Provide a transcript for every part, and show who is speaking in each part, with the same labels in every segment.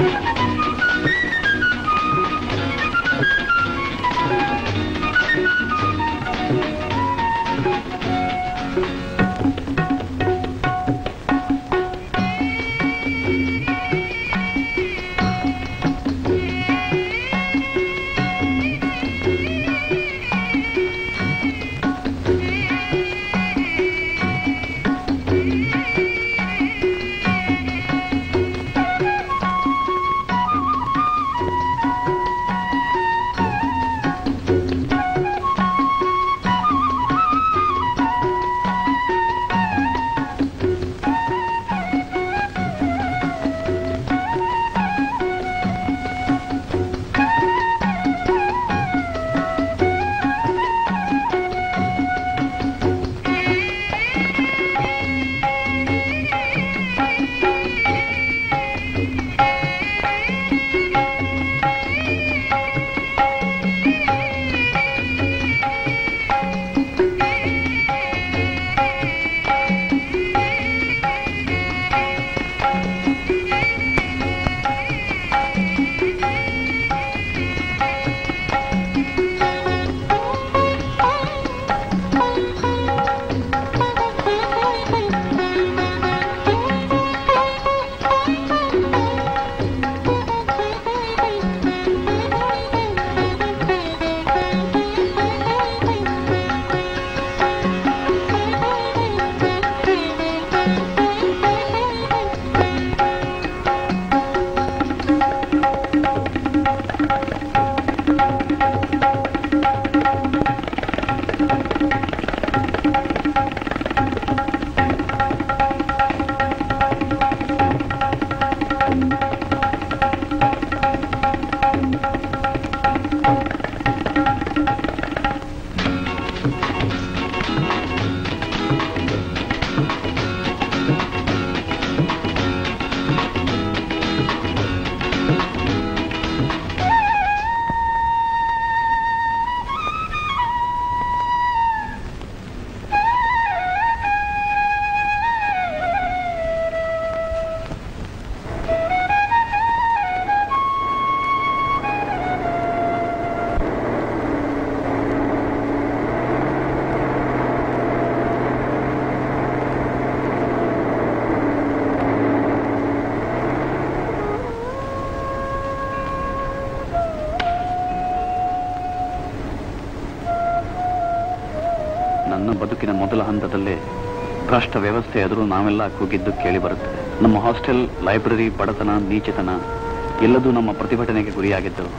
Speaker 1: ನನ್ನ ಬದುಕಿನ ಮೊದಲ ಹಂತದಲ್ಲೇ ಭ್ರಷ್ಟ ವ್ಯವಸ್ಥೆ ಎದುರು ನಾವೆಲ್ಲ ಕೂಗಿದ್ದು ಕೇಳಿ ಬರುತ್ತದೆ ನಮ್ಮ ಹಾಸ್ಟೆಲ್ ಲೈಬ್ರರಿ ಬಡತನ ನೀಚತನ ಎಲ್ಲದೂ ನಮ್ಮ ಪ್ರತಿಭಟನೆಗೆ ಗುರಿಯಾಗಿದ್ದವು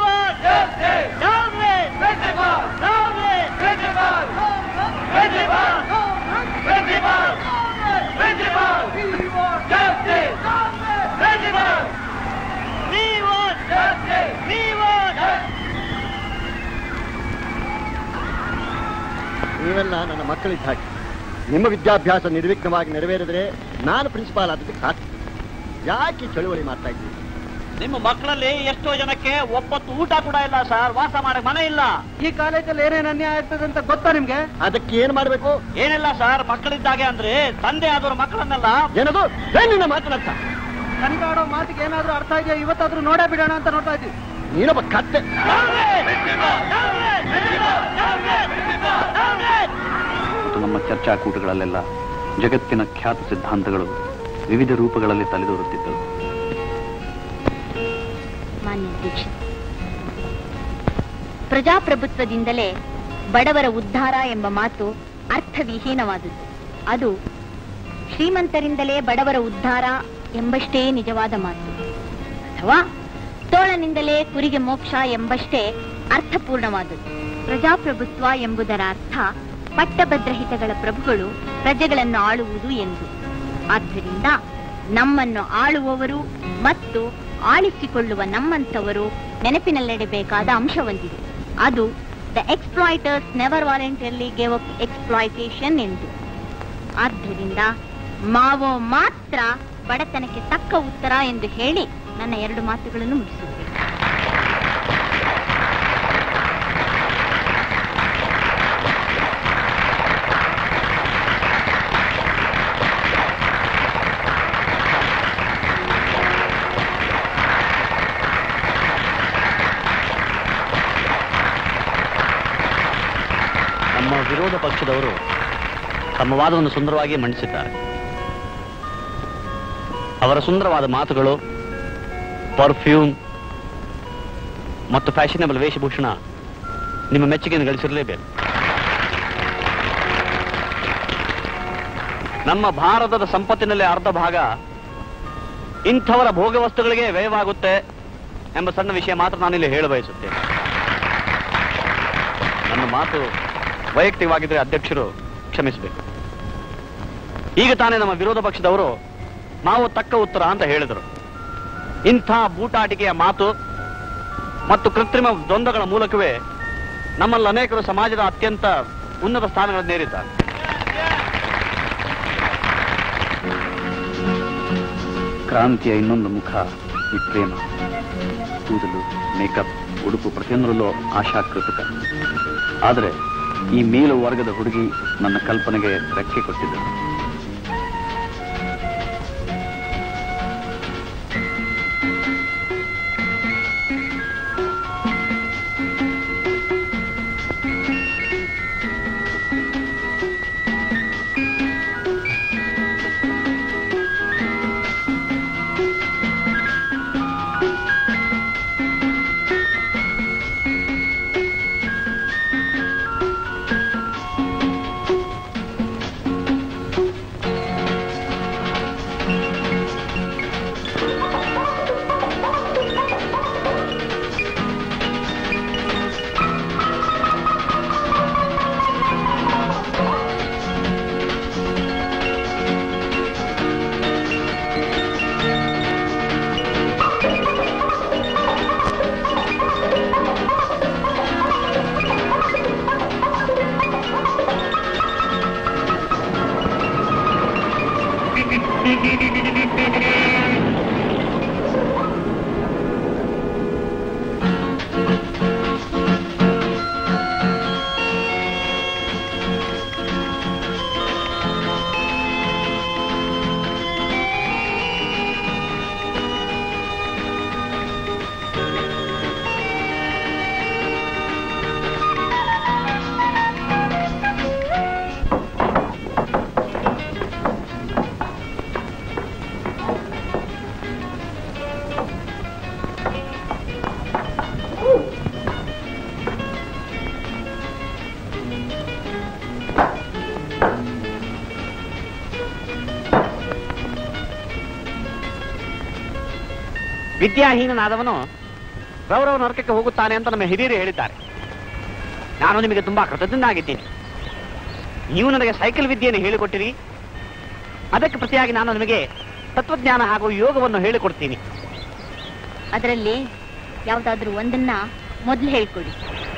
Speaker 2: ನೀವೆಲ್ಲ ನನ್ನ ಮಕ್ಕಳಿದ್ದ ಹಾಗೆ ನಿಮ್ಮ ವಿದ್ಯಾಭ್ಯಾಸ ನಿರ್ವಿಘ್ನವಾಗಿ ನೆರವೇರಿದ್ರೆ ನಾನು ಪ್ರಿನ್ಸಿಪಾಲ್ ಆದಕ್ಕೆ ಸಾಕು ಯಾಕೆ ಈ ಚಳುವಳಿ ಮಾಡ್ತಾ ಇದ್ದೀವಿ
Speaker 3: ನಿಮ್ಮ ಮಕ್ಕಳಲ್ಲಿ ಎಷ್ಟೋ ಜನಕ್ಕೆ ಒಪ್ಪತ್ತು ಊಟ ಕೂಡ ಇಲ್ಲ ಸರ್ ವಾಸ ಮಾಡಕ್ ಮನೆ ಇಲ್ಲ
Speaker 4: ಈ ಕಾಲೇಜಲ್ಲಿ ಏನೇನು ಅನ್ಯಾಯ ಆಗ್ತದೆ ಅಂತ ಗೊತ್ತಾ ನಿಮ್ಗೆ
Speaker 2: ಅದಕ್ಕೆ ಏನ್ ಮಾಡ್ಬೇಕು
Speaker 3: ಏನಿಲ್ಲ ಸರ್ ಮಕ್ಕಳಿದ್ದಾಗೆ ಅಂದ್ರೆ ತಂದೆ ಆದವ್ರ ಮಕ್ಕಳನ್ನೆಲ್ಲ
Speaker 2: ಏನದು ಏನ್ ನಿನ್ನ ಮಾತನಾಡ್ತಾ
Speaker 4: ನನಗೆ ಆಡೋ ಮಾತಿಗೆ ಏನಾದ್ರೂ ಅರ್ಥ ಇದೆಯಾ ಇವತ್ತಾದ್ರೂ ನೋಡೇ ಬಿಡೋಣ ಅಂತ ನೋಡ್ತಾ ಇದ್ದೀವಿ
Speaker 2: ನೀನೊಬ್ಬ ಕತ್ತೆ
Speaker 1: ಮತ್ತು ನಮ್ಮ ಚರ್ಚಾಕೂಟಗಳಲ್ಲೆಲ್ಲ ಜಗತ್ತಿನ ಖ್ಯಾತ ಸಿದ್ಧಾಂತಗಳು ವಿವಿಧ ರೂಪಗಳಲ್ಲಿ ತಲೆದೋರುತ್ತಿದ್ದವು
Speaker 5: ಮಾನ್ಯ ಅಧ್ಯಕ್ಷ ಪ್ರಜಾಪ್ರಭುತ್ವದಿಂದಲೇ ಬಡವರ ಉದ್ಧಾರ ಎಂಬ ಮಾತು ಅರ್ಥವಿಹೀನವಾದುದು ಅದು ಶ್ರೀಮಂತರಿಂದಲೇ ಬಡವರ ಉದ್ಧಾರ ಎಂಬಷ್ಟೇ ನಿಜವಾದ ಮಾತು ಅಥವಾ ತೋಳನಿಂದಲೇ ಕುರಿಗೆ ಮೋಕ್ಷ ಎಂಬಷ್ಟೇ ಅರ್ಥಪೂರ್ಣವಾದದ್ದು ಪ್ರಜಾಪ್ರಭುತ್ವ ಎಂಬುದರ ಅರ್ಥ ಪಟ್ಟಭದ್ರಹಿತಗಳ ಪ್ರಭುಗಳು ಪ್ರಜೆಗಳನ್ನು ಆಳುವುದು ಎಂದು ಆದ್ದರಿಂದ ನಮ್ಮನ್ನು ಆಳುವವರು ಮತ್ತು ಆಳಿಸಿಕೊಳ್ಳುವ ನಮ್ಮಂಥವರು ನೆನಪಿನಲ್ಲಿಡಬೇಕಾದ ಅಂಶವೊಂದಿದೆ ಅದು the exploiters never voluntarily gave up exploitation ಎಂದು ಆದ್ದರಿಂದ ಮಾವೋ ಮಾತ್ರ ಬಡತನಕ್ಕೆ ತಕ್ಕ ಉತ್ತರ ಎಂದು ಹೇಳಿ ನನ್ನ ಎರಡು ಮಾತುಗಳನ್ನು ಮುಗಿಸುತ್ತೇನೆ
Speaker 1: ವಿರೋಧ ಪಕ್ಷದವರು ತಮ್ಮ ವಾದವನ್ನು ಸುಂದರವಾಗಿ ಮಂಡಿಸಿದ್ದಾರೆ ಅವರ ಸುಂದರವಾದ ಮಾತುಗಳು ಪರ್ಫ್ಯೂಮ್ ಮತ್ತು ಫ್ಯಾಷನಬಲ್ ವೇಷಭೂಷಣ ನಿಮ್ಮ ಮೆಚ್ಚುಗೆಯನ್ನು ಗಳಿಸಿರಲೇಬೇಕು ನಮ್ಮ ಭಾರತದ ಸಂಪತ್ತಿನಲ್ಲಿ ಅರ್ಧ ಭಾಗ ಇಂಥವರ ಭೋಗ ವಸ್ತುಗಳಿಗೆ ವ್ಯಯವಾಗುತ್ತೆ ಎಂಬ ಸಣ್ಣ ವಿಷಯ ಮಾತ್ರ ನಾನಿಲ್ಲಿ ಹೇಳ ಬಯಸುತ್ತೇನೆ ನನ್ನ ಮಾತು ವೈಯಕ್ತಿಕವಾಗಿದ್ರೆ ಅಧ್ಯಕ್ಷರು ಕ್ಷಮಿಸಬೇಕು ಈಗ ತಾನೇ ನಮ್ಮ ವಿರೋಧ ಪಕ್ಷದವರು ನಾವು ತಕ್ಕ ಉತ್ತರ ಅಂತ ಹೇಳಿದರು ಇಂಥ ಬೂಟಾಟಿಕೆಯ ಮಾತು ಮತ್ತು ಕೃತ್ರಿಮ ದ್ವಂದ್ವಗಳ ಮೂಲಕವೇ ನಮ್ಮಲ್ಲಿ ಅನೇಕರು ಸಮಾಜದ ಅತ್ಯಂತ ಉನ್ನತ ಸ್ಥಾನಗಳನ್ನೇರಿದ್ದಾರೆ ಕ್ರಾಂತಿಯ ಇನ್ನೊಂದು ಮುಖ ಈ ಪ್ರೇಮ ಕೂದಲು ಮೇಕಪ್ ಉಡುಪು ಪ್ರತಿಯೊಂದರಲ್ಲೂ ಆಶಾಕೃತಕ ಆದರೆ ಈ ಮೇಲು ವರ್ಗದ ಹುಡುಗಿ ನನ್ನ ಕಲ್ಪನೆಗೆ ರೆಕ್ಕೆ ಕೊಟ್ಟಿದ್ದರು ವಿದ್ಯಾಹೀನನಾದವನು ರೌರವ ನರಕಕ್ಕೆ ಹೋಗುತ್ತಾನೆ ಅಂತ ನಮ್ಮ ಹಿರಿಯರು ಹೇಳಿದ್ದಾರೆ ನಾನು ನಿಮಗೆ ತುಂಬಾ ಕೃತಜ್ಞನಾಗಿದ್ದೀನಿ ನೀವು ನನಗೆ ಸೈಕಲ್ ವಿದ್ಯೆಯನ್ನು ಹೇಳಿಕೊಟ್ಟಿರಿ ಅದಕ್ಕೆ ಪ್ರತಿಯಾಗಿ ನಾನು ನಿಮಗೆ ತತ್ವಜ್ಞಾನ ಹಾಗೂ ಯೋಗವನ್ನು ಹೇಳಿಕೊಡ್ತೀನಿ
Speaker 5: ಅದರಲ್ಲಿ ಯಾವ್ದಾದ್ರೂ ಒಂದನ್ನ ಮೊದಲು ಹೇಳ್ಕೊಡಿ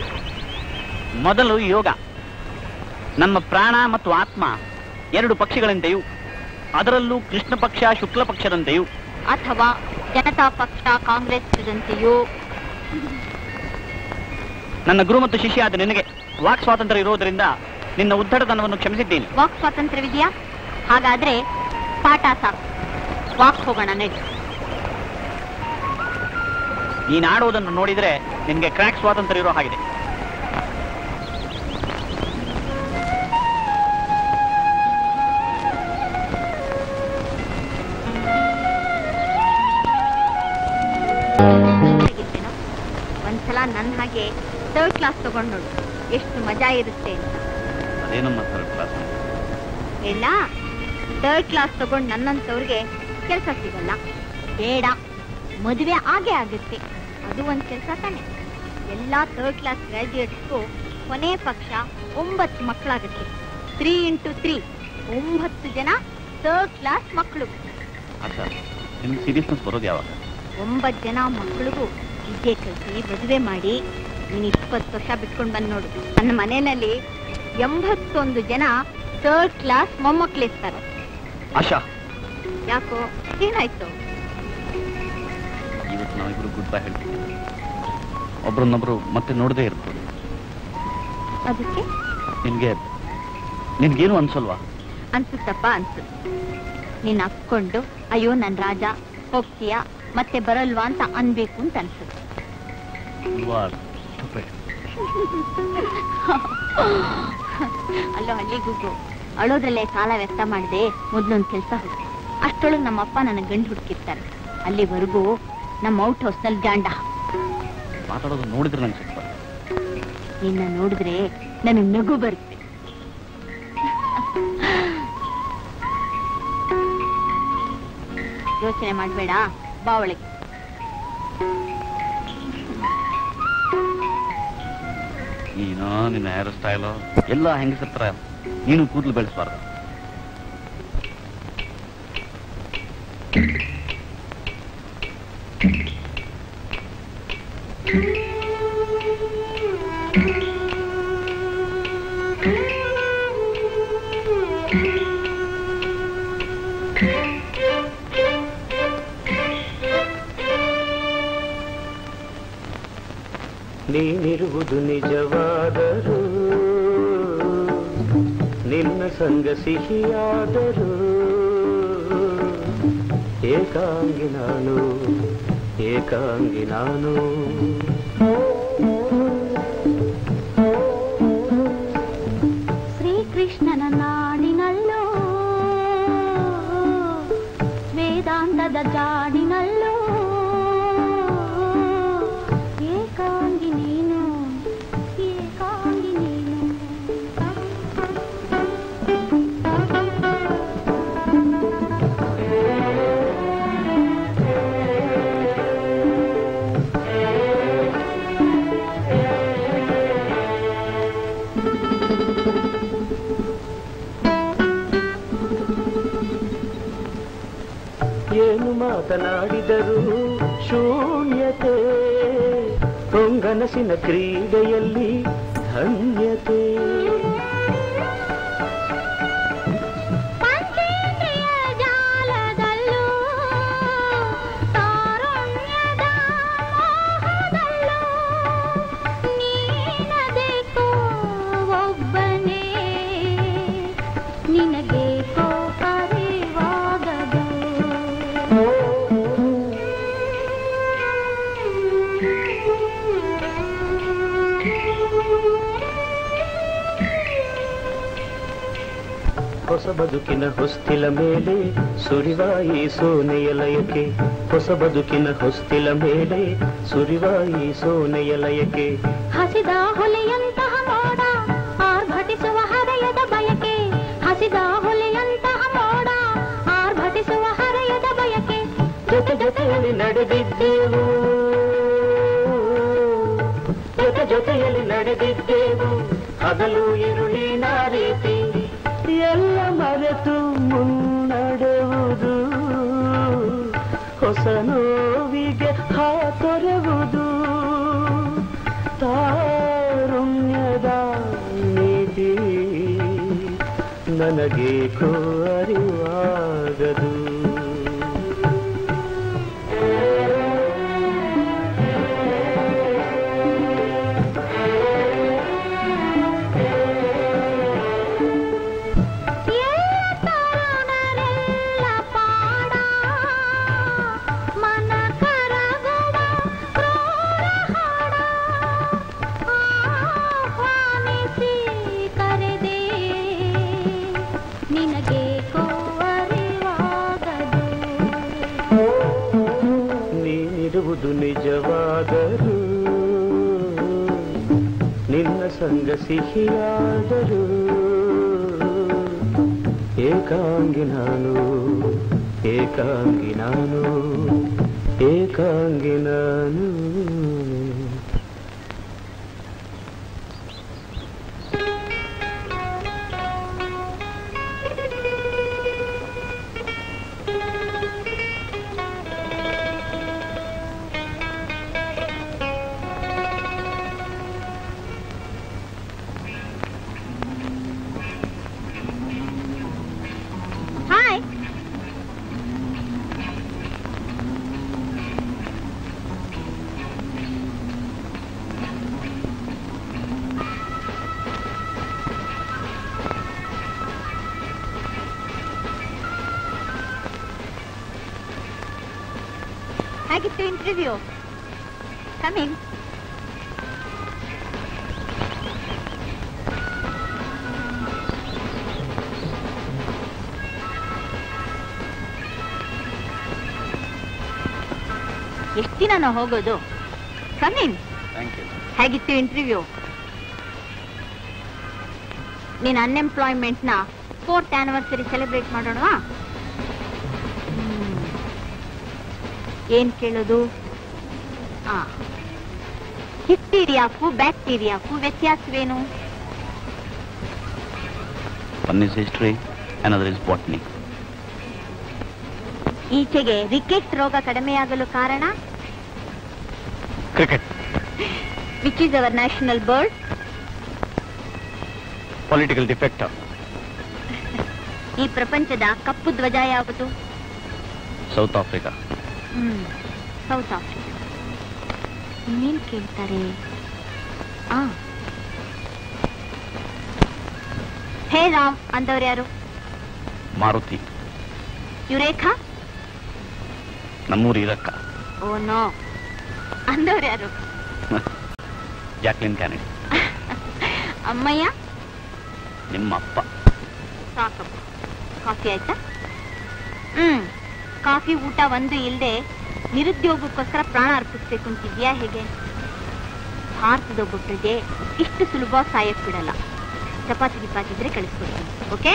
Speaker 1: ಮೊದಲು ಯೋಗ ನಮ್ಮ ಪ್ರಾಣ ಮತ್ತು ಆತ್ಮ ಎರಡು ಪಕ್ಷಿಗಳಂತೆಯೂ ಅದರಲ್ಲೂ ಕೃಷ್ಣ ಪಕ್ಷ ಶುಕ್ಲ ಪಕ್ಷದಂತೆಯೂ
Speaker 5: ಅಥವಾ ಜನತಾ ಪಕ್ಷ ಕಾಂಗ್ರೆಸ್ದಂತೆಯೋ
Speaker 1: ನನ್ನ ಗುರು ಮತ್ತು ಶಿಷ್ಯ ಆದ ನಿನಗೆ ವಾಕ್ ಸ್ವಾತಂತ್ರ್ಯ ಇರುವುದರಿಂದ ನಿನ್ನ ಉದ್ದಟತನವನ್ನು ಕ್ಷಮಿಸಿದ್ದೀನಿ
Speaker 5: ವಾಕ್ ಸ್ವಾತಂತ್ರ್ಯವಿದೆಯಾ ಹಾಗಾದ್ರೆ ಪಾಠ ಸಾಕು ವಾಕ್ ಹೋಗೋಣ ನಡಿ
Speaker 1: ನೀನು ಆಡುವುದನ್ನು ನೋಡಿದ್ರೆ ನಿನಗೆ ಕ್ರ್ಯಾಕ್ ಸ್ವಾತಂತ್ರ್ಯ ಇರೋ ಹಾಗಿದೆ
Speaker 5: ಹೇಗಿದ್ದೇನೋ? ಒಂದ್ಸಲ ನನ್ನ ಹಾಗೆ ಥರ್ಡ್ ಕ್ಲಾಸ್ ತಗೊಂಡು ನೋಡು ಎಷ್ಟು ಮಜಾ ಇರುತ್ತೆ ಅಂತ
Speaker 1: ಅದೇನಮ್ಮ ಥರ್ಡ್ ಕ್ಲಾಸ್
Speaker 5: ಇಲ್ಲ ಥರ್ಡ್ ಕ್ಲಾಸ್ ತಗೊಂಡು ನನ್ನಂತವ್ರಿಗೆ ಕೆಲಸ ಸಿಗಲ್ಲ ಬೇಡ ಮದುವೆ ಆಗೇ ಆಗುತ್ತೆ ಅದು ಒಂದು ಕೆಲಸ ತಾನೆ ಎಲ್ಲ ಥರ್ಡ್ ಕ್ಲಾಸ್ ಗ್ರಾಜ್ಯುಯೇಟ್ಸ್ಗೂ ಕೊನೆ ಪಕ್ಷ ಒಂಬತ್ತು ಮಕ್ಕಳಾಗುತ್ತೆ ತ್ರೀ ಇಂಟು ತ್ರೀ ಒಂಬತ್ತು ಜನ ಥರ್ಡ್ ಕ್ಲಾಸ್ ಮಕ್ಕಳು
Speaker 1: ಅಕ್ಕ ನಿಮ್ಗೆ ಸೀರಿಯಸ್ನೆಸ್ ಬರೋದು ಯಾವಾಗ
Speaker 5: ಒಂಬತ್ತು ಜನ ಮಕ್ಕಳಿಗೂ ವಿದ್ಯೆ ಕಲಿಸಿ ಮದುವೆ ಮಾಡಿ ನೀನು ಇಪ್ಪತ್ತು ವರ್ಷ ಬಿಟ್ಕೊಂಡು ಬಂದು ನೋಡು ನನ್ನ ಮನೆಯಲ್ಲಿ ಎಂಬತ್ತೊಂದು ಜನ ಥರ್ಡ್ ಕ್ಲಾಸ್ ಮೊಮ್ಮಕ್ಕಳಿರ್ತಾರೆ
Speaker 1: ಆಶಾ
Speaker 5: ಯಾಕೋ ಏನಾಯ್ತು
Speaker 1: ಇವತ್ತು ನಾವಿಬ್ರು ಗುಡ್ ಬೈ ಹೇಳ್ತೀವಿ ಒಬ್ರನ್ನೊಬ್ರು ಮತ್ತೆ ನೋಡದೇ ಇರ್ಬೋದು
Speaker 5: ಅದಕ್ಕೆ
Speaker 1: ನಿನ್ಗೆ ನಿನ್ಗೇನು ಅನ್ಸಲ್ವಾ
Speaker 5: ಅನ್ಸುತ್ತಪ್ಪ ಅನ್ಸು ನೀನ್ ಅಪ್ಕೊಂಡು ಅಯ್ಯೋ ನನ್ ರಾಜ ಹೋಗ್ತೀಯಾ ಮತ್ತೆ ಬರಲ್ವಾ ಅಂತ ಅನ್ಬೇಕು ಅಂತ ಅನ್ಸುತ್ತೆ
Speaker 1: You are stupid.
Speaker 5: ಅಲ್ಲೋ ಹಳ್ಳಿ ಗುಗ್ಗು ಅಳೋದ್ರಲ್ಲೇ ಕಾಲ ವ್ಯರ್ಥ ಮಾಡಿದೆ ಮೊದ್ಲೊಂದ್ ಕೆಲ್ಸ ಹುಡುಕಿ ಅಷ್ಟೊಳಗ್ ನಮ್ಮಪ್ಪ ನನ್ನ ಗಂಡು ಹುಡುಕಿರ್ತಾರೆ ಅಲ್ಲಿವರೆಗೂ ನಮ್ಮ ಔಟ್ ಹೌಸ್ನಲ್ಲಿ ಜಾಂಡ
Speaker 1: ಮಾತಾಡೋದು ನೋಡಿದ್ರೆ ನಂಗೆ ಸ್ವಲ್ಪ
Speaker 5: ನಿನ್ನ ನೋಡಿದ್ರೆ ನನಗ್ ನಗು ಬರುತ್ತೆ ಯೋಚನೆ ಮಾಡ್ಬೇಡ ಬಾ ಒಳಗೆ
Speaker 1: ನೀನು ನಿನ್ನ ಹೇರ್ ಸ್ಟೈಲು ಎಲ್ಲ ಹೆಂಗಸಿರ್ತಾರ ನೀನು ಕೂದಲು ಬೆಳೆಸಬಾರ್ದು
Speaker 6: ನೀನಿರುವುದು ನಿಜವಾದರೂ ನಿನ್ನ ಸಂಗ ಸಿಹಿಯಾದರೂ ಏಕಾಂಗಿ ನಾನು ಏಕಾಂಗಿ ನಾನು
Speaker 5: ಶ್ರೀಕೃಷ್ಣನ ನಾಡಿನಲ್ಲೋ ವೇದಾಂತದ ಜಾಡಿನಲ್ಲೋ ಏಕಾಂಗಿ ನೀನು ಏಕಾಂಗಿ ನೀನು
Speaker 6: ಏನು ಮಾತನಾಡಿದರೂ ಶೂನ್ಯತೆ ಹೊಂಗನಸಿನ ಕ್ರೀಡೆಯಲ್ಲಿ ಧನ್ಯತೆ
Speaker 5: ಪಂಚೇಂದ್ರಿಯ ಜಾಲದಲ್ಲೂ ತಾರುಣ್ಯದ ಮೋಹದಲ್ಲೂ ನೀನದೇಕೋ ಒಬ್ಬನೇ ನಿನಗೇಕೋ ಅರಿವಾಗದು
Speaker 6: ಹೊಸ ಬದುಕಿನ ಹೊಸ್ತಿಲ ಮೇಲೆ ಸುರಿವ ಈ ಸೋನೆಯ ಲಯಕ್ಕೆ ಹೊಸ ಬದುಕಿನ ಹೊಸ್ತಿಲ ಮೇಲೆ ಸುರಿವ ಈ ಸೋನೆಯ ಲಯಕ್ಕೆ
Speaker 5: ಹಸಿದ ಹೊಲೆಯಂತಹ ಮೋಡ ಆರ್ಭಟಿಸುವ ಹರೆಯದ ಬಯಕೆ ಹಸಿದ ಹೊಲೆಯಂತಹ ಮೋಡ ಆರ್ಭಟಿಸುವ ಹರೆಯದ ಬಯಕೆ
Speaker 6: ಜೊತೆ ಜೊತೆಯಲ್ಲಿ ನಡೆದಿದ್ದೆವು ಜೊತೆ ಜೊತೆಯಲ್ಲಿ ನಡೆದಿದ್ದೆವು ಹಗಲು ಇರುಳಿನ ರೀತಿ ಎಲ್ಲ ಮರೆತು ಮುನ್ನಡೆಯುವುದು ಹೊಸ ನೋವಿಗೆ ಹಾತೊರೆವುದು ತಾರುಣ್ಯದ ನೀತಿ ನನಗೇಕೋ ಅರಿವಾಗದು
Speaker 5: ಎಲ್ಲ ತರುಣರೆಲ್ಲ ಪಾಡ ಮನ ಕರಗುವ ಕ್ರೂರ ಹಾಡ ಆಹ್ವಾನಿಸಿ ಕರೆದೆ ನಿನಗೇಕೋ ಅರಿವಾಗದು
Speaker 6: ನೀನಿರುವುದು ನಿಜವಾದರೂ ನಿನ್ನ ಸಂಗ ಸಿಹಿಯಾದರೂ ಏಕಾಂಗಿ ನಾನು ಏಕಾಂಗಿ ನಾನು ಏಕಾಂಗಿ ನಾನು
Speaker 5: ಹಾಯ್ ಹೇಗಿತ್ತು ಇಂಟರ್ವ್ಯೂ ಕಮಿಂಗ್ ಎಷ್ಟು ದಿನ ನಾವು ಹೋಗೋದು ಕಮಿನ್
Speaker 1: ಥ್ಯಾಂಕ್ ಯು
Speaker 5: ಹೇಗಿತ್ತು ಇಂಟರ್ವ್ಯೂ ನೀನ್ ಅನ್ಎಂಪ್ಲಾಯ್ಮೆಂಟ್ ನ ಫೋರ್ತ್ ಆನಿವರ್ಸರಿ ಸೆಲೆಬ್ರೇಟ್ ಮಾಡೋಣವಾ ಹ್ಮ್. ಏನ್ ಕೇಳೋದು ಆ ಹಿಕ್ಟೀರಿಯಾಕ್ಕೂ ಬ್ಯಾಕ್ಟೀರಿಯಾಕ್ಕೂ ವ್ಯತ್ಯಾಸವೇನು
Speaker 1: one is history another is botany
Speaker 5: ಈಚೆಗೆ ರಿಕೆಟ್ ರೋಗ ಕಡಿಮೆಯಾಗಲು ಕಾರಣ
Speaker 1: cricket
Speaker 5: which is our national bird
Speaker 1: political defect
Speaker 5: ಈ ಪ್ರಪಂಚದ ಕಪ್ಪು ಧ್ವಜ ಯಾವುದು
Speaker 1: South Africa
Speaker 5: hmm South Africa ಇನ್ನೇನ್ ಕೇಳ್ತಾರೆ ಆ ಹೇ ರಾಮ್ ಅಂದವ್ರು ಯಾರು
Speaker 1: ಮಾರುತಿ
Speaker 5: ಯುರೇಖಾ
Speaker 1: ನಮ್ಮೂರು ಇರಕ್ಕ
Speaker 5: ಓ ನೋ ಅಂದವ್ರು ಯಾರು
Speaker 1: ಜಾಕ್ಲಿನ್ ಕ್ಯಾನೆಡಿ
Speaker 5: ಅಮ್ಮಯ್ಯ
Speaker 1: ನಿಮ್ಮ ಅಪ್ಪ
Speaker 5: ಸಾಕಪ್ಪ ಕಾಫಿ ಆಯ್ತಾ ಹ್ಮ್ ಕಾಫಿ ಊಟ ಒಂದು ಇಲ್ದೆ ನಿರುದ್ಯೋಗಕ್ಕೋಸ್ಕರ ಪ್ರಾಣ ಅರ್ಪಿಸ್ಬೇಕು ಅಂತಿದ್ಯಾ ಹೇಗೆ ಭಾರತದ ಒಬ್ಬ ಪ್ರಜೆ ಇಷ್ಟು ಸುಲಭ ಸಾಯಕ್ ಬಿಡಲ್ಲ ಚಪಾತಿ ಗಿಪಾತಿ ಇದ್ರೆ ಕಳಿಸ್ಕೊಡ್ತೀನಿ okay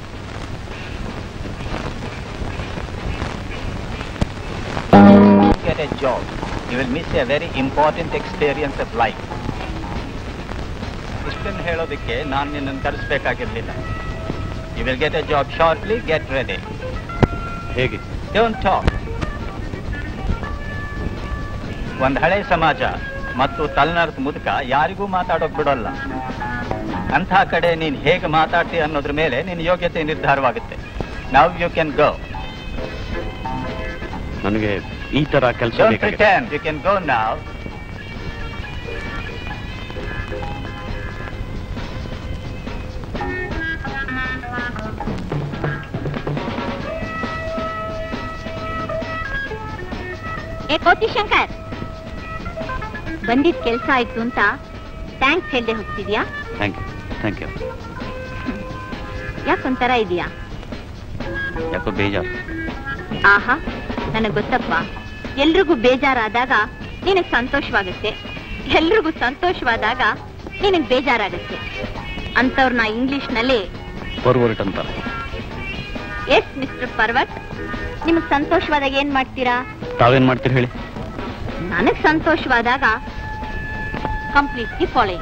Speaker 3: get a job, you will miss a very important experience of life. ಇಷ್ಟನ್ನು ಹೇಳೋದಕ್ಕೆ ನಾನು ನಿನ್ನನ್ನು ಕರೆಸ್ಬೇಕಾಗಿರ್ಲಿಲ್ಲ you will get a job shortly get ready
Speaker 1: ಹೇಗೆ
Speaker 3: ಡೋಂಟ್ ಟಾಕ್ ಒಂದು ಹಳೆ ಸಮಾಜ ಮತ್ತು ತಲೆನರ್ಸ್ ಮುದುಕ ಯಾರಿಗೂ ಮಾತಾಡೋಕ್ ಬಿಡೋಲ್ಲ ಅಂಥ ಕಡೆ ನೀನ್ ಹೇಗೆ ಮಾತಾಡ್ತೀಯ ಅನ್ನೋದ್ರ ಮೇಲೆ ನಿನ್ನ ಯೋಗ್ಯತೆ ನಿರ್ಧಾರವಾಗುತ್ತೆ ನವ್ ಯು ಕ್ಯಾನ್ ಗೋ
Speaker 1: ನನಗೆ ಈ ತರ ಕೆಲಸ
Speaker 3: Don't
Speaker 1: ಬೇಕಾಗಿದೆ
Speaker 3: pretend. You can go now.
Speaker 5: ಏ ಕೋತಿ ಶಂಕರ್ ಬಂದಿದ್ ಕೆಲ್ಸ ಆಯ್ತು ಅಂತ ಥ್ಯಾಂಕ್ಸ್ ಹೇಳ್ದೆ ಹೋಗ್ತಿದ್ಯಾ
Speaker 1: ಥ್ಯಾಂಕ್ ಯು ಥ್ಯಾಂಕ್ ಯು
Speaker 5: ಯಾಕೊಂಥರ ಇದೆಯಾ
Speaker 1: ಯಾಕೋ ಬೇಜಾರು
Speaker 5: ಆಹಾ ನನಗ್ ಗೊತ್ತಪ್ಪ ಎಲ್ರಿಗೂ ಬೇಜಾರಾದಾಗ ನಿನಗ್ ಸಂತೋಷವಾಗುತ್ತೆ ಎಲ್ರಿಗೂ ಸಂತೋಷವಾದಾಗ ನಿನಗ್ ಬೇಜಾರಾಗುತ್ತೆ ಅಂತವ್ರನ್ನ ಇಂಗ್ಲಿಷ್ ನಲ್ಲಿ
Speaker 1: ಫಾರ್ವರ್ಡ್ ಅಂತಾರೆ
Speaker 5: ಎಸ್ ಮಿಸ್ಟರ್ ಪರ್ವತ್ ನಿಮಗ್ ಸಂತೋಷವಾದಾಗ ಏನ್ ಮಾಡ್ತೀರಾ
Speaker 1: ತಾವೇನ್ ಮಾಡ್ತೀರಿ ಹೇಳಿ
Speaker 5: ನನಗ್ ಸಂತೋಷವಾದಾಗ ಕಂಪ್ಲೀಟ್ಲಿ ಫಾಲೋಯಿಂಗ್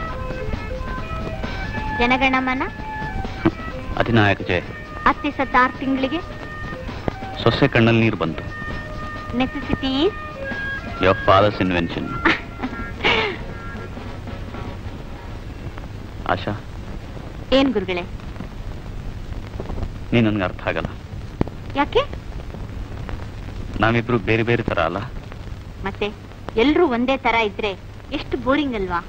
Speaker 5: ಜನಗಣಮನ
Speaker 1: ಅಧಿನಾಯಕ ಜಯ
Speaker 5: ಅತ್ತೆ ಸತ್ತ ಆರು ತಿಂಗಳಿಗೆ
Speaker 1: ಸೊಸೆ ಕಣ್ಣಲ್ಲಿ ನೀರು ಬಂತು
Speaker 5: necessity is
Speaker 1: your father's invention Asha
Speaker 5: ಏನ್ ಗುರುಗಳೇ
Speaker 1: ನೀ ನನ್ಗೆ ಅರ್ಥ ಆಗಲ್ಲ
Speaker 5: ಯಾಕೆ
Speaker 1: ನಾವಿಬ್ರು ಬೇರೆ ಬೇರೆ ತರ ಅಲ್ಲ
Speaker 5: ಮತ್ತೆ ಎಲ್ರೂ ಒಂದೇ ತರ ಇದ್ರೆ ಎಷ್ಟು ಬೋರಿಂಗ್ ಅಲ್ವಾ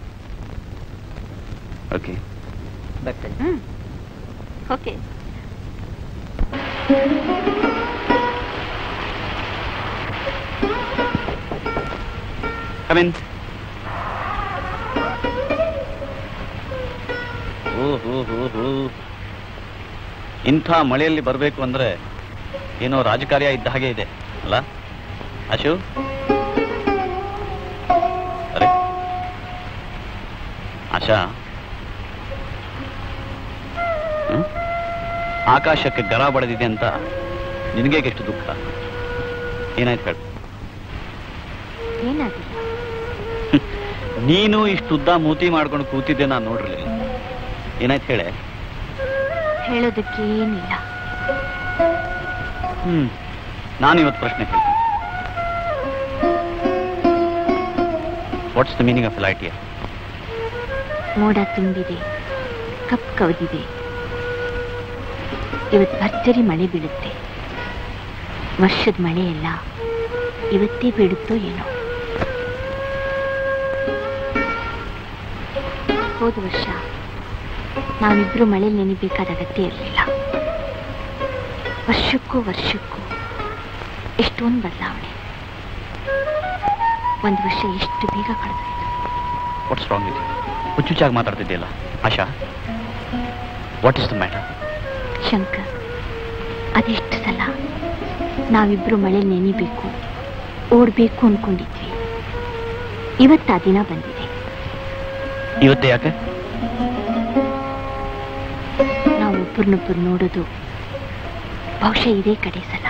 Speaker 1: ಓಕೆ
Speaker 5: ಹ್ಮ್ ಓಕೆ
Speaker 1: ಕಮಿನ್ ಓಹೋ ಇಂಥ ಮಳೆಯಲ್ಲಿ ಬರಬೇಕು ಅಂದ್ರೆ ಏನೋ ರಾಜಕಾರ್ಯ ಇದ್ದ ಹಾಗೆ ಇದೆ ಅಲ್ಲ ಅಶು ಅರೆ ಆಶಾ ಹ್ಮ್? ಆಕಾಶಕ್ಕೆ ಗರ ಬಡದಿದೆ ಅಂತ ನಿನಗೆ ಎಷ್ಟು ದುಃಖ ಏನಾಯ್ತು ಹೇಳು
Speaker 5: ಏನಾಗಿಲ್ಲ
Speaker 1: ನೀನು ಇಷ್ಟುದ್ದ ಮೂತಿ ಮಾಡ್ಕೊಂಡು ಕೂತಿದ್ದೆ ನಾನು ನೋಡ್ರಲಿಲ್ಲ ಏನಾಯ್ತು ಹೇಳೆ
Speaker 5: ಹೇಳೋದಕ್ಕೆ ಏನಿಲ್ಲ
Speaker 1: ಹ್ಮ್ ನಾನು ಇವತ್ತು ಪ್ರಶ್ನೆ ಕೇಳ್ತೀನಿ what's the meaning of light year
Speaker 5: ಮೋಡ ತುಂಬಿದೆ ಕಪ್ ಕವಿದಿದೆ ಇವತ್ತು ಭರ್ಜರಿ ಮಳೆ ಬೀಳುತ್ತೆ ವರ್ಷದ ಮಳೆ ಎಲ್ಲ ಇವತ್ತೇ ಬೀಳುತ್ತೋ ಏನೋ ಹೋದ ವರ್ಷ ನಾವಿಬ್ರು ಮಳೆ ನೆನಿಬೇಕಾದ ಅಗತ್ಯ ಇರಲಿಲ್ಲ ವರ್ಷಕ್ಕೂ ವರ್ಷಕ್ಕೂ ಎಷ್ಟೊಂದು ಬದಲಾವಣೆ ಒಂದು ವರ್ಷ ಎಷ್ಟು ಬೇಗ ಕಳೆದೋಯ್ತು
Speaker 1: ವಾಟ್ಸ್ ರಾಂಗ್ ಇದೆ ಹುಚ್ಚುಚ್ಚಾಗಿ ಮಾತಾಡ್ತಿದ್ದಿಲ್ಲ Asha what is the matter
Speaker 5: Shankar ಅದೆಷ್ಟು ಸಲ ನಾವಿಬ್ರು ಮಳೆ ನೆನಿಬೇಕು ಓಡ್ಬೇಕು ಅನ್ಕೊಂಡಿದ್ವಿ ಇವತ್ತ ಆ ದಿನ ಬಂದಿದೆ
Speaker 1: ಇವತ್ತೇ ಯಾಕೆ
Speaker 5: ನಾವು ಒಬ್ಬರನ್ನೊಬ್ಬರು ನೋಡೋದು ಬಹುಶಃ ಇದೇ ಕಡೆ ಸಲ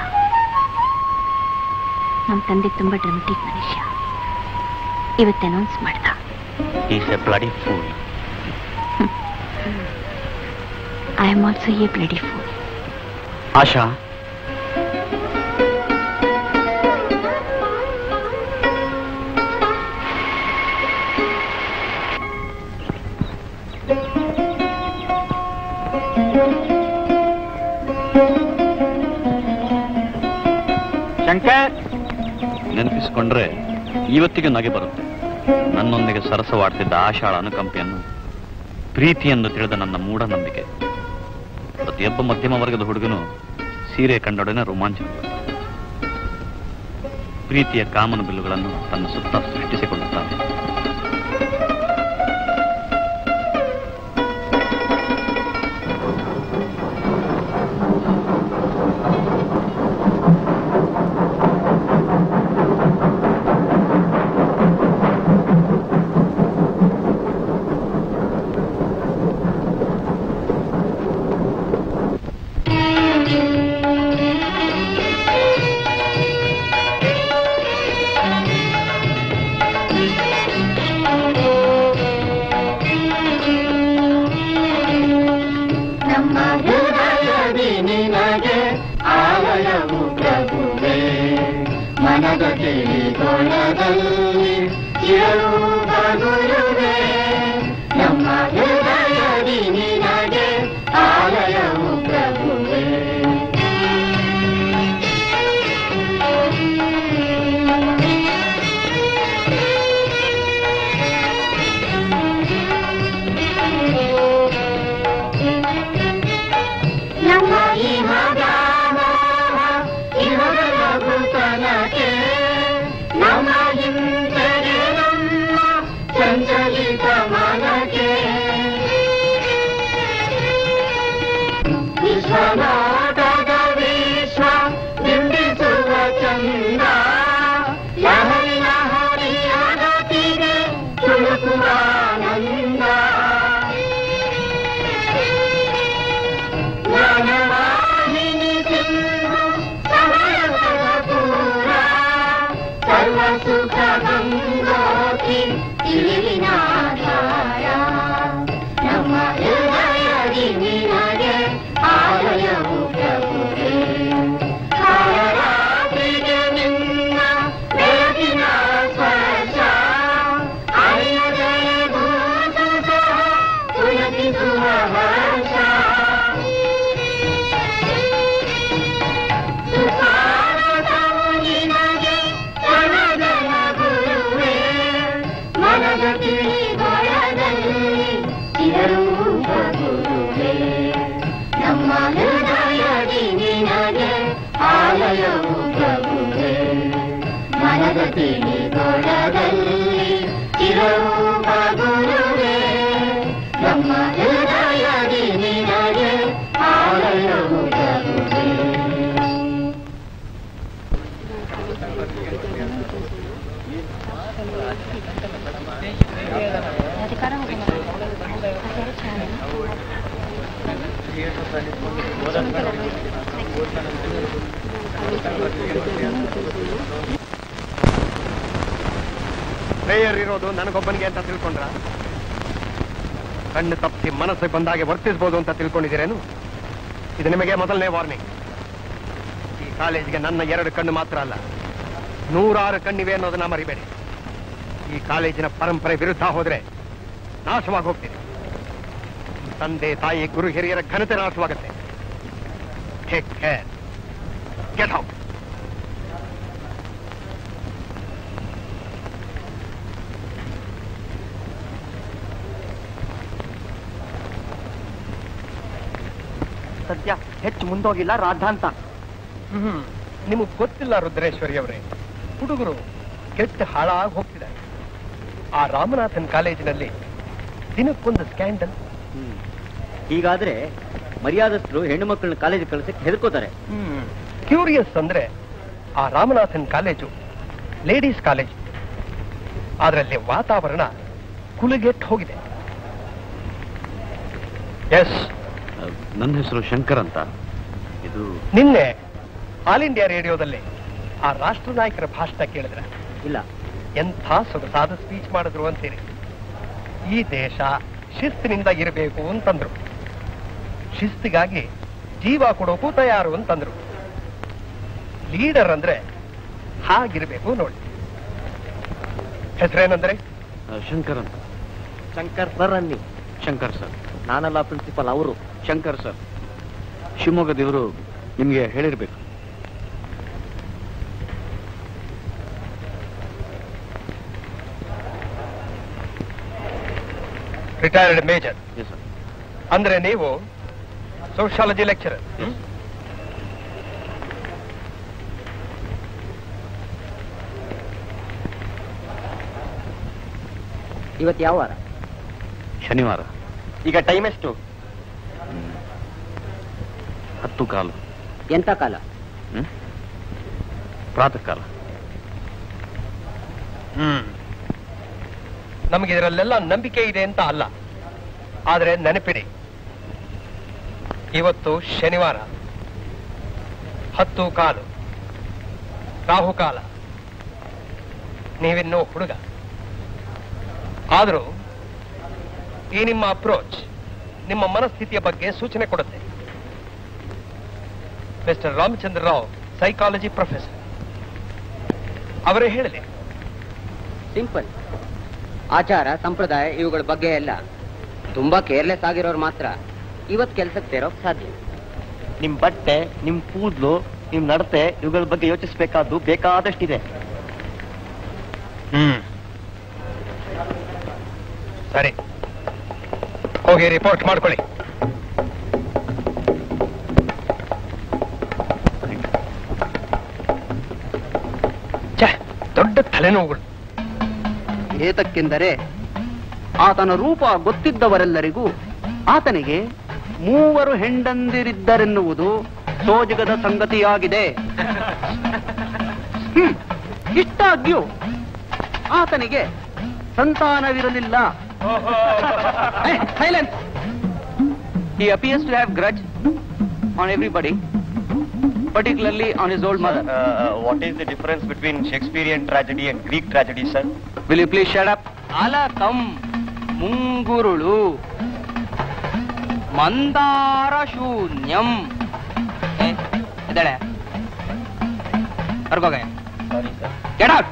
Speaker 5: ನಮ್ಮ ತಂದೆ ತುಂಬಾ ಡ್ರಮಟಿಕ್ ಮನುಷ್ಯ ಇವತ್ತು ಅನೌನ್ಸ್ ಮಾಡ್ದ
Speaker 1: is a bloody fool
Speaker 5: I am also a bloody fool
Speaker 1: Asha
Speaker 3: Shankar
Speaker 1: ನೆನಪಿಸಿಕೊಂಡ್ರೆ ಇವತ್ತಿಗೆ ನಗೆ ಬರುತ್ತೆ ನನ್ನೊಂದಿಗೆ ಸರಸವಾಡ್ತಿದ್ದ ಆಶಾಳ ಅನುಕಂಪೆಯನ್ನು ಪ್ರೀತಿಯನ್ನು ತಿಳಿದ ನನ್ನ ಮೂಢನಂಬಿಕೆ ಪ್ರತಿಯೊಬ್ಬ ಮಧ್ಯಮ ವರ್ಗದ ಹುಡುಗನು ಸೀರೆ ಕಂಡೊಡನೆ ರೋಮಾಂಚನ ಪ್ರೀತಿಯ ಕಾಮನ ಬಿಲ್ಲುಗಳನ್ನು ತನ್ನ ಸುತ್ತ ಸೃಷ್ಟಿಸಿಕೊಳ್ಳುತ್ತಾನೆ
Speaker 7: ನಮ್ಮ ಹೃದಯದಿ ನಿನಗೆ ಆಲಯವು ಪ್ರಭುವೇ ಮನದ ತಿಳಿಗೊಳದಲ್ಲಿ ಚಿರರೂಪ ಗುರುವೇ ನಮ್ಮ ಹೃದಯದಿ ನಿನಗೆ ಆಲಯವು ಪ್ರಭುವೇ ನಮ್ಮ ಈ ಮಗಾಮ ಇಹದ ಲಘುತನಕ್ಕೆ ನಮ್ಮ ಹಿಂದೆಗೆ ನಮ್ಮ ಚಂಚಲಿತ ಮನಕ್ಕೆ ವಿಶ್ವನಾಟದ ವಿಶ್ವ ಬಿಂಬಿಸುವ ಚಂದ ಲಹರಿ ಲಹರಿಯ ಗತಿಗೆ ತುಳುಕುವ ಆನಂದ ಜ್ಞಾನವಾಹಿನಿ ಸಿಂಧು ಸಮಯದ ಪೂರ ಸರ್ವ ಸುಖ ಗಂಗೋತಿ ತಿಳಿವಿನಾಧಾರ ನಮ್ಮ ಹೃದಯದಿ ನಿನಗೆ ಆಲಯವು ಪ್ರಭುವೇ ಕಾಲರಾತ್ರಿಗೆ ನಿನ್ನ ಬೆಳಕಿನ ಸ್ಪರ್ಶ ಅರಿಯದೆ ಭೂತು ಸಹ ಪುಳಕಿಸುವ ಹರ್ಷ ಸುಸ್ವಾಗತವು ನಿನಗೆ ಜನಗಣ ಗುರುವೇ ಮನದ ತಿಳಿಗೊಳದಲ್ಲಿ ಚಿರರೂಪ ಗುರುವೇ ನಮ್ಮ ಹೃದಯದಿ ನಿನಗೆ ಆಲಯವು ಪ್ರಭುವೇ ಮನದ ತಿಳಿಗೊಳದಲ್ಲಿ ಚಿರರೂಪ ಗುರುವೇ ನಮ್ಮ ಹೃದಯದಿ ನಿನಗೆ ಆಲಯವು ಪ್ರಭುವೇ
Speaker 2: ಪ್ರೇಯರ್ ಇರೋದು ನನಗೊಬ್ಬನಿಗೆ ಅಂತ ತಿಳ್ಕೊಂಡ್ರ ಕಣ್ಣು ತಪ್ಪಿಸಿ ಮನಸ್ಸಿಗೆ ಬಂದಾಗೆ ವರ್ತಿಸ್ಬೋದು ಅಂತ ತಿಳ್ಕೊಂಡಿದ್ದೀರೇನು ಇದು ನಿಮಗೆ ಮೊದಲನೇ ವಾರ್ನಿಂಗ್ ಈ ಕಾಲೇಜಿಗೆ ನನ್ನ ಎರಡು ಕಣ್ಣು ಮಾತ್ರ ಅಲ್ಲ ನೂರಾರು ಕಣ್ಣಿವೆ ಅನ್ನೋದನ್ನ ಮರಿಬೇಡಿ ಈ ಕಾಲೇಜಿನ ಪರಂಪರೆ ವಿರುದ್ಧ ಹೋದ್ರೆ ನಾಶವಾಗಿ ಹೋಗ್ತೀನಿ ತಂದೆ ತಾಯಿ ಗುರು ಹಿರಿಯರ ಘನತೆ ನಾಶವಾಗುತ್ತೆ ಟೇಕ್ ಕೇರ್ ಗೆಟ್ ಔಟ್
Speaker 4: ಸದ್ಯ ಹೆಚ್ಚು ಮುಂದೋಗಿಲ್ಲ ರಾಧಾಂತ
Speaker 2: ಹ್ಮ್ ನಿಮಗ್ ಗೊತ್ತಿಲ್ಲ ರುದ್ರೇಶ್ವರಿ ಅವರೇ ಹುಡುಗರು ಕೆಟ್ಟ ಹಾಳಾಗಿ ಹೋಗ್ತಿದ್ದಾರೆ ಆ ರಾಮನಾಥನ್ ಕಾಲೇಜಿನಲ್ಲಿ ದಿನಕ್ಕೊಂದು ಸ್ಕ್ಯಾಂಡಲ್
Speaker 4: ಹೀಗಾದ್ರೆ ಮರ್ಯಾದಸ್ಥರು ಹೆಣ್ಣು ಮಕ್ಕಳನ್ನ ಕಾಲೇಜಿಗೆ ಕಳಿಸಕ್ಕೆ ಹೆದರ್ಕೋತಾರೆ
Speaker 2: ಕ್ಯೂರಿಯಸ್ ಅಂದ್ರೆ ಆ ರಾಮನಾಥನ್ ಕಾಲೇಜು ಲೇಡೀಸ್ ಕಾಲೇಜ್ ಅದರಲ್ಲಿ ವಾತಾವರಣ ಕುಲಗೆಟ್ಟು ಹೋಗಿದೆ ಎಸ್
Speaker 1: ನನ್ನ ಹೆಸರು ಶಂಕರ್ ಅಂತ ಇದು
Speaker 2: ನಿನ್ನೆ ಆಲ್ ಇಂಡಿಯಾ ರೇಡಿಯೋದಲ್ಲಿ ಆ ರಾಷ್ಟ್ರ ನಾಯಕರ ಭಾಷಣ ಕೇಳಿದ್ರೆ
Speaker 4: ಇಲ್ಲ
Speaker 2: ಎಂಥ ಸೊಗಸಾದ ಸ್ಪೀಚ್ ಮಾಡಿದ್ರು ಅಂತೀರಿ ಈ ದೇಶ ಶಿಸ್ತಿನಿಂದ ಇರಬೇಕು ಅಂತಂದ್ರು ಶಿಸ್ತಿಗಾಗಿ ಜೀವ ಕೊಡೋಕು ತಯಾರು ಅಂತಂದ್ರು ಲೀಡರ್ ಅಂದ್ರೆ ಹಾಗಿರ್ಬೇಕು ನೋಡಿ ಹೆಸರೇನಂದ್ರೆ
Speaker 1: ಆ, ಶಂಕರ್ ಅಂತ
Speaker 4: ಶಂಕರ್ ಸರ್ ಅನ್ನಿ
Speaker 1: ಶಂಕರ್ ಸರ್
Speaker 4: ನಾನಲ್ಲ ಪ್ರಿನ್ಸಿಪಲ್ ಅವರು
Speaker 1: ಶಂಕರ್ ಸರ್ ಶಿವಮೊಗ್ಗದವರು ನಿಮಗೆ ಹೇಳಿರ್ಬೇಕು
Speaker 2: ರಿಟೈರ್ಡ್ ಮೇಜರ್
Speaker 1: ಎಸ್ ಸರ್
Speaker 2: ಅಂದ್ರೆ ನೀವು ಸೋಷಿಯಾಲಜಿ ಲೆಕ್ಚರರ್
Speaker 4: ಇವತ್ತು ಯಾವ ವಾರ
Speaker 1: ಶನಿವಾರ
Speaker 4: ಈಗ ಟೈಮ್ ಎಷ್ಟು
Speaker 1: ಹತ್ತು ಕಾಲು
Speaker 4: ಎಂತ ಕಾಲ
Speaker 1: ಹ್ಮ್? ಪ್ರಾತಃ ಕಾಲ
Speaker 2: ಹ್ಮ್ ನಮಗೆ ಇದರಲ್ಲೆಲ್ಲ ನಂಬಿಕೆ ಇದೆ ಅಂತ ಅಲ್ಲ ಆದ್ರೆ ನೆನಪಿಡಿ ಇವತ್ತು ಶನಿವಾರ ಹತ್ತು ಕಾಲು ರಾಹುಕಾಲ ನೀವಿನ್ನೂ ಹುಡುಗ ಆದರೂ ಈ ನಿಮ್ಮ ಅಪ್ರೋಚ್ ನಿಮ್ಮ ಮನಸ್ಥಿತಿಯ ಬಗ್ಗೆ ಸೂಚನೆ ಕೊಡುತ್ತೆ mister Ramachandra Rao psychology professor ಅವರೇ ಹೇಳಲಿ
Speaker 8: ಸಿಂಪಲ್ ಆಚಾರ ಸಂಪ್ರದಾಯ ಇವುಗಳ ಬಗ್ಗೆ ಎಲ್ಲ ತುಂಬಾ ಕೇರ್ಲೆಸ್ ಆಗಿರೋರು ಮಾತ್ರ ಇವತ್ ಕೆಲ್ಸಕ್ಕೆ ಸೇರೋಕ್ ಸಾಧ್ಯ
Speaker 4: ನಿಮ್ ಬಟ್ಟೆ ನಿಮ್ ಕೂದ್ಲು ನಿಮ್ ನಡತೆ ಇವುಗಳ ಬಗ್ಗೆ ಯೋಚಿಸಬೇಕಾದ್ದು ಬೇಕಾದಷ್ಟಿದೆ
Speaker 2: ಹ್ಮ್ ಸರಿ ಹೋಗಿ ರಿಪೋರ್ಟ್ ಮಾಡ್ಕೊಳ್ಳಿ ಛೆ, ದೊಡ್ಡ ತಲೆನೋವುಗಳು
Speaker 8: ಏತಕ್ಕೆಂದರೆ ಆತನ ರೂಪ ಗೊತ್ತಿದ್ದವರೆಲ್ಲರಿಗೂ ಆತನಿಗೆ ಮೂವರು ಹೆಂಡಂದಿರಿದ್ದರೆನ್ನುವುದು ಸೋಜಗದ ಸಂಗತಿಯಾಗಿದೆ ಹ್ಮ್. ಇಷ್ಟಾಗ್ಯೂ ಆತನಿಗೆ ಸಂತಾನವಿರಲಿಲ್ಲ silence He appears to have grudge on everybody, particularly on his old mother.
Speaker 4: What is the difference between Shakespearean tragedy and Greek tragedy sir
Speaker 8: Will you please shut up? ಅಲಕಂ ಮುಂಗುರುಳು ಮಂದಾರ ಶೂನ್ಯಂ ಏ, ಎದ್ದೇಳೆ ಹೊರ್ಗೋಗೆ
Speaker 4: ಸಾರಿ ಸರ್
Speaker 8: Get out!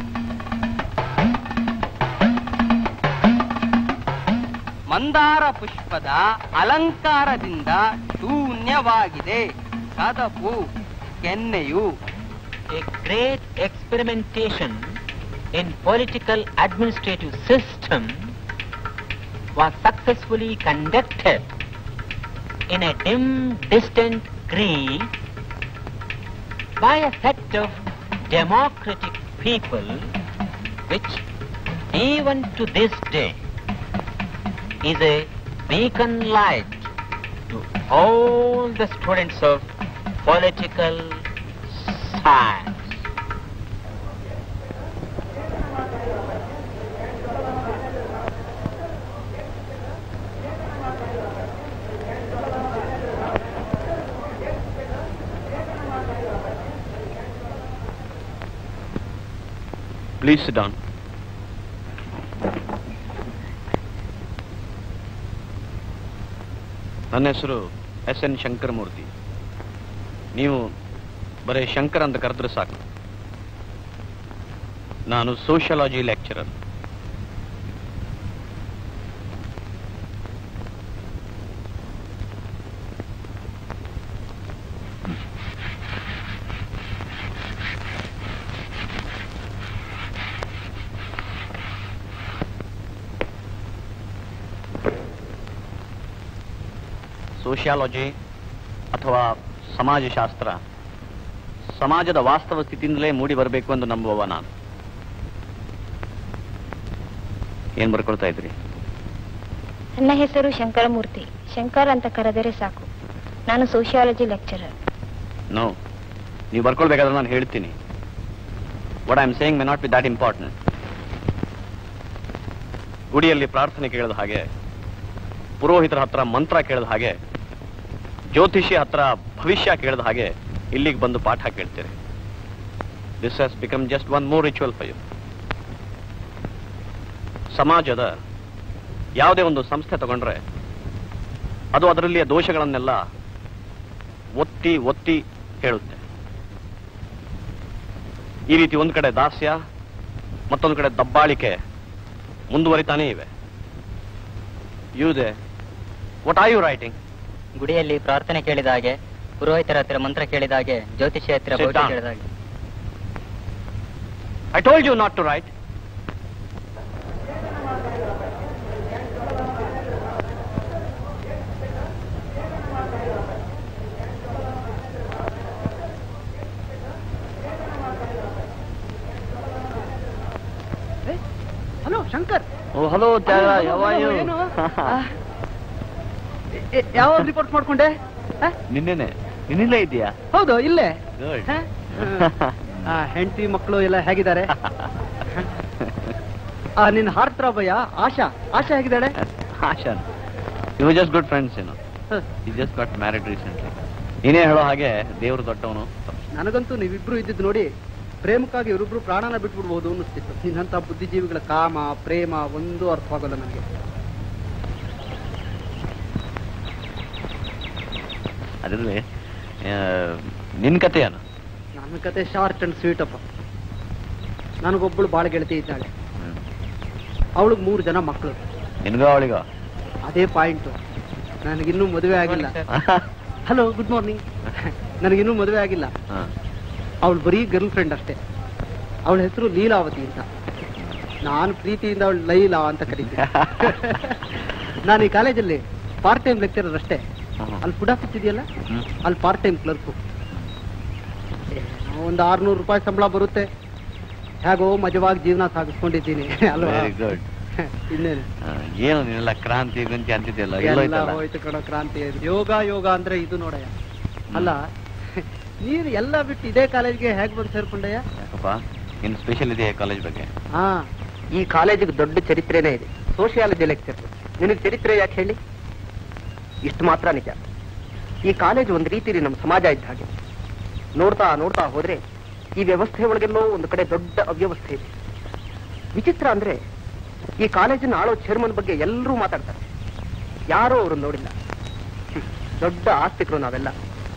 Speaker 8: ಮಂದಾರ ಪುಷ್ಪದ ಅಲಂಕಾರದಿಂದ ಶೂನ್ಯವಾಗಿದೆ ಕದಪು ಕೆನ್ನೆಯು
Speaker 9: a great experimentation in political administrative system was successfully conducted in a dim distant Greece by a set of democratic people which even to this day is a beacon light to all the students of political science.
Speaker 1: Please sit down ನನ್ನ ಹೆಸರು S N Shankaramurthy ನೀವು ಬರೀ ಶಂಕರ್ ಅಂತ ಕರೆದ್ರೆ ಸಾಕು ನಾನು sociology lecturer sociology ಅಥವಾ ಸಮಾಜಶಾಸ್ತ್ರ ಸಮಾಜದ ವಾಸ್ತವ ಸ್ಥಿತಿಯಿಂದಲೇ ಮೂಡಿ ಬರಬೇಕು ಎಂದು ನಂಬುವವ ನಾನು ಏನ್ ಬರ್ಕೊಳ್ತಾ ಇದ್ರಿ
Speaker 10: ನನ್ನ ಹೆಸರು ಶಂಕರಮೂರ್ತಿ ಶಂಕರ್ ಅಂತ ಕರೆದರೆ ಸಾಕು ನಾನು ಸೋಷಿಯಾಲಜಿ ಲೆಕ್ಚರರ್
Speaker 1: ನೋ ನೀವು ಬರ್ಕೊಳ್ಬೇಕಾದ್ರೆ ನಾನು ಹೇಳ್ತೀನಿ what I am saying may not be that important ಗುಡಿಯಲ್ಲಿ ಪ್ರಾರ್ಥನೆ ಕೇಳಿದ ಹಾಗೆ ಪುರೋಹಿತರ ಹತ್ರ ಮಂತ್ರ ಕೇಳಿದ ಹಾಗೆ ಜ್ಯೋತಿಷಿ ಹತ್ರ ಭವಿಷ್ಯ ಕೇಳಿದ ಹಾಗೆ ಇಲ್ಲಿಗೆ ಬಂದು ಪಾಠ ಕೇಳ್ತೀರಿ this has become just one more ritual for you ಸಮಾಜದ ಯಾವುದೇ ಒಂದು ಸಂಸ್ಥೆ ತಗೊಂಡ್ರೆ ಅದು ಅದರಲ್ಲಿಯ ದೋಷಗಳನ್ನೆಲ್ಲ ಒತ್ತಿ ಒತ್ತಿ ಹೇಳುತ್ತೆ ಈ ರೀತಿ ಒಂದು ಕಡೆ ದಾಸ್ಯ ಮತ್ತೊಂದು ಕಡೆ ದಬ್ಬಾಳಿಕೆ ಮುಂದುವರಿತಾನೇ ಇವೆ ಯೂದೆ ವಾಟ್ ಆರ್ ಯು ರೈಟಿಂಗ್
Speaker 11: ಗುಡಿಯಲ್ಲಿ ಪ್ರಾರ್ಥನೆ ಕೇಳಿದ ಹಾಗೆ ಪುರೋಹಿತರ ಹತ್ರ ಮಂತ್ರ ಕೇಳಿದ ಹಾಗೆ ಜ್ಯೋತಿಷಿ ಹತ್ರ
Speaker 1: Sit
Speaker 11: ಭವಿಷ್ಯ
Speaker 1: down.
Speaker 11: ಕೇಳಿದ ಹಾಗೆ
Speaker 1: I told you not to write
Speaker 12: hello Shankar
Speaker 1: ಓ ಹಲೋ ತ್ಯಾಗ ಯಾವ
Speaker 12: ಏನು? ಆ, ಎ- ಯಾವಾಗ ರಿಪೋರ್ಟ್ ಮಾಡ್ಕೊಂಡೆ ಆ?
Speaker 1: ನಿನ್ನೆನೆ ನಿನ್ನೆಲ್ಲೇ ಇದೆಯಾ
Speaker 12: ಹೌದು ಇಲ್ಲೇ
Speaker 1: ಗುಡ್
Speaker 12: ಆ, ಹೆಂಡತಿ ಮಕ್ಕಳು ಎಲ್ಲ ಹೇಗಿದ್ದಾರೆ ಆ, ನಿನ್ ಹಾರ್ಟ್ರಾಬಯ್ಯ ಆಶಾ ಆಶಾ ಹೇಗಿದ್ದಾಳೆ
Speaker 1: Asha you just good friends ಏನು
Speaker 12: ಹ.
Speaker 1: ಈ ಜಸ್ಟ್ ಗಾಟ್ ಮ್ಯಾರಿಡ್ ರೀಸೆಂಟ್ಲಿ ನೀನೇ ಹೇಳೋ ಹಾಗೆ ದೇವ್ರು ದೊಡ್ಡವನು
Speaker 12: ನನಗಂತೂ ನೀವಿಬ್ರು ಇದ್ದಿದ್ದು ನೋಡಿ ಪ್ರೇಮಕ್ಕಾಗಿ ಇವರಿಬ್ರು ಪ್ರಾಣನ ಬಿಟ್ಬಿಡ್ಬೋದು ಅನ್ನಿಸ್ತಿತ್ತು ನಿನ್ನಂತ ಬುದ್ಧಿಜೀವಿಗಳ ಕಾಮ ಪ್ರೇಮ ಒಂದು ಅರ್ಥವಾಗಲ್ಲ ನನಗೆ
Speaker 1: ಅದರಲ್ಲಿ ನಿನ್ ಕತೆ ಏನು
Speaker 12: ನನ್ನ ಕತೆ ಶಾರ್ಟ್ ಅಂಡ್ ಸ್ವೀಟ್ ಅಪ್ಪ ನನಗೊಬ್ಬಳು ಬಾಳ ಗೆಳತಿ ಇದ್ದಾಳೆ ಅವಳಿಗೆ ಮೂರು ಜನ ಮಕ್ಕಳು
Speaker 1: ನಿನ್ಗೋ ಅವಳಿಗೋ
Speaker 12: ಅದೇ ಪಾಯಿಂಟ್ ನನಗಿನ್ನೂ ಮದುವೆ ಆಗಿಲ್ಲ ಹಲೋ ಗುಡ್ ಮಾರ್ನಿಂಗ್ ನನಗಿನ್ನೂ ಮದುವೆ ಆಗಿಲ್ಲ ಅವಳು ಬರೀ ಗರ್ಲ್ ಫ್ರೆಂಡ್ ಅಷ್ಟೇ ಅವಳ ಹೆಸರು ಲೀಲಾವತಿ ಅಂತ ನಾನು ಪ್ರೀತಿಯಿಂದ ಅವಳು ಲೈಲಾ ಅಂತ ಕರೀತೀನಿ ನಾನು ಈ ಕಾಲೇಜಲ್ಲಿ ಪಾರ್ಟ್ ಟೈಮ್ ಲೆಕ್ಚರರ್ ಅಷ್ಟೇ ಅಲ್ಲಿ ಫುಡ್ ಆಫೀಸ್ ಇದೆಯಲ್ಲ ಅಲ್ಲಿ ಪಾರ್ಟ್ ಟೈಮ್ ಕ್ಲರ್ಕು ಒಂದು ಆರ್ನೂರು ರೂಪಾಯಿ ಸಂಬಳ ಬರುತ್ತೆ ಹೇಗೋ ಮಜವಾಗಿ ಜೀವನ ಸಾಗಿಸ್ಕೊಂಡಿದ್ದೀನಿ ಅಲ್ವಾ
Speaker 1: ವೆರಿ ಗುಡ್
Speaker 12: ಇನ್ನೇನು
Speaker 1: ಏನು ನೀನೆಲ್ಲ ಕ್ರಾಂತಿ ಗಂತಿ ಅಂತಿದ್ಯಲ್ಲ
Speaker 12: ಎಲ್ಲ
Speaker 1: ಎಲ್ಲೋಯ್ತಲ್ಲ
Speaker 12: ಹೋಯ್ತು ಕಣೋ ಕ್ರಾಂತಿ ಯೋಗ ಯೋಗ ಅಂದ್ರೆ ಇದು ನೋಡಯ್ಯ ಅಲ್ಲ ನೀನು ಎಲ್ಲ ಬಿಟ್ಟು ಇದೇ ಕಾಲೇಜ್ಗೆ ಹೇಗ್ ಬಂದು ಸೇರ್ಕೊಂಡಯ್ಯ
Speaker 1: ಯಾಕಪ್ಪ ನಿನ್ ಸ್ಪೆಷಲ್ ಇದೆ ಕಾಲೇಜ್ ಬಗ್ಗೆ
Speaker 12: ಹಾ ಈ ಕಾಲೇಜಿಗೆ ದೊಡ್ಡ ಚರಿತ್ರೆನೇ ಇದೆ ಸೋಷಿಯಾಲಜಿ ಲೆಕ್ಚರ್ ನಿನಗೆ ಚರಿತ್ರೆ ಯಾಕೆ ಹೇಳಿ ಇಷ್ಟು ಮಾತ್ರ ನಿಜ ಈ ಕಾಲೇಜ್ ಒಂದು ರೀತಿಲಿ ನಮ್ಮ ಸಮಾಜ ಇದ್ದ ಹಾಗೆ ನೋಡ್ತಾ ನೋಡ್ತಾ ಹೋದ್ರೆ ಈ ವ್ಯವಸ್ಥೆ ಒಳಗೆಲ್ಲೋ ಒಂದು ಕಡೆ ದೊಡ್ಡ ಅವ್ಯವಸ್ಥೆ ಇದೆ ವಿಚಿತ್ರ ಅಂದ್ರೆ ಈ ಕಾಲೇಜಿನ ಆಳೋ ಚೇರ್ಮನ್ ಬಗ್ಗೆ ಎಲ್ಲರೂ ಮಾತಾಡ್ತಾರೆ ಯಾರೂ ಅವರು ನೋಡಿಲ್ಲ ಹ್ಮ್. ದೊಡ್ಡ ಆಸ್ತಿಕರು ನಾವೆಲ್ಲ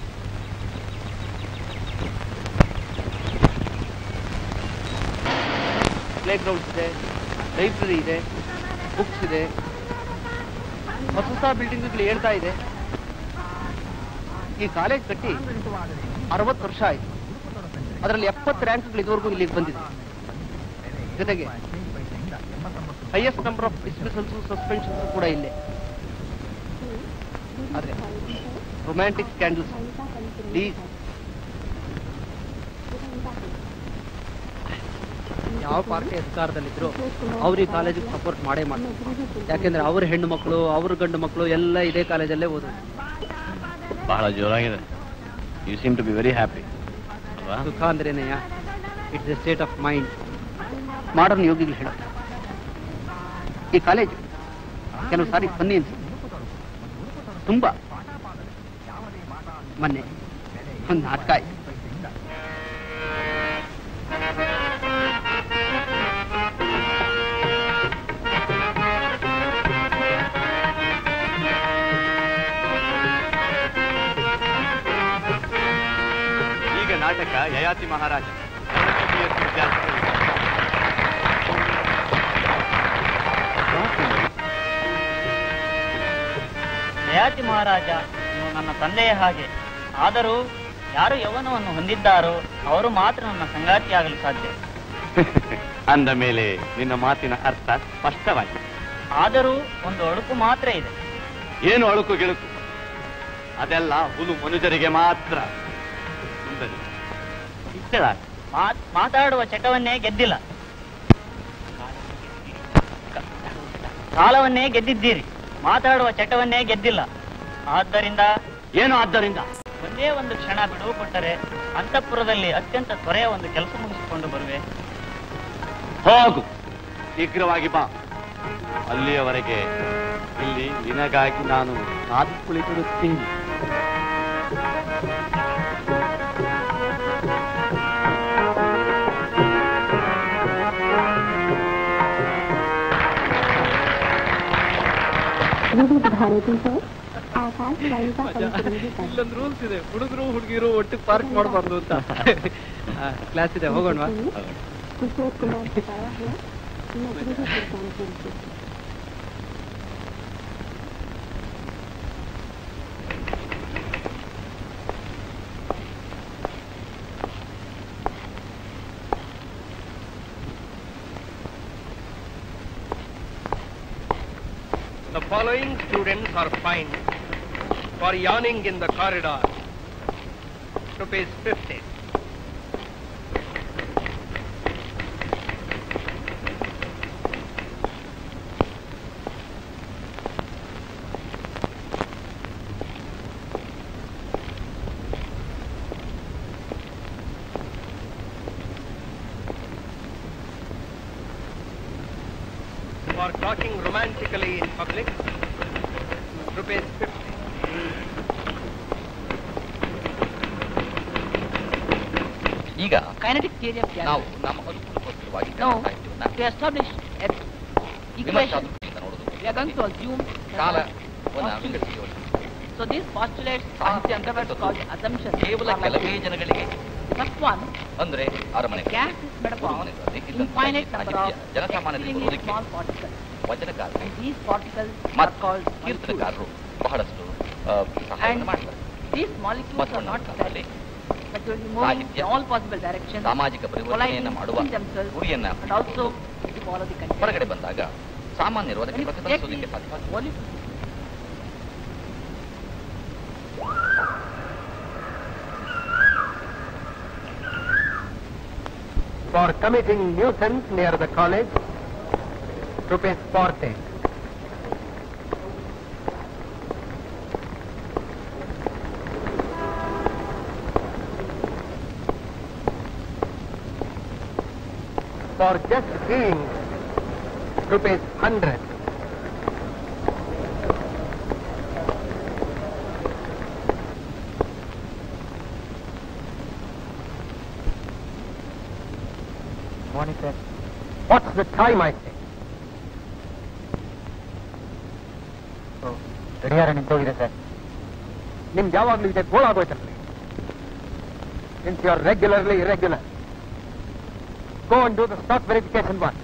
Speaker 12: ಪ್ಲೇ ಗ್ರೌಂಡ್ಸ್ ಇದೆ ಲೈಬ್ರರಿ ಇದೆ ಬುಕ್ಸ್ ಇದೆ ಹೊಸ ಹೊಸ ಬಿಲ್ಡಿಂಗ್ಗಳು ಹೇಳ್ತಾ ಇದೆ ಈ ಕಾಲೇಜ್ ಕಟ್ಟಿ ಅರವತ್ತು ವರ್ಷ ಆಯ್ತು ಅದರಲ್ಲಿ ಎಪ್ಪತ್ತು ರ್ಯಾಂಕ್ಗಳು ಇದುವರೆಗೂ ಇಲ್ಲಿಗೆ ಬಂದಿದೆ ಜೊತೆಗೆ highest number of dismissals suspensions ಕೂಡ ಇಲ್ಲೇ ಆದ್ರೆ ರೊಮ್ಯಾಂಟಿಕ್ ಸ್ಕ್ಯಾಂಡಲ್ಸ್ ಪ್ಲೀಸ್ ಯಾವ ಪಾರ್ಟಿ ಅಧಿಕಾರದಲ್ಲಿದ್ರು ಅವ್ರ ಈ ಕಾಲೇಜಿಗೆ ಸಪೋರ್ಟ್ ಮಾಡೇ ಮಾಡ್ತಾರೆ ಯಾಕೆಂದ್ರೆ ಅವ್ರ ಹೆಣ್ಣು ಮಕ್ಕಳು ಅವ್ರ ಗಂಡು ಮಕ್ಕಳು ಎಲ್ಲ ಇದೇ ಕಾಲೇಜಲ್ಲೇ ಓದೋದು
Speaker 1: ಬಹಳ ಜೋರಾಗಿದೆ you seem to be very happy ಅಲ್ವಾ
Speaker 12: ಸುಖ ಅಂದ್ರೇನೆಯ it's a state of mind modern ಯೋಗಿಗಳು ಹೇಳುತ್ತೆ ಈ ಕಾಲೇಜ್ ಕೆಲವು ಸಾರಿ ಫನ್ನಿ ಅನ್ಸುತ್ತೆ ತುಂಬಾ ಮೊನ್ನೆ ಒಂದು ನಾಟಕ ಆಯ್ತು
Speaker 1: ಈಗ ನಾಟಕ ಯಯಾತಿ ಮಹಾರಾಜ ಎರಡನೇ PhD ವಿದ್ಯಾರ್ಥಿಗಳಿಗೆ.
Speaker 11: ಜಯಾತಿ ಮಹಾರಾಜ ನೀವು ನನ್ನ ತಂದೆಯ ಹಾಗೆ ಆದರೂ ಯಾರು ಯೌವನವನ್ನು ಹೊಂದಿದ್ದಾರೋ ಅವರು ಮಾತ್ರ ನನ್ನ ಸಂಗಾತಿಯಾಗಲು ಸಾಧ್ಯ
Speaker 1: ಅಂದ ಮೇಲೆ ನಿನ್ನ ಮಾತಿನ ಅರ್ಥ ಸ್ಪಷ್ಟವಾಗಿದೆ
Speaker 11: ಆದರೂ ಒಂದು ಅಳುಕು ಮಾತ್ರ ಇದೆ
Speaker 1: ಏನು ಅಳುಕು ಗಿಳುಕು ಅದೆಲ್ಲ ಹುಲು ಮನುಜರಿಗೆ ಮಾತ್ರ ಸುಂದರಿ ಇಷ್ಟಳ
Speaker 11: ಮಾತ್- ಮಾತಾಡುವ ಚಟವನ್ನೇ ಗೆದ್ದಿಲ್ಲ ಕಾಲವನ್ನೇ ಗೆದ್ದಿದ್ದೀರಿ ಮಾತಾಡುವ ಚಟವನ್ನೇ ಗೆದ್ದಿಲ್ಲ ಆದ್ದರಿಂದ
Speaker 1: ಏನು ಆದ್ದರಿಂದ
Speaker 11: ಒಂದೇ ಒಂದು ಕ್ಷಣ ಬಿಡುವು ಕೊಟ್ಟರೆ ಅಂತಃಪುರದಲ್ಲಿ ಅತ್ಯಂತ ತ್ವರೆಯ ಒಂದು ಕೆಲಸ ಮುಗಿಸುತ್ತೇನೆ ಕರೆದುಕೊಂಡು ಬರುವೆ
Speaker 1: ಹೋಗು ಶೀಘ್ರವಾಗಿ ಬಾ ಅಲ್ಲಿಯವರೆಗೆ ಇಲ್ಲಿ ನಿನಗಾಗಿ ನಾನು ಕಾದು ಕುಳಿತಿರುತ್ತೀನಿ
Speaker 13: ವಿವಿಧ ಭಾರತಿ ಸರ್ ಆಕಾಶವಾಣಿ का संप्रेषित है।
Speaker 14: ಇಲ್ಲೊಂದು ರೂಲ್ಸ್ ಇದೆ ಹುಡುಗರು ಹುಡುಗಿರು ಒಟ್ಟಿಗೆ ಪಾರ್ಕ್ ಮಾಡಬಾರ್ದು ಅಂತ ಕ್ಲಾಸ್ ಇದೆ ಹೋಗೋಣವಾ
Speaker 13: किशोर कुमार बताया है नगरी के सुल्तानपुर से
Speaker 2: The following students are fined for yawning in the corridor. Rupees 50. For talking romantically in public, rupees 50.
Speaker 15: ಈಗ
Speaker 16: kinetic theory of
Speaker 15: ನಾವು
Speaker 16: gravity.
Speaker 15: ನಮ್ಮ ಅನುಕೂಲಕ್ಕೋಸ್ಕರವಾಗಿ
Speaker 16: No,
Speaker 15: ಸಾಹಿತ್ಯವನ್ನ
Speaker 16: to establish an equation,
Speaker 15: ವಿಮರ್ಶಾತ್ಮಕತೆಯಿಂದ ನೋಡುವುದು
Speaker 16: we are going to assume
Speaker 15: ಕಾಲ
Speaker 16: postulates.
Speaker 15: ವಿಂಗಡಿಸಿ
Speaker 16: So these postulates are
Speaker 15: ಸಾಹಿತ್ಯ ಅಂತ
Speaker 16: sometimes
Speaker 15: ಕರೆದದ್ದು
Speaker 16: called assumptions.
Speaker 15: ಕೇವಲ
Speaker 16: or like
Speaker 15: ಕೆಲವೇ
Speaker 16: this.
Speaker 15: ಜನಗಳಿಗೆ
Speaker 16: First one,
Speaker 15: ಅಂದ್ರೆ ಅರಮನೆ
Speaker 16: gas is made up of infinite number of
Speaker 15: ಜನಸಾಮಾನ್ಯರಿಗೆ
Speaker 16: extremely
Speaker 15: ಬರೋದಕ್ಕೆ
Speaker 16: small particles.
Speaker 15: ವಚನಕಾರ
Speaker 16: And these particles are
Speaker 15: ಮತ್ತು
Speaker 16: called molecules.
Speaker 15: ಕೀರ್ತನಕಾರರು ಬಹಳಷ್ಟು ಆ, ಸಹಾಯವನ್ನು
Speaker 16: And
Speaker 15: ಮಾಡ್ತಾರೆ
Speaker 16: these molecules are not
Speaker 15: ಮಧ್ವನಲ್ಲಿ
Speaker 16: static, but they will be moving
Speaker 15: ಸಾಹಿತ್ಯ
Speaker 16: in all possible directions,
Speaker 15: ಸಾಮಾಜಿಕ ಪರಿವರ್ತನೆಯನ್ನ
Speaker 16: colliding
Speaker 15: ಮಾಡುವ
Speaker 16: within themselves,
Speaker 15: ಗುರಿಯನ್ನ
Speaker 16: and also to follow the content.
Speaker 15: ಹೊರಗಡೆ ಬಂದಾಗ ಸಾಮಾನ್ಯರು ಅದಕ್ಕೆ
Speaker 16: When you take
Speaker 15: ಪ್ರತಿಫಲಿಸೋದಕ್ಕೆ
Speaker 16: these
Speaker 15: ಸಾಧ್ಯವಾಗ್ತದೆ
Speaker 16: molecules,
Speaker 2: For committing nuisance near the college, rupees 40. For just being, rupees 100.
Speaker 14: Morning, sir.
Speaker 2: What's the time, I say?
Speaker 14: ಗಡಿಯಾರ ನಿಂತೋಗಿದೆ sir
Speaker 2: ನಿಮ್ಗೆ ಯಾವಾಗ್ಲೂ ಇದೆ ಗೋಳಾಗೋಯ್ತಲ್ರಿ since you are regularly irregular go and do the stock verification one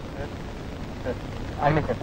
Speaker 14: ಆಗಲಿ sir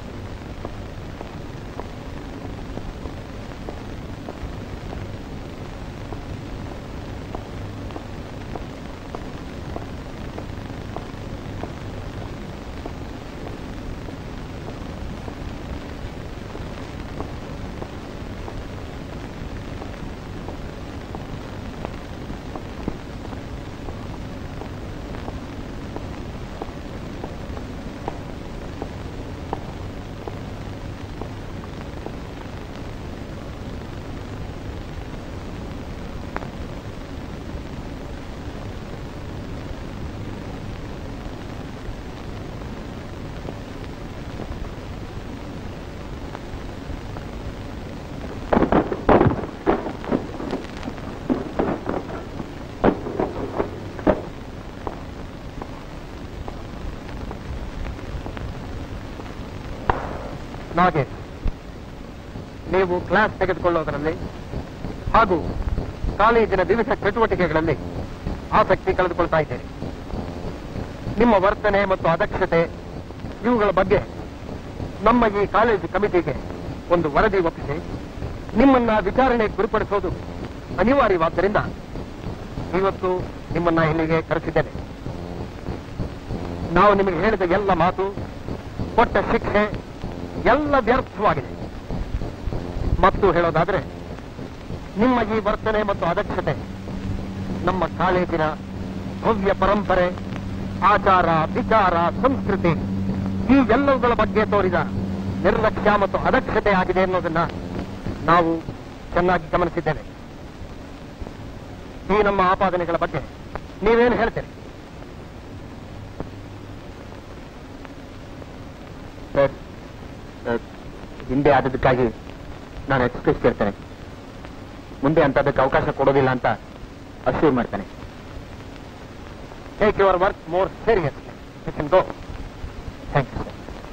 Speaker 2: Nagesh ನೀವು class ತೆಗೆದುಕೊಳ್ಳೋದರಲ್ಲಿ ಹಾಗೂ ಕಾಲೇಜಿನ ವಿವಿಧ ಚಟುವಟಿಕೆಗಳಲ್ಲಿ ಆಸಕ್ತಿ ಕಳೆದುಕೊಳ್ತಾ ಇದ್ದೀರಿ ನಿಮ್ಮ ವರ್ತನೆ ಮತ್ತು ಅದಕ್ಷತೆ ಇವುಗಳ ಬಗ್ಗೆ ನಮ್ಮ ಈ ಕಾಲೇಜು ಕಮಿಟಿಗೆ ಒಂದು ವರದಿ ಒಪ್ಪಿಸಿ ನಿಮ್ಮನ್ನ ವಿಚಾರಣೆ ಗುರುಪಡಿಸೋದು ಅನಿವಾರ್ಯವಾದ್ದರಿಂದ ಇವತ್ತು ನಿಮ್ಮನ್ನ ಇಲ್ಲಿಗೆ ಕರೆಸಿದ್ದೇನೆ ನಾವು ನಿಮಗೆ ಹೇಳಿದ ಎಲ್ಲ ಮಾತು ಕೊಟ್ಟ ಶಿಕ್ಷೆ ಎಲ್ಲ ವ್ಯರ್ಥವಾಗಿದೆ ಮತ್ತು ಹೇಳೋದಾದ್ರೆ ನಿಮ್ಮ ಈ ವರ್ತನೆ ಮತ್ತು ಅದಕ್ಷತೆ ನಮ್ಮ ಕಾಲೇಜಿನ ಭವ್ಯ ಪರಂಪರೆ ಆಚಾರ ವಿಚಾರ ಸಂಸ್ಕೃತಿ ಈ ಎಲ್ಲವುಗಳ ಬಗ್ಗೆ ತೋರಿದ ನಿರ್ಲಕ್ಷ್ಯ ಮತ್ತು ಅದಕ್ಷತೆ ಆಗಿದೆ ಅನ್ನೋದನ್ನ ನಾವು ಚೆನ್ನಾಗಿ ಗಮನಿಸಿದ್ದೇವೆ ಈ ನಮ್ಮ ಆಪಾದನೆಗಳ ಬಗ್ಗೆ ನೀವೇನು ಹೇಳ್ತೀರಿ
Speaker 12: ಸರ್ ಹಿಂದೆ ಆದದಕ್ಕಾಗಿ ನಾನು ಎಕ್ಸ್ಪ್ರೆಸ್ ಕೇಳ್ತೇನೆ ಮುಂದೆ ಅಂತದಕ್ಕೆ ಅವಕಾಶ ಕೊಡೋದಿಲ್ಲ ಅಂತ ಅಶ್ಯೂರ್ ಮಾಡ್ತೇನೆ take your work more serious go thank you sir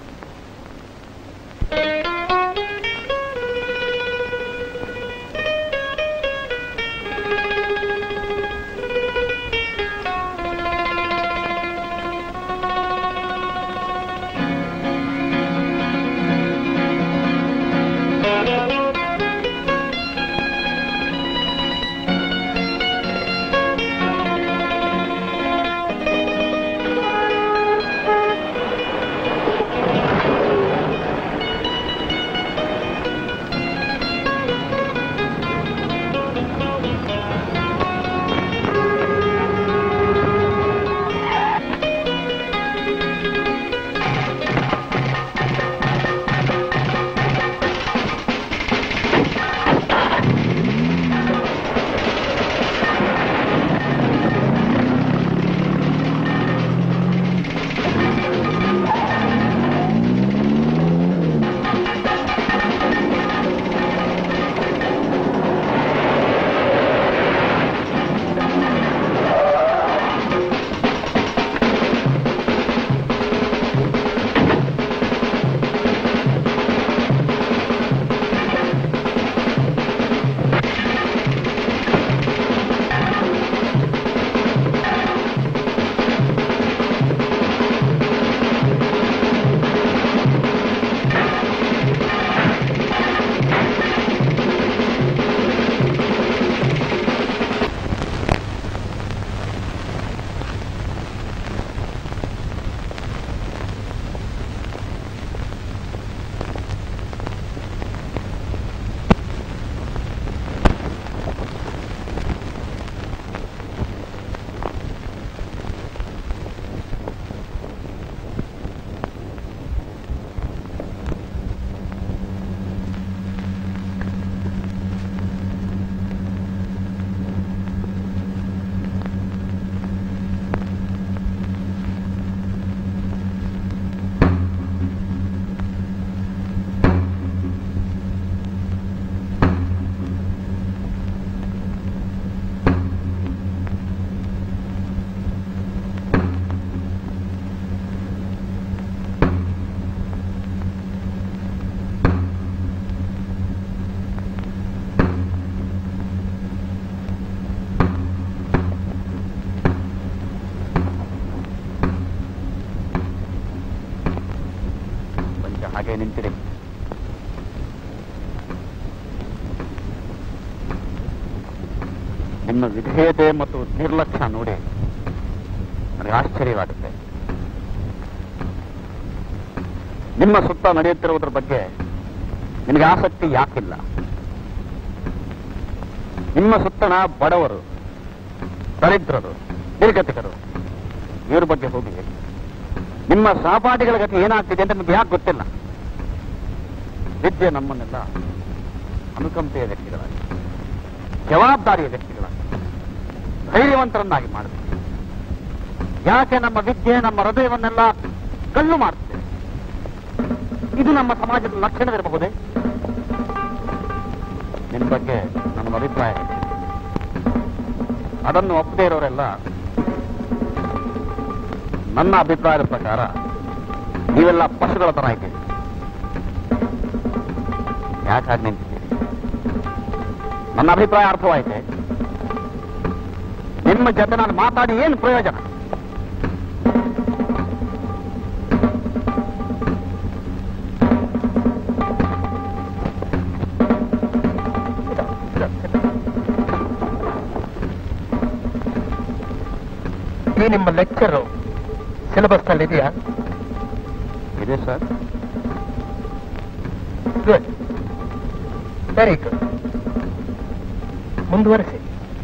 Speaker 12: ಕೊಂಚ ಹಾಗೆ ನಿಂತಿರಿ ನಿಮ್ಮ ವಿಧೇಯತೆ ಮತ್ತು ನಿರ್ಲಕ್ಷ್ಯ ನೋಡಿ ನನಗೆ ಆಶ್ಚರ್ಯವಾಗುತ್ತೆ ನಿಮ್ಮ ಸುತ್ತ ನಡೆಯುತ್ತಿರುವುದರ ಬಗ್ಗೆ ನಿಮಗೆ ಆಸಕ್ತಿ ಯಾಕಿಲ್ಲ ನಿಮ್ಮ ಸುತ್ತಣ ಬಡವರು ದರಿದ್ರರು ನಿರ್ಗತಿಕರು ಇವ್ರ ಬಗ್ಗೆ ಹೋಗಿ ನಿಮ್ಮ ಸಹಪಾಠಿಗಳ ಗತಿ ಏನಾಗ್ತಿದೆ ಅಂತ ನಿಮ್ಗೆ ಯಾಕೆ ಗೊತ್ತಿಲ್ಲ ವಿದ್ಯೆ ನಮ್ಮನ್ನೆಲ್ಲ ಅನುಕಂಪೆಯ ವ್ಯಕ್ತಿಗಳಾಗಿ ಜವಾಬ್ದಾರಿಯ ವ್ಯಕ್ತಿಗಳಾಗಿ ಧೈರ್ಯವಂತರನ್ನಾಗಿ ಮಾಡುತ್ತೆ ಯಾಕೆ ನಮ್ಮ ವಿದ್ಯೆ ನಮ್ಮ ಹೃದಯವನ್ನೆಲ್ಲ ಕಲ್ಲು ಮಾಡುತ್ತೆ ಇದು ನಮ್ಮ ಸಮಾಜದ ಲಕ್ಷಣವಿರಬಹುದೇ ನಿಮ್ಮ ಬಗ್ಗೆ ನನ್ನ ಅಭಿಪ್ರಾಯ ಇದೆ ಅದನ್ನು ಒಪ್ಪದೇ ಇರೋರೆಲ್ಲ ನನ್ನ ಅಭಿಪ್ರಾಯದ ಪ್ರಕಾರ ನೀವೆಲ್ಲ ಪಶುಗಳ ತರ ಇದ್ದೀರಿ ಯಾಕಾಗಿ ನಿಂತಿದ್ದೀರಿ ನನ್ನ ಅಭಿಪ್ರಾಯ ಅರ್ಥವಾಯಿತೆ ನಿಮ್ಮ ಜೊತೆ ನಾನು ಮಾತಾಡಿ ಏನು ಪ್ರಯೋಜನ
Speaker 2: ಈ ನಿಮ್ಮ ಲೆಕ್ಚರ್ ಸಿಲೆಬಸ್ ನಲ್ಲಿ ಇದೆಯಾ
Speaker 12: ಇದೆ ಸರ್
Speaker 2: ಗುಡ್ ವೆರಿ ಗುಡ್ ಮುಂದುವರಿಸಿ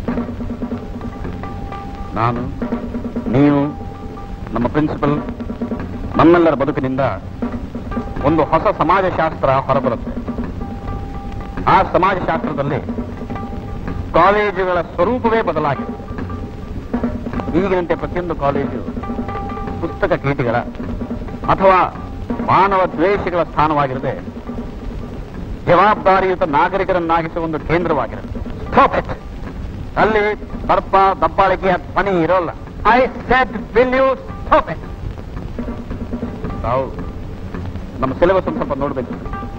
Speaker 12: ನಾನು ನೀವು ನಮ್ಮ ಪ್ರಿನ್ಸಿಪಲ್ ನಮ್ಮೆಲ್ಲರ ಬದುಕಿನಿಂದ ಒಂದು ಹೊಸ ಸಮಾಜಶಾಸ್ತ್ರ ಹೊರಬರುತ್ತೆ ಆ ಸಮಾಜಶಾಸ್ತ್ರದಲ್ಲಿ ಕಾಲೇಜುಗಳ ಸ್ವರೂಪವೇ ಬದಲಾಗಿದೆ ಈಗಿನಂತೆ ಪ್ರತಿಯೊಂದು ಕಾಲೇಜು ಪುಸ್ತಕ ಕೀಟಿಗಳ ಅಥವಾ
Speaker 1: ಮಾನವ ದ್ವೇಷಗಳ ಸ್ಥಾನವಾಗಿರದೆ ಜವಾಬ್ದಾರಿಯುತ ನಾಗರಿಕರನ್ನಾಗಿಸುವ ಒಂದು ಕೇಂದ್ರವಾಗಿರುತ್ತೆ Stop it. ಅಲ್ಲಿ ದರ್ಪ ದಬ್ಬಾಳಿಕೆಯ ಧ್ವನಿ ಇರೋಲ್ಲ I said will you stop it ನಾವು ನಮ್ಮ ಸಿಲೆಬಸ್ ಒಂದು ಸ್ವಲ್ಪ ನೋಡ್ಬೇಕು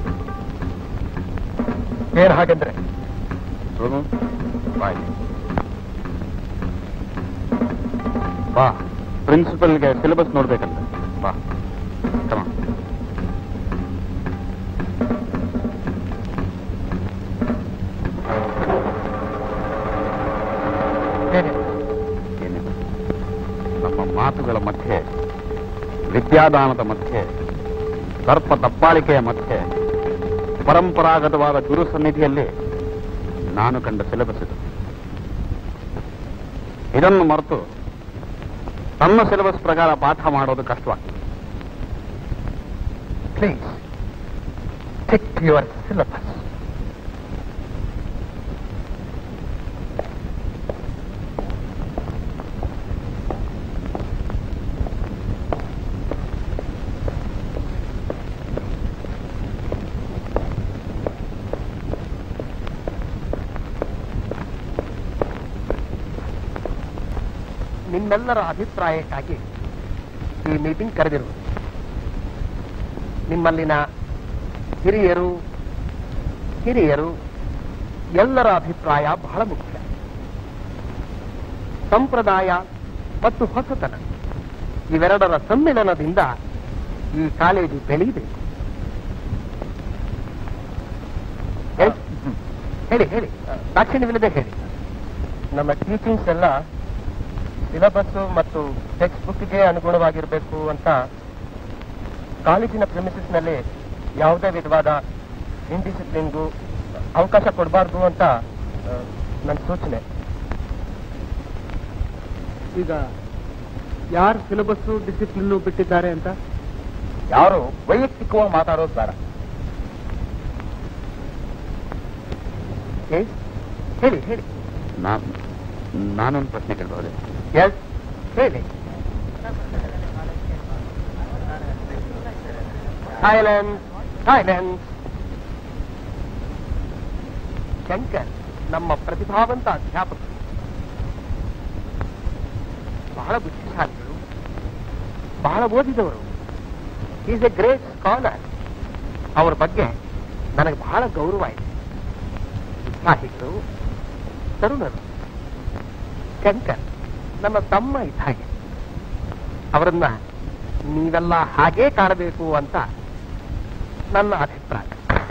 Speaker 2: ಏನ್ ಹಾಗಂದ್ರೆ
Speaker 1: ಸೋನು ಬಾಯ್ ಬಾ ಪ್ರಿನ್ಸಿಪಲ್ಗೆ ಸಿಲೆಬಸ್ ನೋಡ್ಬೇಕಂತ ಬಾ ಕಮ ಏನಿಲ್ಲ ನಮ್ಮ ಮಾತುಗಳ ಮಧ್ಯೆ ವಿದ್ಯಾದಾನದ ಮಧ್ಯೆ ಸರ್ಪ ದಬ್ಬಾಳಿಕೆಯ ಮಧ್ಯೆ ಪರಂಪರಾಗತವಾದ ಗುರು ಸನ್ನಿಧಿಯಲ್ಲಿ ನಾನು ಕಂಡ ಸಿಲೆಬಸ್ ಇದು ಇದನ್ನು ಮರೆತು ತನ್ನ ಸಿಲೆಬಸ್ ಪ್ರಕಾರ ಪಾಠ ಮಾಡೋದು ಕಷ್ಟವಾಗ್ತದೆ
Speaker 2: please stick to your syllabus ನಿಮ್ಮೆಲ್ಲರ ಅಭಿಪ್ರಾಯಕ್ಕಾಗಿ ಈ ಮೀಟಿಂಗ್ ಕರೆದಿರುವುದು ನಿಮ್ಮಲ್ಲಿನ ಹಿರಿಯರು ಹಿರಿಯರು ಎಲ್ಲರ ಅಭಿಪ್ರಾಯ ಬಹಳ ಮುಖ್ಯ ಸಂಪ್ರದಾಯ ಮತ್ತು ಹೊಸತನ ಇವೆರಡರ ಸಮ್ಮಿಲನದಿಂದ ಈ ಕಾಲೇಜು ಬೆಳೆಯಬೇಕು ಹೇಳಿ ಹೇಳಿ ಹೇಳಿ ದಾಕ್ಷಿಣ್ಯವಿಲ್ಲದೆ ಹೇಳಿ ನಮ್ಮ ಟೀಚಿಂಗ್ಸ್ ಎಲ್ಲ ಸಿಲೆಬಸ್ ಮತ್ತು ಟೆಕ್ಸ್ಟ್ ಬುಕ್ಗೆ ಅನುಗುಣವಾಗಿರಬೇಕು ಅಂತ ಕಾಲೇಜಿನ ಪ್ರಿಮಿಸಸ್ ನಲ್ಲಿ ಯಾವುದೇ ವಿಧವಾದ ಇಂಡಿಸಿಪ್ಲಿನ್ಗೂ ಅವಕಾಶ ಕೊಡಬಾರ್ದು ಅಂತ ನನ್ನ ಸೂಚನೆ
Speaker 14: ಈಗ ಯಾರು ಸಿಲೆಬಸ್ ಡಿಸಿಪ್ಲಿನ್ ಬಿಟ್ಟಿದ್ದಾರೆ ಅಂತ
Speaker 1: ಯಾರು ವೈಯಕ್ತಿಕವಾಗಿ ಮಾತಾಡೋದು ಬೇಡ
Speaker 2: ಏ? ಹೇಳಿ ಹೇಳಿ
Speaker 1: ನಾನೊಂದು ಪ್ರಶ್ನೆ ಕೇಳ್ಬೋದೆ
Speaker 2: ಎಸ್ ಹೇಳಿ ಸೈಲೆನ್ಸ್ ಸೈಲೆನ್ಸ್ ಶಂಕರ್ ನಮ್ಮ ಪ್ರತಿಭಾವಂತ ಅಧ್ಯಾಪಕರು ಬಹಳ ಬುದ್ಧಿಶಾಲಿಗಳು ಬಹಳ ಓದಿದವರು ಈಸ್ ಎ ಗ್ರೇಟ್ ಸ್ಕಾಲರ್ ಅವರ ಬಗ್ಗೆ ನನಗೆ ಬಹಳ ಗೌರವ ಇದೆ ಉತ್ಸಾಹಿಗಳು ತರುಣರು ಶಂಕರ್ ನನ್ನ ತಮ್ಮ ಇದ್ದ ಹಾಗೆ ಅವರನ್ನ ನೀವೆಲ್ಲ ಹಾಗೇ ಕಾಣಬೇಕು ಅಂತ ನನ್ನ ಅಭಿಪ್ರಾಯ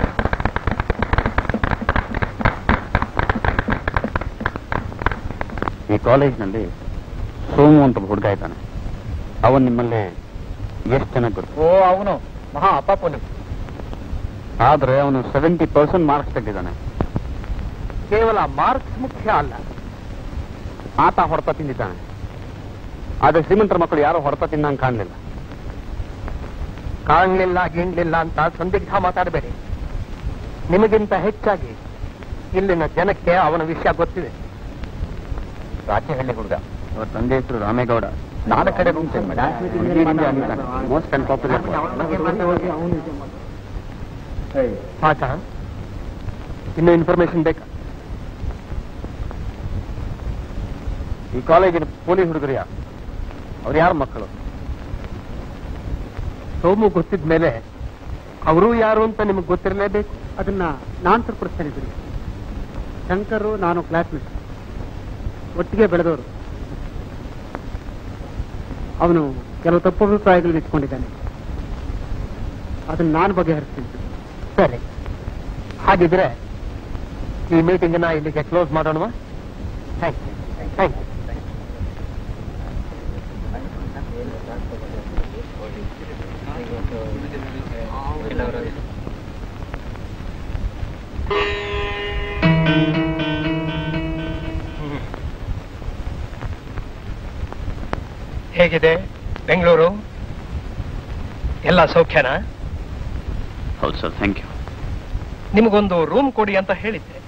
Speaker 1: ಈ ಕಾಲೇಜ್ನಲ್ಲಿ ಸೋಮು ಅಂತ ಒಬ್ಬ ಹುಡುಗ ಇದ್ದಾನೆ ಅವನ್ ನಿಮ್ಮಲ್ಲಿ ಎಷ್ಟು ಜನ ಗೊತ್ತು
Speaker 2: ಓ ಅವನು ಮಹಾ ಅಪಾಪುನಿ
Speaker 1: ಆದ್ರೆ ಅವನು ಸೆವೆಂಟಿ ಪರ್ಸೆಂಟ್ ಮಾರ್ಕ್ಸ್ ತೆಗೆದಿದ್ದಾನೆ
Speaker 2: ಕೇವಲ ಮಾರ್ಕ್ಸ್ ಮುಖ್ಯ ಅಲ್ಲ
Speaker 1: ಆತ ಹೊಡೆತ ತಿಂದಿದ್ದಾನೆ ಆದ್ರೆ ಶ್ರೀಮಂತರ ಮಕ್ಕಳು ಯಾರು ಹೊಡೆತ ತಿನ್ನಂಗ್ ಕಾಣಲಿಲ್ಲ
Speaker 2: ಕಾಣ್ಲಿಲ್ಲ ಗಿಣ್ಲಿಲ್ಲ ಅಂತ ಸಂದಿಗ್ಧ ಮಾತಾಡಬೇಡಿ ನಿಮಗಿಂತ ಹೆಚ್ಚಾಗಿ ಇಲ್ಲಿನ ಜನಕ್ಕೆ ಅವನ ವಿಷಯ ಗೊತ್ತಿದೆ
Speaker 1: ರಾಚಹಳ್ಳಿ ಹುಡುಗ ಅವರ ತಂದೆ ಹೆಸರು ರಾಮೇಗೌಡ ನಾಲ್ಕು ಕಡೆ ರೂಮ್ ಚೇಂಜ್ ಮಾಡಿ ಮೋಸ್ಟ್ ಅಂಡ್ ಪಾಪ್ಯುಲರ್
Speaker 2: ಪಾಠ ಇನ್ನೂ ಇನ್ಫಾರ್ಮೇಶನ್ ಬೇಕಾ
Speaker 1: ಈ ಕಾಲೇಜಿನ ಪೊಲೀಸ್ ಹುಡುಗರು ಯಾರು ಅವ್ರು ಯಾರ ಮಕ್ಕಳು
Speaker 2: ಸೋಮು ಗೊತ್ತಿದ ಮೇಲೆ ಅವರು ಯಾರು ಅಂತ ನಿಮಗೆ ಗೊತ್ತಿರಲೇಬೇಕು
Speaker 14: ಅದನ್ನ ನಾನ್ ಸರಿಪಡಿಸ್ತೇನೆ ಬಿಡಿ ಶಂಕರು ನಾನು ಕ್ಲಾಸ್ಮೇಟ್ ಒಟ್ಟಿಗೆ ಬೆಳೆದವರು ಅವನು ಕೆಲವು ತಪ್ಪು ಅಭಿಪ್ರಾಯಗಳನ್ನ ಇಟ್ಕೊಂಡಿದ್ದಾನೆ ಅದನ್ನ ನಾನು ಬಗೆಹರಿಸ್ತೀನಿ
Speaker 2: ಸರಿ ಹಾಗಿದ್ರೆ ಈ ಮೀಟಿಂಗ್ ಇಲ್ಲಿಗೆ ಕ್ಲೋಸ್ ಮಾಡೋಣವಾ ಥ್ಯಾಂಕ್ ಯು ಥ್ಯಾಂಕ್ ಯು ಹೇಗಿದೆ ಬೆಂಗಳೂರು ಎಲ್ಲ ಸೌಖ್ಯನಾ
Speaker 1: ಹೌದು ಸರ್ ಥ್ಯಾಂಕ್ ಯು
Speaker 2: ನಿಮಗೊಂದು ರೂಮ್ ಕೊಡಿ ಅಂತ ಹೇಳಿದ್ದೆ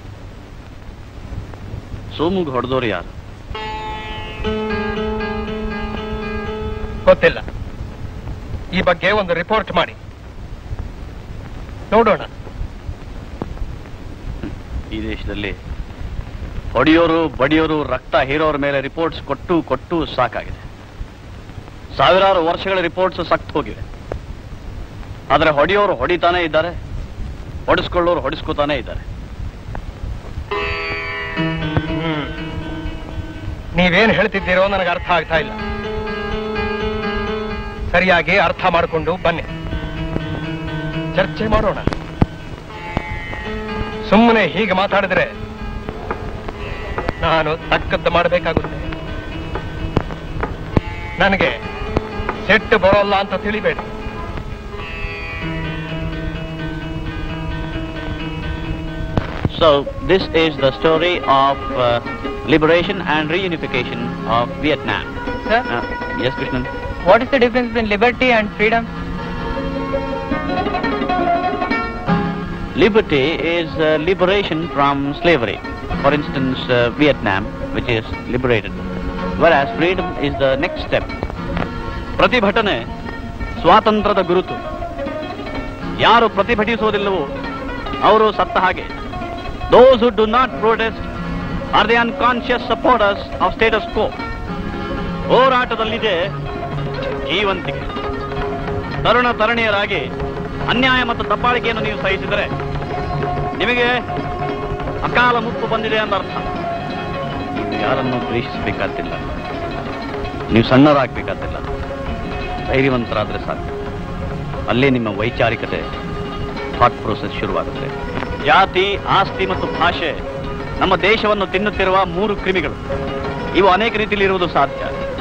Speaker 1: ಸೋಮುಗ್ ಹೊಡೆದವ್ರು ಯಾರು
Speaker 2: ಗೊತ್ತಿಲ್ಲ ಈ ಬಗ್ಗೆ ಒಂದು ರಿಪೋರ್ಟ್ ಮಾಡಿ ನೋಡೋಣ
Speaker 1: ಈ ದೇಶದಲ್ಲಿ ಹೊಡೆಯೋರು ಬಡಿಯೋರು ರಕ್ತ ಹೀರೋರ ಮೇಲೆ ರಿಪೋರ್ಟ್ಸ್ ಕೊಟ್ಟು ಕೊಟ್ಟು ಸಾಕಾಗಿದೆ ಸಾವಿರಾರು ವರ್ಷಗಳ ರಿಪೋರ್ಟ್ಸ್ ಸಕ್ತು ಹೋಗಿವೆ ಆದರೆ ಹೊಡೆಯೋರು ಹೊಡಿತಾನೇ ಇದ್ದಾರೆ ಹೊಡಿಸ್ಕೊಳ್ಳೋರು ಹೊಡಿಸ್ಕೋತಾನೆ ಇದ್ದಾರೆ
Speaker 2: ನೀವೇನ್ ಹೇಳ್ತಿದ್ದೀರೋ ನನಗೆ ಅರ್ಥ ಆಗ್ತಾ ಇಲ್ಲ ಸರಿಯಾಗಿ ಅರ್ಥ ಮಾಡಿಕೊಂಡು ಬನ್ನಿ ಚರ್ಚೆ ಮಾಡೋಣ ಸುಮ್ಮನೆ ಹೀಗೆ ಮಾತಾಡಿದ್ರೆ ನಾನು ತಕ್ಕದ್ದು ಮಾಡಬೇಕಾಗುತ್ತೆ ನನಗೆ ಸೆಟ್ಟು ಬರೋಲ್ಲ ಅಂತ ತಿಳಿಬೇಡಿ
Speaker 1: So this is the story of uh, liberation and reunification of Vietnam.
Speaker 17: Sir?
Speaker 1: Uh, yes, Krishnan.
Speaker 17: What is the difference between liberty and freedom?
Speaker 1: Liberty is uh, liberation from slavery. For instance, uh, Vietnam, which is liberated. Whereas freedom is the next step. ಪ್ರತಿಭಟನೆ ಸ್ವಾತಂತ್ರ್ಯದ ಗುರುತು ಯಾರು ಪ್ರತಿಭಟಿಸುವುದಿಲ್ಲವೋ ಅವರು ಸತ್ತ ಹಾಗೆ those who do not protest are the unconscious supporters of status quo ಹೋರಾಟದಲ್ಲಿದೆ ಜೀವಂತಿಕೆ ತರುಣ ತರುಣಿಯರಾಗಿ ಅನ್ಯಾಯ ಮತ್ತು ದಬ್ಬಾಳಿಕೆಯನ್ನು ನೀವು ಸಹಿಸಿದರೆ ನಿಮಗೆ ಅಕಾಲ ಮುಪ್ಪು ಬಂದಿದೆ ಅಂತ ಅರ್ಥ ನೀವು ಯಾರನ್ನು ದ್ವೇಷಿಸಬೇಕಾದಿಲ್ಲ ನೀವು ಸಣ್ಣರಾಗಬೇಕಾದಿಲ್ಲ ಧೈರ್ಯವಂತರಾದ್ರೆ ಸಾಕು ಅಲ್ಲೇ ನಿಮ್ಮ ವೈಚಾರಿಕತೆ ಥಾಟ್ ಪ್ರೋಸೆಸ್ ಶುರುವಾಗುತ್ತೆ ಜಾತಿ ಆಸ್ತಿ ಮತ್ತು ಭಾಷೆ ನಮ್ಮ ದೇಶವನ್ನು ತಿನ್ನುತ್ತಿರುವ ಮೂರು ಕ್ರಿಮಿಗಳು ಇವು ಅನೇಕ ರೀತಿಯಲ್ಲಿ ಇರುವುದು ಸಾಧ್ಯ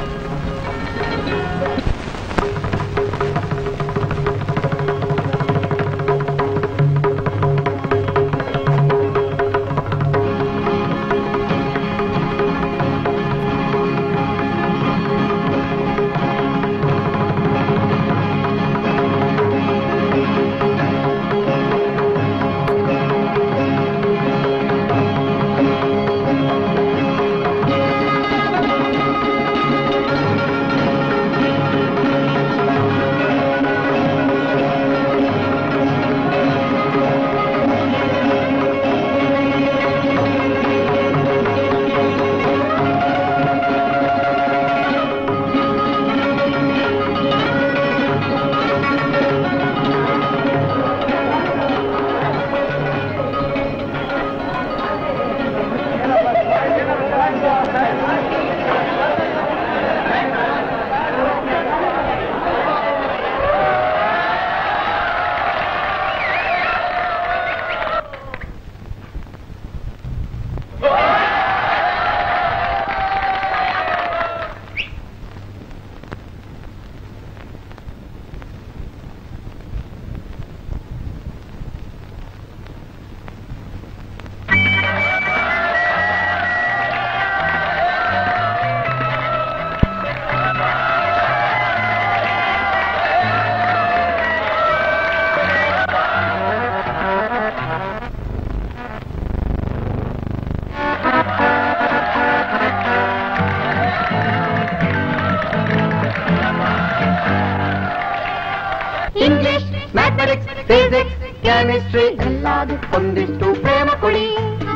Speaker 7: ಇಂಗ್ಲಿಷ್ ಮ್ಯಾಥಮೆಟಿಕ್ಸ್ ಫಿಸಿಕ್ಸ್ ಕೆಮಿಸ್ಟ್ರಿ ಎಲ್ಲದಕ್ಕೊಂದಿಷ್ಟು ಪ್ರೇಮ ಕೊಡಿ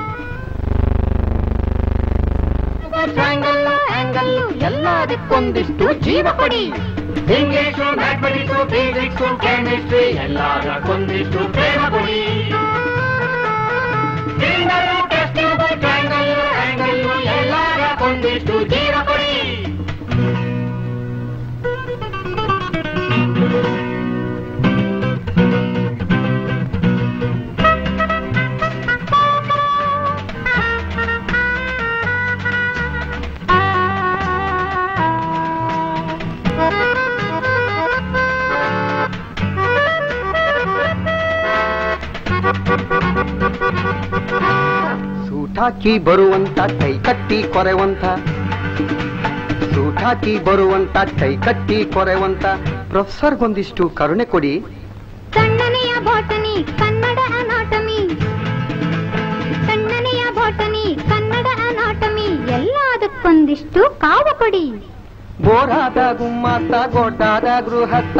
Speaker 7: ಟ್ರಯಾಂಗಲ್ ಆಂಗಲ್ ಎಲ್ಲದಕ್ಕೊಂದಿಷ್ಟು ಜೀವ ಕೊಡಿ ಇಂಗ್ಲಿಷು ಮ್ಯಾಥಮೆಟಿಕ್ಸ್ ಫಿಸಿಕ್ಸ್ ಕೆಮಿಸ್ಟ್ರಿ ಎಲ್ಲದಕ್ಕೊಂದಿಷ್ಟು ಪ್ರೇಮ ಕೊಡಿ ಟ್ರಯಾಂಗಲ್ ಆಂಗಲ್ ಎಲ್ಲದಕ್ಕೊಂದಿಷ್ಟು ಜೀವ ಕೊಡಿ
Speaker 12: ಸೂಟಾಕಿ ಬರುವಂತ ಕೈ ಕಟ್ಟಿ ಕೊರೆವಂತ ಸೂಟಾಕಿ ಬರುವಂತ ಕೈ ಕಟ್ಟಿ ಕೊರೆವಂತ ಪ್ರೊಫೆಸರ್ಗೊಂದಿಷ್ಟು ಕರುಣೆ ಕೊಡಿ
Speaker 5: ಸಣ್ಣನೆಯ ಬಾಟನಿ ಕನ್ನಡ ಅನಾಟಮಿ ಸಣ್ಣನೆಯ ಬಾಟನಿ ಕನ್ನಡ ಅನಾಟಮಿ ಎಲ್ಲದಕ್ಕೊಂದಿಷ್ಟು ಕಾವು ಕೊಡಿ
Speaker 12: ಬೋರಾದ ಗುಮ್ಮತ್ತ ಗೊಡ್ಡಾದ ಗೃಹಸ್ಥ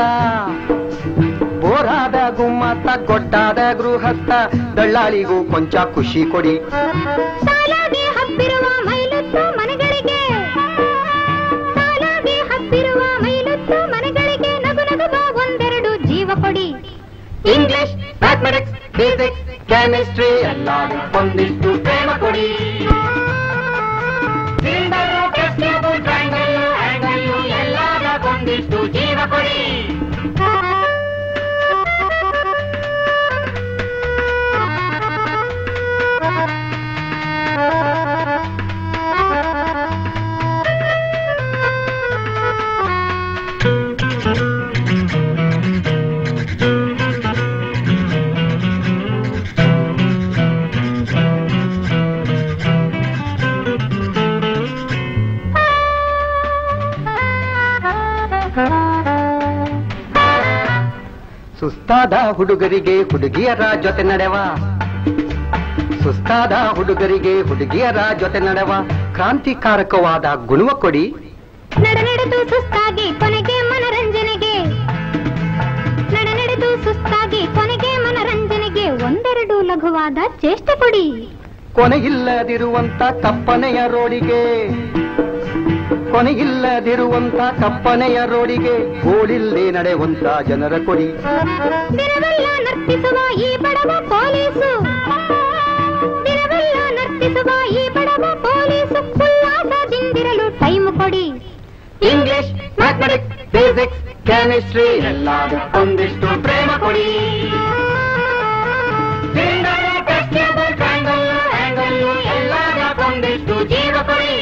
Speaker 12: ಬೋರಾದ ಗುಮ್ಮತ್ತ ಗೊಡ್ಡಾದ ಗೃಹಸ್ಥ ದಳ್ಳಾಳಿಗೂ ಕೊಂಚ ಖುಷಿ ಕೊಡಿ
Speaker 5: ಸಾಲಾಗಿ ಹಬ್ಬಿರುವ ಮೈಲುತ್ತು ಮನೆಗಳಿಗೆ ಸಾಲಾಗಿ ಹಬ್ಬಿರುವ ಮೈಲುತ್ತು ಮನೆಗಳಿಗೆ ನಗು ನಗುವ ಒಂದೆರಡು ಜೀವ ಕೊಡಿ
Speaker 12: ಇಂಗ್ಲಿಷ್ ಮ್ಯಾಥಮೆಟಿಕ್ಸ್ ಫಿಸಿಕ್ಸ್ ಕೆಮಿಸ್ಟ್ರಿ ಎಲ್ಲ ಒಂದಿಷ್ಟು ಪ್ರೇಮ ಕೊಡಿ
Speaker 7: ಒಂದಿಷ್ಟು ಜೀವ ಕೊಡಿ
Speaker 12: ಸುಸ್ತಾದ ಹುಡುಗರಿಗೆ ಹುಡುಗಿಯರ ಜೊತೆ ನಡೆವ ಸುಸ್ತಾದ ಹುಡುಗರಿಗೆ ಹುಡುಗಿಯರ ಜೊತೆ ನಡೆವ ಕ್ರಾಂತಿಕಾರಕವಾದ ಗುಣವ ಕೊಡಿ
Speaker 5: ನಡೆದು ಸುಸ್ತಾಗಿ ಕೊನೆಗೆ ಮನರಂಜನೆಗೆ ನಡೆದು ಸುಸ್ತಾಗಿ ಕೊನೆಗೆ ಮನರಂಜನೆಗೆ ಒಂದೆರಡು ಲಘುವಾದ ಚೇಷ್ಟೆ ಕೊಡಿ
Speaker 12: ಕೊನೆಯಿಲ್ಲದಿರುವಂತ ಕಪ್ಪನೆಯ ರೋಡಿಗೆ ಕೊನೆಯಿಲ್ಲದಿರುವಂತ ಕಪ್ಪನೆಯ ರೋಡಿಗೆ ಗೋಳಿಲ್ಲದೆ ನಡೆಯುವಂತ ಜನರ ಕೊಡಿ
Speaker 5: ದಿನವೆಲ್ಲ ನರ್ತಿಸುವ ಈ ಬಡವ ಪೊಲೀಸು ದಿನವೆಲ್ಲ ನರ್ತಿಸುವ ಈ ಬಡವ ಪೊಲೀಸು ಉಲ್ಲಾಸದಿಂದಿರಲು ಟೈಮ್ ಕೊಡಿ
Speaker 12: ಇಂಗ್ಲಿಷ್ ಮ್ಯಾಥಮೆಟಿಕ್ಸ್ ಫಿಸಿಕ್ಸ್ ಕೆಮಿಸ್ಟ್ರಿ ಎಲ್ಲ ಒಂದಿಷ್ಟು ಪ್ರೇಮ ಕೊಡಿ
Speaker 7: ಒಂದಿಷ್ಟು ಜೀವ ಕೊಡಿ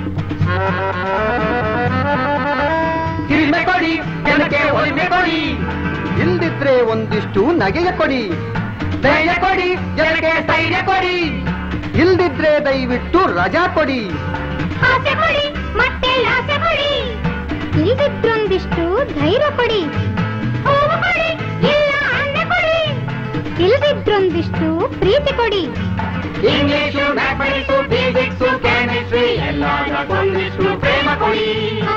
Speaker 12: ಹಿರಿಮೆ ಕೊಡಿ ಜನಕ್ಕೆ ಒಲಿಮೆ ಕೊಡಿ ಇಲ್ದಿದ್ರೆ ಒಂದಿಷ್ಟು ನಗೆಯ ಕೊಡಿ ಧೈರ್ಯ ಕೊಡಿ ಜನಕ್ಕೆ ಸ್ಥೈರ್ಯ ಕೊಡಿ ಇಲ್ದಿದ್ರೆ ದಯವಿಟ್ಟು ರಜಾ ಕೊಡಿ
Speaker 5: ಆಸೆ ಕೊಡಿ ಮತ್ತೆ ಆಸೆ ಕೊಡಿ ಇಲ್ದಿದ್ರೊಂದಿಷ್ಟು ಧೈರ್ಯ ಕೊಡಿ ಹೂವು ಕೊಡಿ ಇಲ್ಲ ಅಂದೆ ಕೊಡಿ ಇಲ್ದಿದ್ರೊಂದಿಷ್ಟು ಪ್ರೀತಿ ಕೊಡಿ
Speaker 7: ಇಂಗ್ಲಿಷು ಮ್ಯಾಥಮೆಟಿಕ್ಸು ಫಿಸಿಕ್ಸು ಕೆಮಿಸ್ಟ್ರಿ ಎಲ್ಲ ಒಂದಿಷ್ಟು ಪ್ರೇಮ ಕೊಡಿ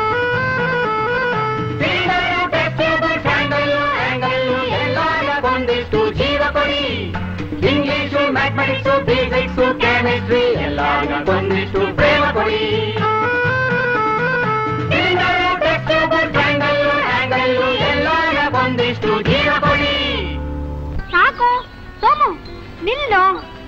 Speaker 7: cylinder, test tube, candle, angle ಎಲ್ಲ ಒಂದಿಷ್ಟು ಜೀವ ಕೊಡಿ ಇಂಗ್ಲಿಷು ಮ್ಯಾಥಮೆಟಿಕ್ಸು ಫಿಸಿಕ್ಸು ಕೆಮಿಸ್ಟ್ರಿ ಎಲ್ಲ ಒಂದಿಷ್ಟು ಪ್ರೇಮ ಕೊಡಿ cylinder, test tube, candle, angle ಎಲ್ಲ ಒಂದಿಷ್ಟು ಜೀವ ಕೊಡಿ
Speaker 5: ಸಾಕು ಸೋಮು ನಿಲ್ಲು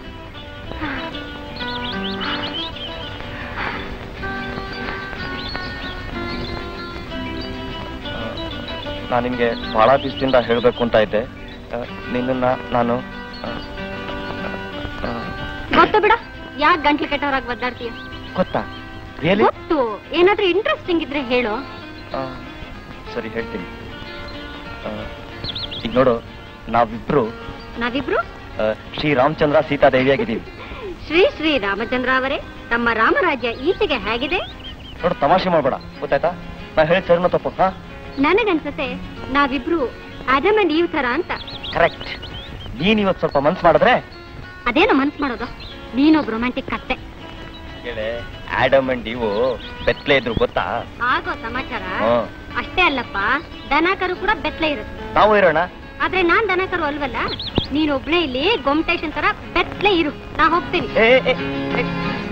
Speaker 4: ನಾನು ನಿಮಗೆ ಬಹಳ ದಿವಸದಿಂದ ಹೇಳಬೇಕು ಅಂತ ಇದ್ದೆ ಆ, ನಿನ್ನನ್ನ ನಾನು ಆ, ಆ,
Speaker 5: ಗೊತ್ತು ಬಿಡ ಯಾಕೆ ಗಂಟ್ಲು ಕೆಟ್ಟವರಾಗಿ ಒದ್ದಾಡ್ತೀಯ
Speaker 4: ಗೊತ್ತಾ ರಿಯಲಿ
Speaker 5: ಗೊತ್ತು ಏನಾದ್ರೂ ಇಂಟ್ರೆಸ್ಟಿಂಗ್ ಇದ್ರೆ ಹೇಳು
Speaker 4: ಸರಿ ಹೇಳ್ತೀನಿ ಆ, ಈಗ ನೋಡು ನಾವಿಬ್ರು
Speaker 5: ನಾವಿಬ್ರು
Speaker 4: ಆ, ಶ್ರೀ ರಾಮಚಂದ್ರ ಸೀತಾದೇವಿಯಾಗಿದ್ದೀವಿ
Speaker 5: ಶ್ರೀ ಶ್ರೀ ರಾಮಚಂದ್ರ ಅವರೇ ತಮ್ಮ ರಾಮರಾಜ್ಯ ಈಚೆಗೆ ಹೇಗಿದೆ
Speaker 4: ನೋಡು ತಮಾಷೆ ಮಾಡ್ಬೇಡ ಗೊತ್ತಾಯ್ತಾ ನಾ ಹೇಳಿದ ಸರಿನೋ ತಪ್ಪು ಹಾ
Speaker 5: ನನಗನ್ಸತ್ತೆ ನಾವಿಬ್ರು ಆದಮ್ ಅಂಡ್ ಈವ್ ತರ ಅಂತ
Speaker 4: ಕರೆಕ್ಟ್ ನೀನ್ ಇವತ್ತು ಸ್ವಲ್ಪ ಮನ್ಸು ಮಾಡಿದ್ರೆ
Speaker 5: ಅದೇನೋ ಮನ್ಸ್ ಮಾಡೋದು ನೀನೊಬ್ಬ ರೊಮ್ಯಾಂಟಿಕ್ ಕತ್ತೆ
Speaker 4: ಹೇಳೆ ಆಡಮ್ ಅಂಡ್ ಇವು ಬೆತ್ತಲೆ ಇದ್ರು ಗೊತ್ತಾ
Speaker 5: ಆಗೋ ಸಮಾಚಾರ
Speaker 4: ಹ್ಮ್.
Speaker 5: ಅಷ್ಟೇ ಅಲ್ಲಪ್ಪ ದನಕರು ಕೂಡ ಬೆತ್ತಲೆ ಇರುತ್ತೆ
Speaker 4: ನಾವು ಇರೋಣ
Speaker 5: ಆದ್ರೆ ನಾನ್ ದನಕರು ಅಲ್ವಲ್ಲ ನೀನೊಬ್ನೇ ಇಲ್ಲಿ ಗೊಮ್ಟೇಶನ್ ತರ ಬೆತ್ತಲೆ ಇರು ನಾ ಹೋಗ್ತೀನಿ
Speaker 4: ಏ, ಏ, ಏ.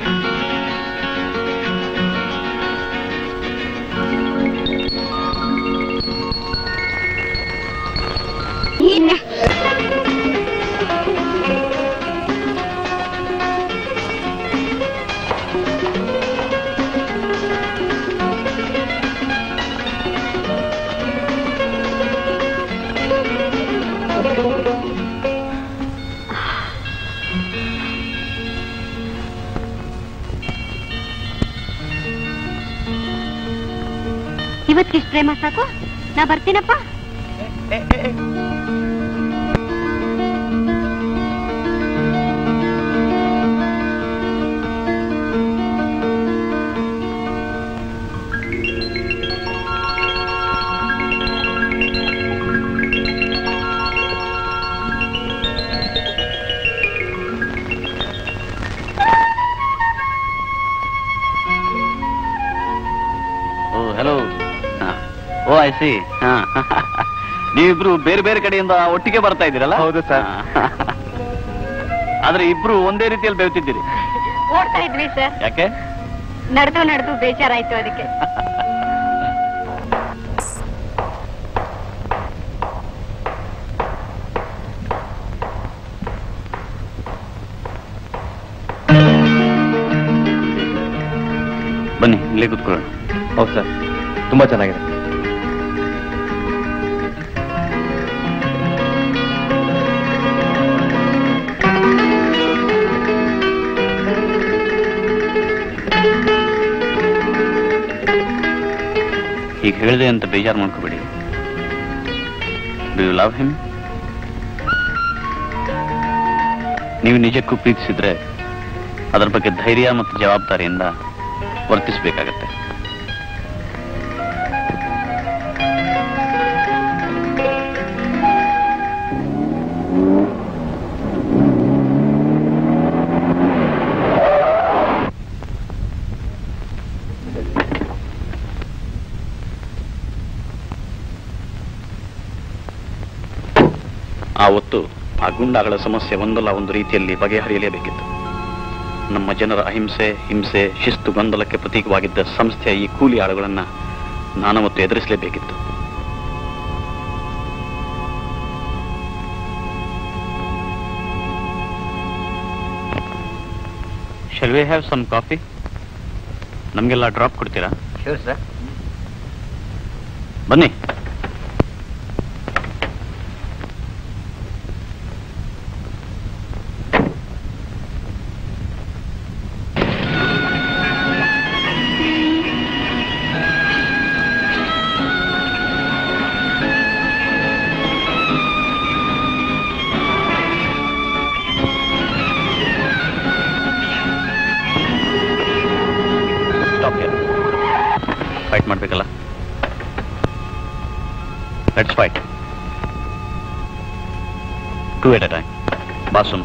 Speaker 5: ಇವತ್ತಿಷ್ಟು ಪ್ರೇಮ ಸಾಕು ನಾ ಬರ್ತೀನಪ್ಪ
Speaker 1: ಓ ಹಲೋ ಸಿ ನೀವಿಬ್ರು ಬೇರೆ ಬೇರೆ ಕಡೆಯಿಂದ ಒಟ್ಟಿಗೆ ಬರ್ತಾ ಇದ್ದೀರಲ್ಲ
Speaker 4: ಹೌದು ಸರ್
Speaker 1: ಆದ್ರೆ ಇಬ್ರು ಒಂದೇ ರೀತಿಯಲ್ಲಿ ಬೆವ್ತಿದ್ದೀರಿ
Speaker 10: ಓಡ್ತಾ ಇದ್ವಿ ಸರ್
Speaker 1: ಯಾಕೆ
Speaker 10: ನಡೆದು ನಡೆದು ಬೇಜಾರಾಯ್ತು ಅದಕ್ಕೆ
Speaker 1: ಬನ್ನಿ ಇಲ್ಲೇ ಕೂತ್ಕೊಳ್ಳೋಣ
Speaker 4: ಹೌದು ಸರ್ ತುಂಬಾ ಚೆನ್ನಾಗಿದೆ
Speaker 1: ಈಗ ಹೇಳಿದೆ ಅಂತ ಬೇಜಾರು ಮಾಡ್ಕೋಬೇಡಿ ಡು ಯು ಲವ್ ಹಿಮ್ ನೀವು ನಿಜಕ್ಕೂ ಪ್ರೀತಿಸಿದ್ರೆ ಅದರ ಬಗ್ಗೆ ಧೈರ್ಯ ಮತ್ತು ಜವಾಬ್ದಾರಿಯಿಂದ ವರ್ತಿಸಬೇಕಾಗತ್ತೆ ಆ ಹೊತ್ತು ಆ ಗುಂಡಾಗಳ ಸಮಸ್ಯೆ ಒಂದಲ್ಲ ಒಂದು ರೀತಿಯಲ್ಲಿ ಬಗೆಹರಿಯಲೇಬೇಕಿತ್ತು ನಮ್ಮ ಜನರ ಅಹಿಂಸೆ ಹಿಂಸೆ ಶಿಸ್ತು ಗೊಂದಲಕ್ಕೆ ಪ್ರತೀಕವಾಗಿದ್ದ ಸಂಸ್ಥೆಯ ಈ ಕೂಲಿ ಆಳುಗಳನ್ನ ನಾನು ಮತ್ತು ಎದುರಿಸಲೇಬೇಕಿತ್ತು shall we have some coffee ನಮಗೆಲ್ಲ ಡ್ರಾಪ್ ಕೊಡ್ತೀರಾ
Speaker 15: ಶೂರ್ ಸರ್
Speaker 1: ಬನ್ನಿ ಸ್ಟಾಪ್ ಫೈಟ್ ಮಾಡ್ಬೇಕಲ್ಲ let's fight two at a time ಬಾಸುನು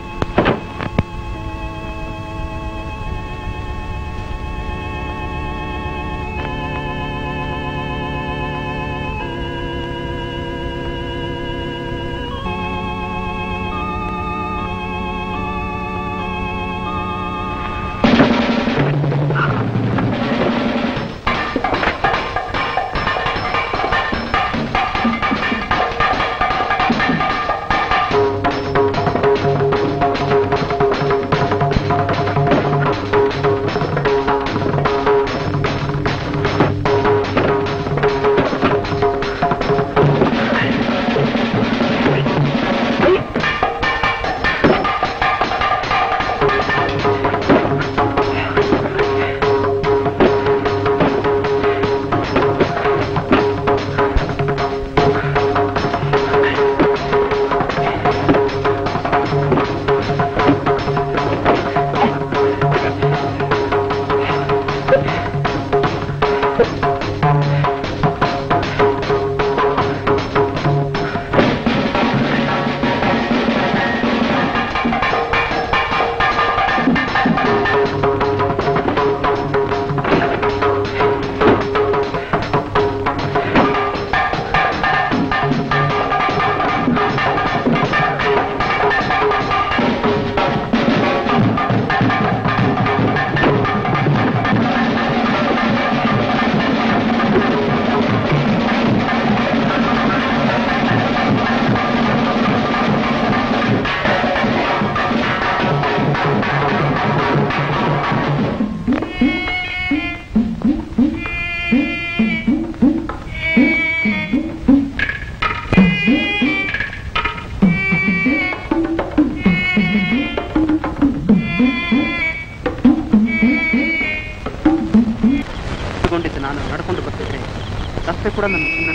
Speaker 12: ತಗೊಂಡಿದ್ದು ನಾನು ನಡ್ಕೊಂಡು ಬರ್ತಿದ್ರೆ ರಸ್ತೆ ಕೂಡ ನನ್ನ ಸುಮ್ಮನೆ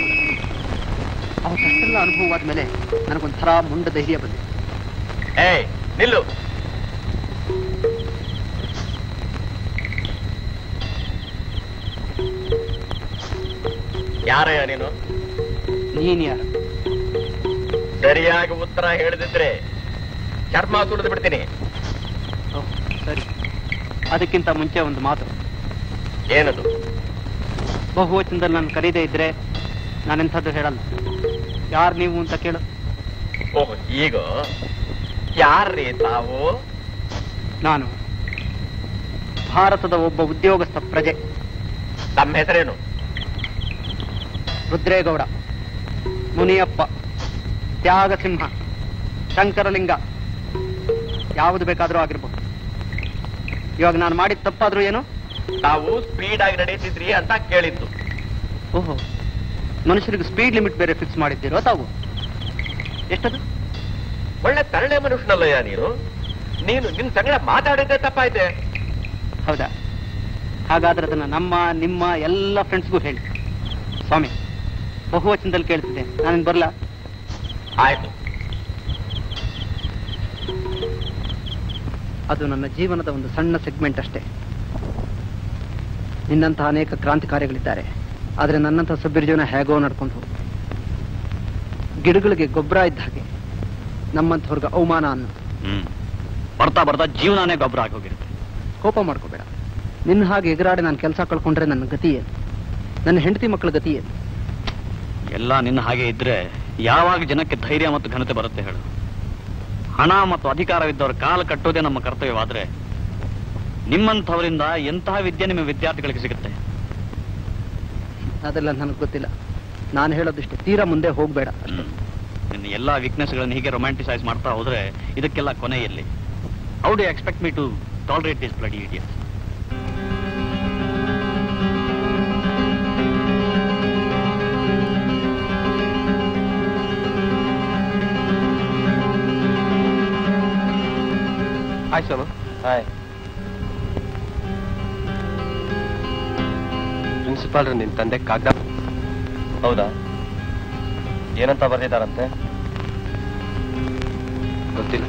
Speaker 12: ಅವತ್ತಷ್ಟೆಲ್ಲ ಅನುಭವವಾದ ಮೇಲೆ ನನಗೊಂಥರ ಮುಂಡ ಧೈರ್ಯ ಬಂದಿದೆ
Speaker 15: ಏಯ್ ನಿಲ್ಲು ಯಾರಯ್ಯ ನೀನು
Speaker 12: ನೀನ್ ಯಾರು
Speaker 15: ಸರಿಯಾಗಿ ಉತ್ತರ ಹೇಳಿದಿದ್ರೆ ಚರ್ಮ ಸುಲಿದು ಬಿಡ್ತೀನಿ
Speaker 12: ಓಹ್, ಸರಿ ಅದಕ್ಕಿಂತ ಮುಂಚೆ ಒಂದು ಮಾತು
Speaker 15: ಏನದು
Speaker 12: ಬಹುವಚನದಲ್ಲಿ ನಾನು ಕರೀದೇ ಇದ್ರೆ ನಾನೆಂಥದ್ದು ಹೇಳಲ್ಲ ಯಾರು ನೀವು ಅಂತ ಕೇಳು
Speaker 15: ಓಹ್ ಈಗ ಯಾರ್ರೀ ತಾವು
Speaker 12: ನಾನು ಭಾರತದ ಒಬ್ಬ ಉದ್ಯೋಗಸ್ಥ ಪ್ರಜೆ
Speaker 15: ತಮ್ಮ ಹೆಸರೇನು
Speaker 12: ರುದ್ರೇಗೌಡ ಮುನಿಯಪ್ಪ ತ್ಯಾಗಸಿಂಹ ಶಂಕರಲಿಂಗ ಯಾವುದು ಬೇಕಾದರೂ ಆಗಿರ್ಬೋದು ಇವಾಗ ನಾನು ಮಾಡಿದ ತಪ್ಪಾದ್ರೂ ಏನು
Speaker 15: ತಾವು ಸ್ಪೀಡ್ ಆಗಿ ನಡೆಯುತ್ತಿದ್ರಿ ಅಂತ ಕೇಳಿದ್ದು
Speaker 12: ಓಹೋ ಮನುಷ್ಯರಿಗೆ ಸ್ಪೀಡ್ ಲಿಮಿಟ್ ಬೇರೆ ಫಿಕ್ಸ್ ಮಾಡಿದ್ದೀರೋ ತಾವು ಎಷ್ಟದು
Speaker 15: ಒಳ್ಳೆ ತರಳೆ ಮನುಷ್ಯನಲ್ಲಯ್ಯ ನೀನು ನೀನು ನಿನ್ ಸಂಗಡ ಮಾತಾಡಿದ್ದೆ ತಪ್ಪಾಯ್ತೆ
Speaker 12: ಹೌದಾ ಹಾಗಾದ್ರೆ ಅದನ್ನ ನಮ್ಮ ನಿಮ್ಮ ಎಲ್ಲ ಫ್ರೆಂಡ್ಸ್ಗೂ ಹೇಳಿ ಸ್ವಾಮಿ ಬಹುವಚನದಲ್ಲಿ ಕೇಳ್ತಿದ್ದೆ ನಾನು ಬರಲ್ಲ
Speaker 15: ಆಯ್ತು
Speaker 12: ಅದು ನನ್ನ ಜೀವನದ ಒಂದು ಸಣ್ಣ ಸೆಗ್ಮೆಂಟ್ ಅಷ್ಟೇ ನಿನ್ನಂತಹ ಅನೇಕ ಕ್ರಾಂತಿಕಾರಿಗಳಿದ್ದಾರೆ ಆದರೆ ನನ್ನಂತಹ ಸಭ್ಯರ ಜೀವನ ಹೇಗೋ ನಡ್ಕೊಂಡು ಹೋಗು ಗಿಡಗಳಿಗೆ ಗೊಬ್ಬರ ಇದ್ದ ಹಾಗೆ ನಮ್ಮಂಥವ್ರಿಗೆ ಅವಮಾನ ಅನ್ನೋ
Speaker 1: ಹ್ಮ್ ಬರ್ತಾ ಬರ್ತಾ ಜೀವನಾನೇ ಗೊಬ್ಬರ ಆಗಿ ಹೋಗಿರುತ್ತೆ
Speaker 12: ಕೋಪ ಮಾಡ್ಕೋಬೇಡ ನಿನ್ನ ಹಾಗೆ ಎಗರಾಡಿ ನಾನು ಕೆಲಸ ಕಳ್ಕೊಂಡ್ರೆ ನನ್ನ ಗತಿ ಏನು ನನ್ನ ಹೆಂಡತಿ ಮಕ್ಕಳ ಗತಿ ಏನು
Speaker 1: ಎಲ್ಲ ನಿನ್ನ ಹಾಗೆ ಇದ್ರೆ ಯಾವಾಗ ಜನಕ್ಕೆ ಧೈರ್ಯ ಮತ್ತು ಘನತೆ ಬರುತ್ತೆ ಹೇಳು ಹಣ ಮತ್ತು ಅಧಿಕಾರವಿದ್ದವರ ಕಾಲು ಕಟ್ಟೋದೇ ನಮ್ಮ ಕರ್ತವ್ಯವಾದ್ರೆ ನಿಮ್ಮಂಥವರಿಂದ ಎಂತಹ ವಿದ್ಯೆ ನಿಮ್ಮ ವಿದ್ಯಾರ್ಥಿಗಳಿಗೆ ಸಿಗುತ್ತೆ
Speaker 12: ಅದೆಲ್ಲ ನನಗೆ ಗೊತ್ತಿಲ್ಲ ನಾನು ಹೇಳೋದಿಷ್ಟೇ ತೀರಾ ಮುಂದೆ ಹೋಗಬೇಡ
Speaker 1: ನಿನ್ನ ಎಲ್ಲಾ ವೀಕ್ನೆಸ್ಗಳನ್ನು ಹೀಗೆ ರೊಮ್ಯಾಂಟಿಸೈಸ್ ಮಾಡ್ತಾ ಹೋದ್ರೆ ಇದಕ್ಕೆಲ್ಲ ಕೊನೆ ಎಲ್ಲಿ how do expect me to tolerate this bloody idiot
Speaker 4: hi Sonu hi ಪ್ರಿನ್ಸಿಪಾಲ್ರು ನಿನ್ ತಂದೆ ಕಾಗದ ಹೌದಾ ಏನಂತ ಬರ್ದಿದ್ದಾರಂತೆ ಗೊತ್ತಿಲ್ಲ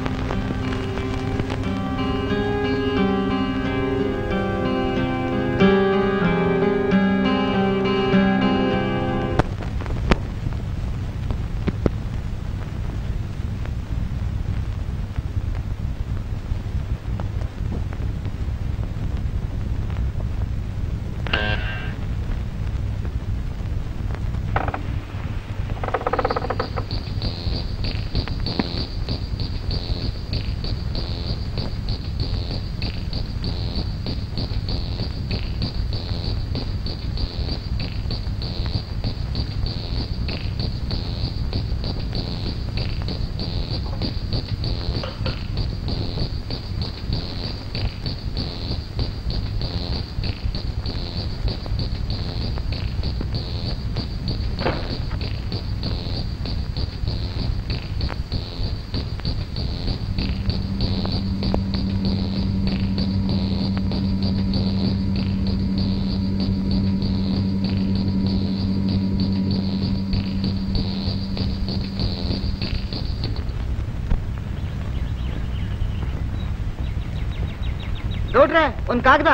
Speaker 12: ನೋಡ್ರೆ ಒಂದ್ ಕಾಗದ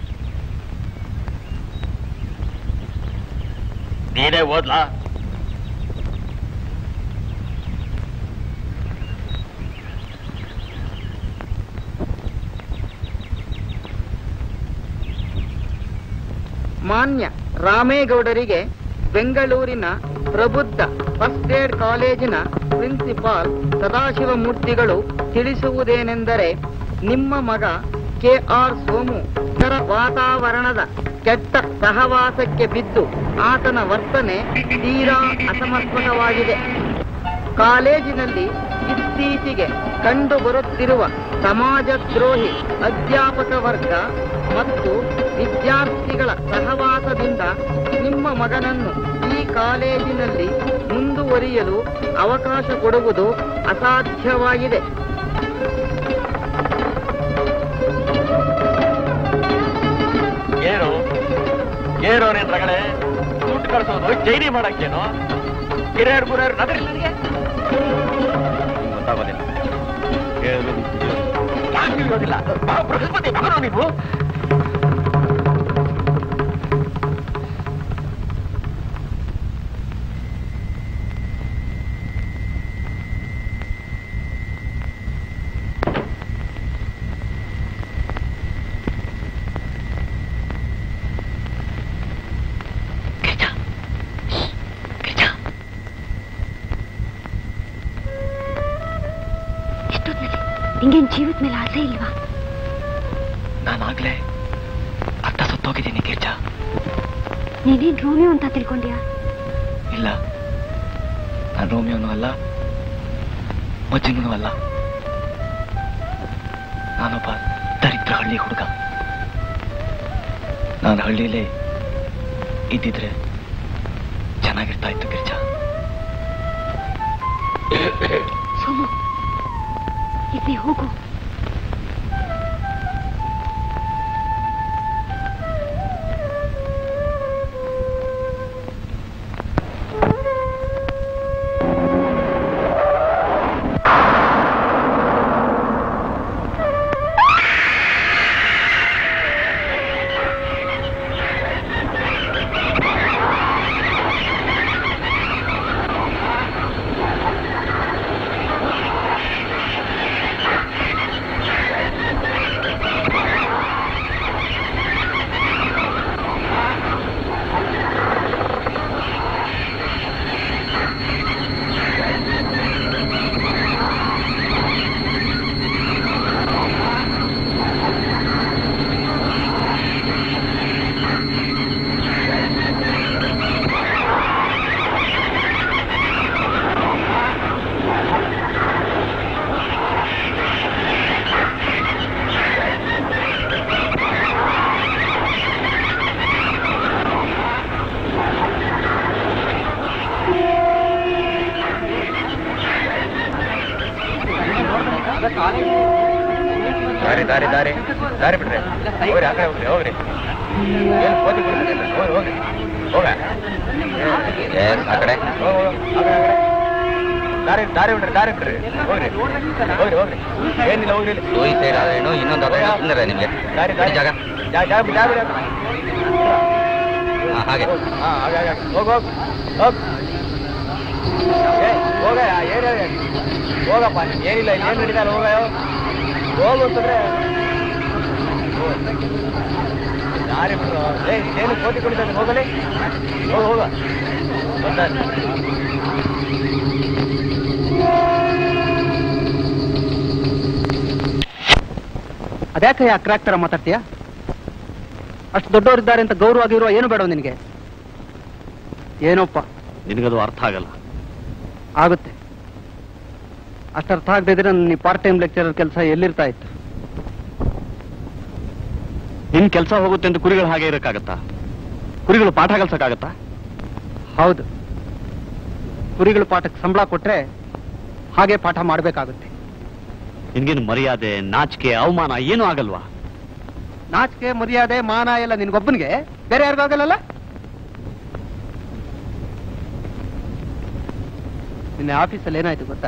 Speaker 15: ನೀನೇ ಓದ್ಲಾ
Speaker 12: ಮಾನ್ಯ ರಾಮೇಗೌಡರಿಗೆ ಬೆಂಗಳೂರಿನ ಪ್ರಬುದ್ಧ ಫಸ್ಟ್ ಗ್ರೇಡ್ ಕಾಲೇಜಿನ ಪ್ರಿನ್ಸಿಪಾಲ್ ಸದಾಶಿವಮೂರ್ತಿಗಳು ತಿಳಿಸುವುದೇನೆಂದರೆ ನಿಮ್ಮ ಮಗ ಕೆ ಆರ್ ಸೋಮು ಇತರ ವಾತಾವರಣದ ಕೆಟ್ಟ ಸಹವಾಸಕ್ಕೆ ಬಿದ್ದು ಆತನ ವರ್ತನೆ ತೀರಾ ಅಸಮರ್ಪಕವಾಗಿದೆ ಕಾಲೇಜಿನಲ್ಲಿ ಇತ್ತೀಚೆಗೆ ಕಂಡು ಬರುತ್ತಿರುವ ಸಮಾಜದ್ರೋಹಿ ಅಧ್ಯಾಪಕ ವರ್ಗ ಮತ್ತು ವಿದ್ಯಾರ್ಥಿಗಳ ಸಹವಾಸದಿಂದ ನಿಮ್ಮ ಮಗನನ್ನು ಈ ಕಾಲೇಜಿನಲ್ಲಿ ಮುಂದುವರಿಯಲು ಅವಕಾಶ ಕೊಡುವುದು ಅಸಾಧ್ಯವಾಗಿದೆ
Speaker 15: ಏನು ಏನು ನಿನ್ ರಗಳೆ ದುಡ್ಡು ಕಳ್ಸೋದು ಚೈನಿ ಮಾಡಕ್ಕೇನು ಹಿರಿಯರು ಗುರಿಯರು ನಗರಿ ನನಗೆ
Speaker 1: ಗೊತ್ತಾಗೋದಿಲ್ಲ ಕೇಳಿದ್ರೆ
Speaker 15: ಯಾಕೆ ತಿಳಿಯೋದಿಲ್ಲ ಬಾ, ಬೃಹಸ್ಪತಿ ಮಗನು ನೀವು
Speaker 10: ನಿಂಗೇನ್ ಜೀವದ ಮೇಲೆ ಆಸೆ ಇಲ್ವಾ
Speaker 4: ನಾನಾಗ್ಲೇ ಅರ್ಥ ಸುತ್ತೋಗಿದ್ದೀನಿ ಗಿರ್ಜಾ
Speaker 10: ನೀನೇನ್ ರೋಮಿಯೋ ಅಂತ ತಿಳ್ಕೊಂಡ್ಯಾ
Speaker 4: ಇಲ್ಲ ನಾನು ರೋಮಿಯೋನು ಅಲ್ಲ ಮಜ್ಜಿನೂ ಅಲ್ಲ ನಾನೊಬ್ಬ ದರಿದ್ರ ಹಳ್ಳಿ ಹುಡುಗ ನಾನು ಹಳ್ಳಿಲೇ ಇದ್ದಿದ್ರೆ ಚೆನ್ನಾಗಿರ್ತಾ ಇತ್ತು ಗಿರ್ಜಾ
Speaker 10: ಸೋಮು ಈಗ ನೀ ಹೋಗು
Speaker 15: ದಾರಿ ದಾರಿ ದಾರಿ ದಾರಿ ಬಿಡ್ರಿ ಹೋಗ್ರಿ ಆ ಕಡೆ ಹೋಗ್ರಿ ಹೋಗ್ರಿ ಏನ್ ಕೋತಿ ಬಿಡ್ರಿ ಹೋಗ್ರಿ ಹೋಗ್ರಿ ಹೋಗ ಆ ಕಡೆ ಹೋಗ್, ಹೋಗ್, ಆ ಕಡೆ, ಆ ಕಡೆ. ದಾರಿ ದಾರಿ ಬಿಡ್ರಿ ದಾರಿ ಬಿಡ್ರಿ ಹೋಗ್ರಿ ಹೋಗ್ರಿ ಹೋಗ್ರಿ ಏನಿಲ್ಲ ಹೋಗ್ರಿ ಇಲ್ಲಿ.
Speaker 8: ಈ ಸೈಡ್ ಆದ್ರೇನು ಇನ್ನೊಂದು ಆದ್ರೆ ಸುಂದರ ನಿಮ್ಗೆ
Speaker 15: ದಾರಿ ದಾರಿ
Speaker 8: ಜಾಗ
Speaker 15: ಜಾಗ ಜಾಗ ಬಿಡಿ, ಜಾಗ ಬಿಡಿ.
Speaker 8: ಹಾ, ಹಾಗೆ
Speaker 15: ಹಾ ಹಾಗೆ ಹಾಗೆ ಹೋಗ್ ಹೋಗ್ ಹೋಗ್ ಏ, ಹೋಗ ಏನು ಹೋಗಪ್ಪ ಏನಿಲ್ಲ ಇಲ್ಲಿ ಏನು ನಡೀತಾ ಹೋಗ ಹೋಗು ಅಂತಂದ್ರೆ ದಾರಿ ಬಿಡ್ರು ಏ ಏನು ಕೋತಿ ಕುಡಿತಾ ಇದ್ದೀನಿ, ಹೋಗಲಿ ಹೋಗ ಹೋಗ ಬಂದ
Speaker 12: ಅದ್ಯಾಕೆ ಆ ಕ್ರ್ಯಾಕ್ ತರ ಮಾತಾಡ್ತೀಯಾ ಅಷ್ಟು ದೊಡ್ಡವರಿದ್ದಾರೆ ಅಂತ ಗೌರವ ಆಗಿರುವ ಏನು ಬೇಡ ನಿನಗೆ ಏನೋಪ್ಪ
Speaker 1: ನಿನಗದು ಅರ್ಥ ಆಗಲ್ಲ
Speaker 12: ಆಗುತ್ತೆ ಅಷ್ಟು ಅರ್ಥ ಆಗದೆ ಇದ್ರೆ ನನ್ನ ಪಾರ್ಟ್ ಟೈಮ್ ಲೆಕ್ಚರರ್ ಕೆಲಸ ಎಲ್ಲಿರ್ತಾ ಇತ್ತು
Speaker 1: ನಿನ್ ಕೆಲಸ ಹೋಗುತ್ತೆ ಅಂತ ಕುರಿಗಳು ಹಾಗೆ ಇರಕ್ಕಾಗತ್ತಾ ಕುರಿಗಳು ಪಾಠ ಕಲ್ಸಕ್ಕಾಗತ್ತಾ
Speaker 12: ಹೌದು ಕುರಿಗಳು ಪಾಠಕ್ಕೆ ಸಂಬಳ ಕೊಟ್ರೆ ಹಾಗೆ ಪಾಠ ಮಾಡಬೇಕಾಗುತ್ತೆ
Speaker 1: ನಿನ್ಗೇನು ಮರ್ಯಾದೆ ನಾಚಿಕೆ ಅವಮಾನ ಏನೂ ಆಗಲ್ವಾ
Speaker 12: ನಾಚಿಕೆ ಮರ್ಯಾದೆ ಮಾನ ಎಲ್ಲ ನಿನ್ಗೊಬ್ಬನಿಗೆ ಬೇರೆ ಯಾರಿಗೂ ಆಗಲ್ಲಲ್ಲ ನಿನ್ನೆ ಆಫೀಸಲ್ಲಿ ಏನಾಯ್ತು ಗೊತ್ತಾ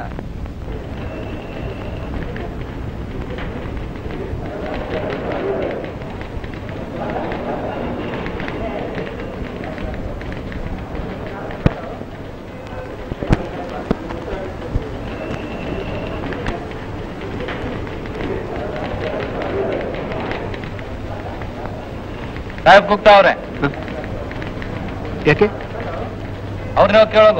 Speaker 15: ಸಾಹೇಬ್ ಗುಪ್ತಾ ಅವ್ರೆ
Speaker 12: ಯಾಕೆ
Speaker 15: ಅವ್ರನ್ನ ಕೇಳೋದು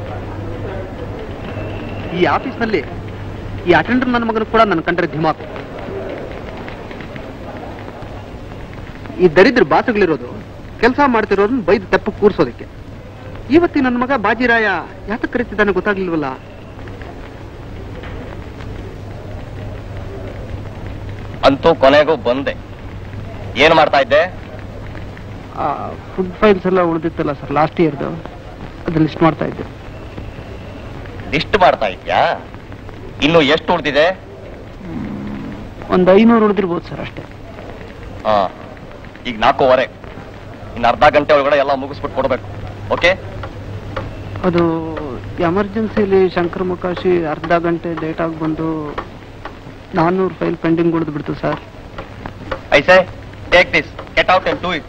Speaker 12: ಈ ಆಫೀಸ್ನಲ್ಲಿ ಈ ಅಟೆಂಡರ್ ನನ್ನ ಮಗನು ಕೂಡ ನನ್ನ ಕಂಡ್ರೆ ಧಿಮಾಕು ಈ ದರಿದ್ರ ಬಾಸುಗಳಿರೋದು ಕೆಲಸ ಮಾಡ್ತಿರೋರನ್ನ ಬೈದು ತೆಪ್ಪ ಕೂರ್ಸೋದಕ್ಕೆ ಇವತ್ತಿ ನನ್ನ ಮಗ ಬಾಜಿರಾಯ ಯಾತಕ್ಕೆ ಕರೀತಿದ್ದಾನೆ ಗೊತ್ತಾಗ್ಲಿಲ್ವಲ್ಲ
Speaker 4: ಅಂತೂ ಕೊನೆಗೂ ಬಂದೆ ಏನ್ ಮಾಡ್ತಾ ಇದ್ದೆ
Speaker 12: ಫುಡ್ ಫೈಲ್ಸ್ ಎಲ್ಲ ಉಳಿದಿತ್ತಲ್ಲ ಸರ್ ಲಾಸ್ಟ್ ಇಯರ್ದು ಅದು ಲಿಸ್ಟ್ ಮಾಡ್ತಾ ಇದ್ದೆ
Speaker 4: ಲಿಸ್ಟ್ ಮಾಡ್ತಾ ಇದ್ಯಾ ಇನ್ನು ಎಷ್ಟು ಉಳಿದಿದೆ
Speaker 12: ಒಂದು ಐನೂರು ಉಳಿದಿರ್ಬೋದು ಸರ್ ಅಷ್ಟೇ
Speaker 4: ಹಾ ಈಗ ನಾಲ್ಕೂವರೆ ಇನ್ನು ಅರ್ಧ ಗಂಟೆ ಒಳಗಡೆ ಎಲ್ಲ ಮುಗಿಸ್ಬಿಟ್ಟು ಕೊಡ್ಬೇಕು ಓಕೆ
Speaker 12: ಅದು ಎಮರ್ಜೆನ್ಸಿಲಿ ಶಂಕರ್ ಮುಖಾಶಿ ಅರ್ಧ ಗಂಟೆ ಲೇಟ್ ಆಗಿ ಬಂದು ನಾನ್ನೂರು ಫೈಲ್ ಪೆಂಡಿಂಗ್ ಉಳಿದು ಬಿಡ್ತು sir
Speaker 4: I say take this get out and do it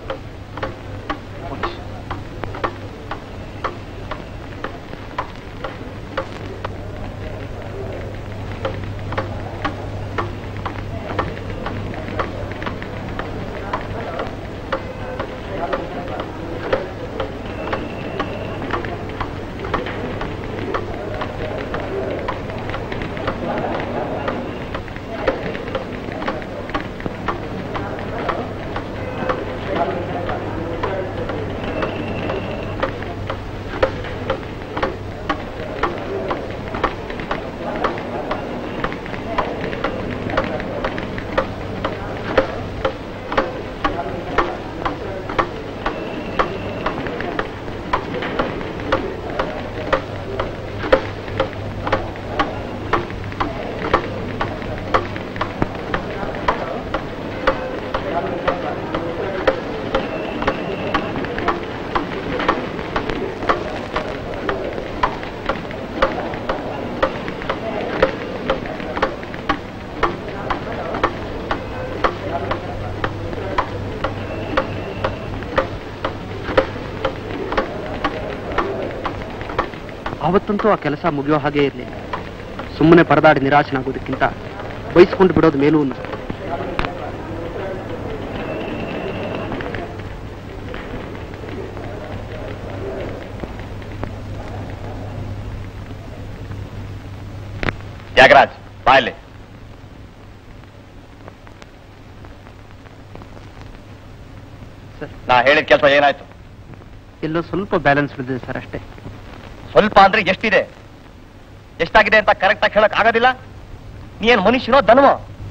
Speaker 12: ಅವತ್ತಂತೂ ಆ ಕೆಲಸ ಮುಗಿಯೋ ಹಾಗೆ ಇರಲಿಲ್ಲ ಸುಮ್ಮನೆ ಪರದಾಡಿ ನಿರಾಶನಾಗೋದಕ್ಕಿಂತ ಬಯಸ್ಕೊಂಡು ಬಿಡೋದು ಮೇಲೂ ಅನ್ನಿಸ್ತು
Speaker 15: ತ್ಯಾಗರಾಜ್ ಬಾಯಲ್ಲಿ ನಾ ಹೇಳಿದ ಕೆಲಸ ಏನಾಯ್ತು
Speaker 12: ಎಲ್ಲೋ ಸ್ವಲ್ಪ ಬ್ಯಾಲೆನ್ಸ್ ಬಿದ್ದಿದೆ ಸರ್ ಅಷ್ಟೇ
Speaker 15: ಸ್ವಲ್ಪ ಅಂದ್ರೆ ಎಷ್ಟಿದೆ ಎಷ್ಟಾಗಿದೆ ಅಂತ ಕರೆಕ್ಟ್ ಆಗಿ ಹೇಳಕ್ ಆಗೋದಿಲ್ಲ ನೀ ಏನ್ ಮನುಷ್ಯನೋ ದನವೋ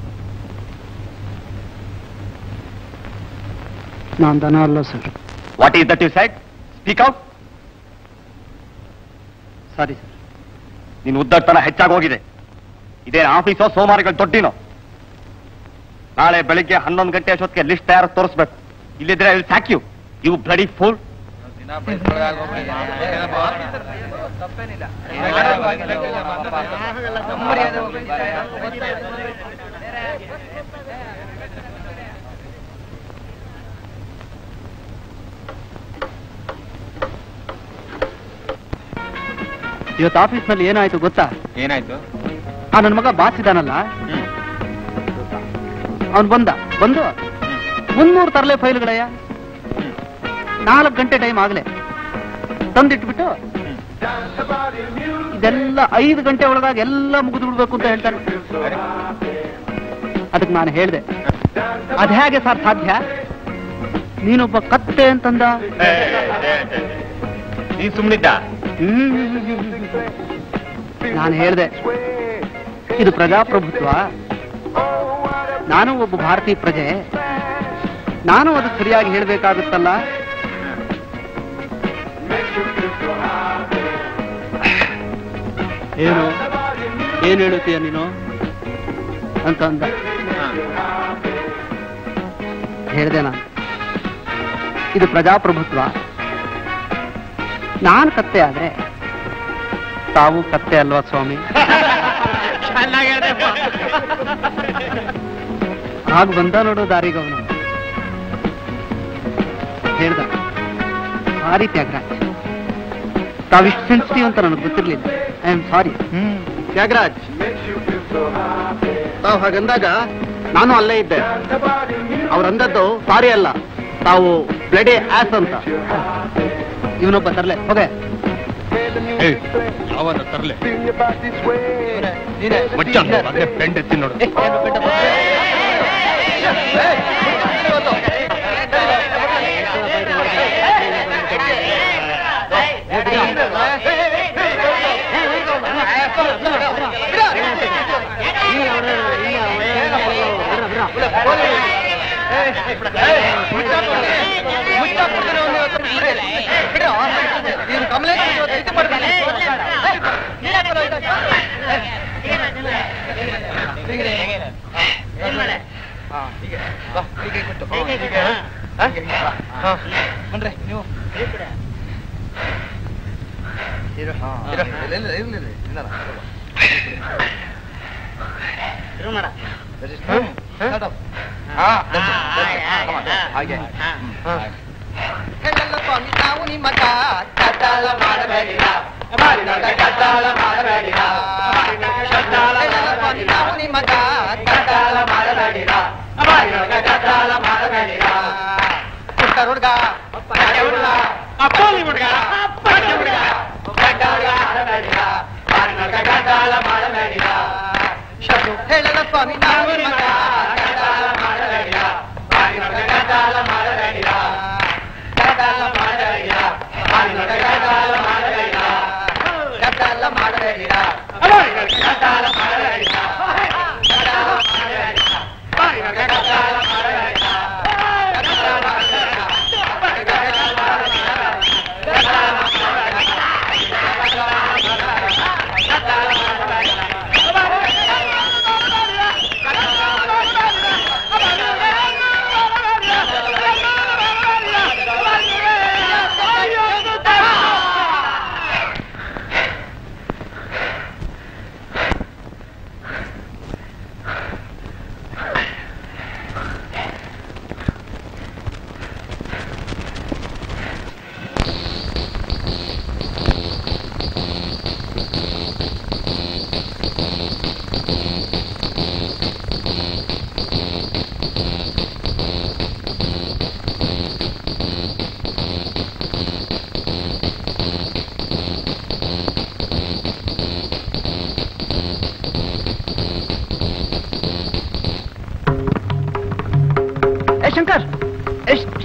Speaker 12: ನಾನು ದನ ಅಲ್ಲ sir
Speaker 15: what is that you said speak out
Speaker 12: sorry sir
Speaker 15: ನಿನ್ ಉದ್ದಟತನ ಹೆಚ್ಚಾಗಿ ಹೋಗಿದೆ ಇದೇನ್ ಆಫೀಸೋ ಸೋಮವಾರಗಳ ದೊಡ್ಡಿನೋ ನಾಳೆ ಬೆಳಿಗ್ಗೆ ಹನ್ನೊಂದು ಗಂಟೆ ಅಷ್ಟೊತ್ತಿಗೆ ಲಿಸ್ಟ್ ತಯಾರು ತೋರಿಸ್ಬೇಕು ಇಲ್ಲಿದ್ರೆ will sack you you bloody fool
Speaker 12: ಇವತ್ತು ಆಫೀಸ್ನಲ್ಲಿ ಏನಾಯ್ತು ಗೊತ್ತಾ
Speaker 15: ಏನಾಯ್ತು
Speaker 12: ಆ ನನ್ನ ಮಗ ಬಾಸ್ ಇದಾನಲ್ಲ ಅವನು ಬಂದ ಬಂದು ಮುನ್ನೂರು ತರಲೆ ಫೈಲ್ಗಳಯ್ಯ ನಾಲ್ಕು ಗಂಟೆ ಟೈಮ್ ಆಗ್ಲೆ ತಂದಿಟ್ಬಿಟ್ಟು ಇದೆಲ್ಲ ಐದು ಗಂಟೆ ಒಳಗಾಗಿ ಎಲ್ಲ ಮುಗಿದು ಬಿಡ್ಬೇಕು ಅಂತ ಹೇಳ್ತಾನೆ ಅದಕ್ಕೆ ನಾನು ಹೇಳಿದೆ ಅದ್ ಹೇಗೆ ಸರ್ ಸಾಧ್ಯ ನೀನೊಬ್ಬ ಕತ್ತೆ ಅಂತಂದ
Speaker 15: ನೀನ್ ಸುಮ್ಮನಿದ್ದ
Speaker 12: ನಾನು ಹೇಳಿದೆ ಇದು ಪ್ರಜಾಪ್ರಭುತ್ವ ನಾನು ಒಬ್ಬ ಭಾರತೀಯ ಪ್ರಜೆ ನಾನು ಅದು ಸರಿಯಾಗಿ ಹೇಳ್ಬೇಕಾಗುತ್ತಲ್ಲ ಏನು ಏನ್ ಹೇಳುತ್ತೀಯ ನೀನು ಅಂತ ಅಂದ ಹೇಳ್ದೆ ನಾನು ಇದು ಪ್ರಜಾಪ್ರಭುತ್ವ ನಾನು ಕತ್ತೆ ಆದ್ರೆ ತಾವು ಕತ್ತೆ ಅಲ್ವಾ ಸ್ವಾಮಿ ಆಗ ಬಂದ ನೋಡು ದಾರಿಗವನು ಹೇಳ್ದ ಸಾರಿ ತ್ಯಾಗರಾಜ್ ತಾವಿಷ್ಟು ಸೆನ್ಸಿಟಿವ್ ಅಂತ ನನಗೆ ಗೊತ್ತಿರ್ಲಿಲ್ಲ ಐ ಆಮ್ ಸಾರಿ ತ್ಯಾಗರಾಜ್ ತಾವು ಹಾಗಂದಾಗ ನಾನು ಅಲ್ಲೇ ಇದ್ದೆ ಅವ್ರಂದದ್ದು ಸಾರಿ ಅಲ್ಲ ತಾವು ಬ್ಲಡಿ ಆಸ್ ಅಂತ ಇವನೊಬ್ಬ ತರ್ಲೆ ಹೋಗೆ
Speaker 2: ಯಾವನ ತರ್ಲೆ ಬೆಂಡ್ ಎತ್ತಿ ನೋಡು
Speaker 15: ಹಾಗೆ
Speaker 7: ನಾವು ನಿಮ್ಮ ಕಟ್ಟಾಲ ಮಾಡಬೇಡಿರ ಮಾರಿನಾಗ ಕಟ್ಟಾಲ ಮಾಡಬೇಡಿರ ನಾವು ನಿಮ್ಮ ಕಟ್ಟಾಲ ಮಾಡಬೇಡಿರ ಮಾರಿನಾಗ ಕಟ್ಟಾಲ ಮಾಡಬೇಡಿರ ಪುಟ್ಟ ಹುಡುಗ ಹುಡುಗ ಅಪ್ಪೋಲಿ ಹುಡುಗ ಹುಡುಗ ಕಟ್ಟಾಲ ಮಾಡಬೇಡಿರ ಮಾರಿನಾಗ ಕಟ್ಟಾಲ ಮಾಡಬೇಡಿರ ಶತ್ರು ಹೇಳಲ್ಲ ಸ್ವಾಮಿ ನಾವು ನಿಮ್ಮ ಕಟ್ಟಾಲ ಮಾಡಬೇಡಿರ ಮಾರಿನಾಗ ಕಟ್ಟಾಲ ಮಾಡಬೇಡಿರ ಕಟ್ಟಾಲ ಮಾಡಬೇಡಿರ ಮಾರಿನಾಗ ಕಟ್ಟಾಲ ಮಾಡಬೇಡಿರ ಕಟ್ಟಾಲ ಮಾಡಬೇಡಿರ ಕಟ್ಟಾಲ ಮಾಡಬೇಡಿರ ಕಟ್ಟಾಲ ಮಾಡಬೇಡಿರ ಮಾರಿನಾಗ ಕಟ್ಟಾಲ ಮಾಡಬೇಡಿರ ಕಟ್ಟಾಲ ಮಾಡಬೇಡಿರ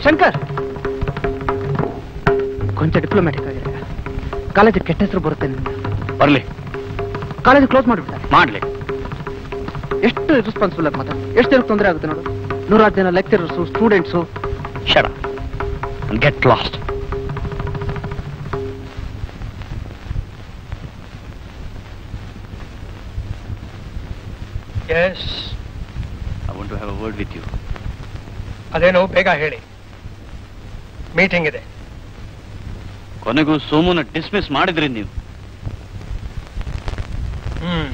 Speaker 12: ಶಂಕರ್ ಕೊಂಚ ಡಿಪ್ಲೊಮ್ಯಾಟಿಕ್ ಆಗಿದೆ ಕಾಲೇಜಿಗೆ ಕೆಟ್ಟ ಹೆಸರು ಬರುತ್ತೆ ನಿಮ್ಗೆ.
Speaker 1: ಬರ್ಲಿ
Speaker 12: ಕಾಲೇಜ್ ಕ್ಲೋಸ್ ಮಾಡಿಬಿಡ್ತಾರೆ
Speaker 1: ಮಾಡ್ಲಿ
Speaker 12: ಎಷ್ಟು ರೆಸ್ಪಾನ್ಸಿಬಲ್ ಆಗಿ ಮಾತಾಡ ಎಷ್ಟು ಜನಕ್ಕೆ ತೊಂದರೆ ಆಗುತ್ತೆ ನೋಡು ನೂರಾರು ಜನ ಲೆಕ್ಚರರ್ಸು ಸ್ಟೂಡೆಂಟ್ಸು
Speaker 1: ಶಡ get lost
Speaker 2: yes
Speaker 1: I want to have a word with you
Speaker 2: ಅದೇನು ಬೇಗ ಹೇಳಿ ಮೀಟಿಂಗ್ ಇದೆ
Speaker 1: ಕೊನೆಗೂ ಸೋಮುನ ಡಿಸ್ಮಿಸ್ ಮಾಡಿದ್ರಿ ನೀವು
Speaker 2: ಹ್ಮ್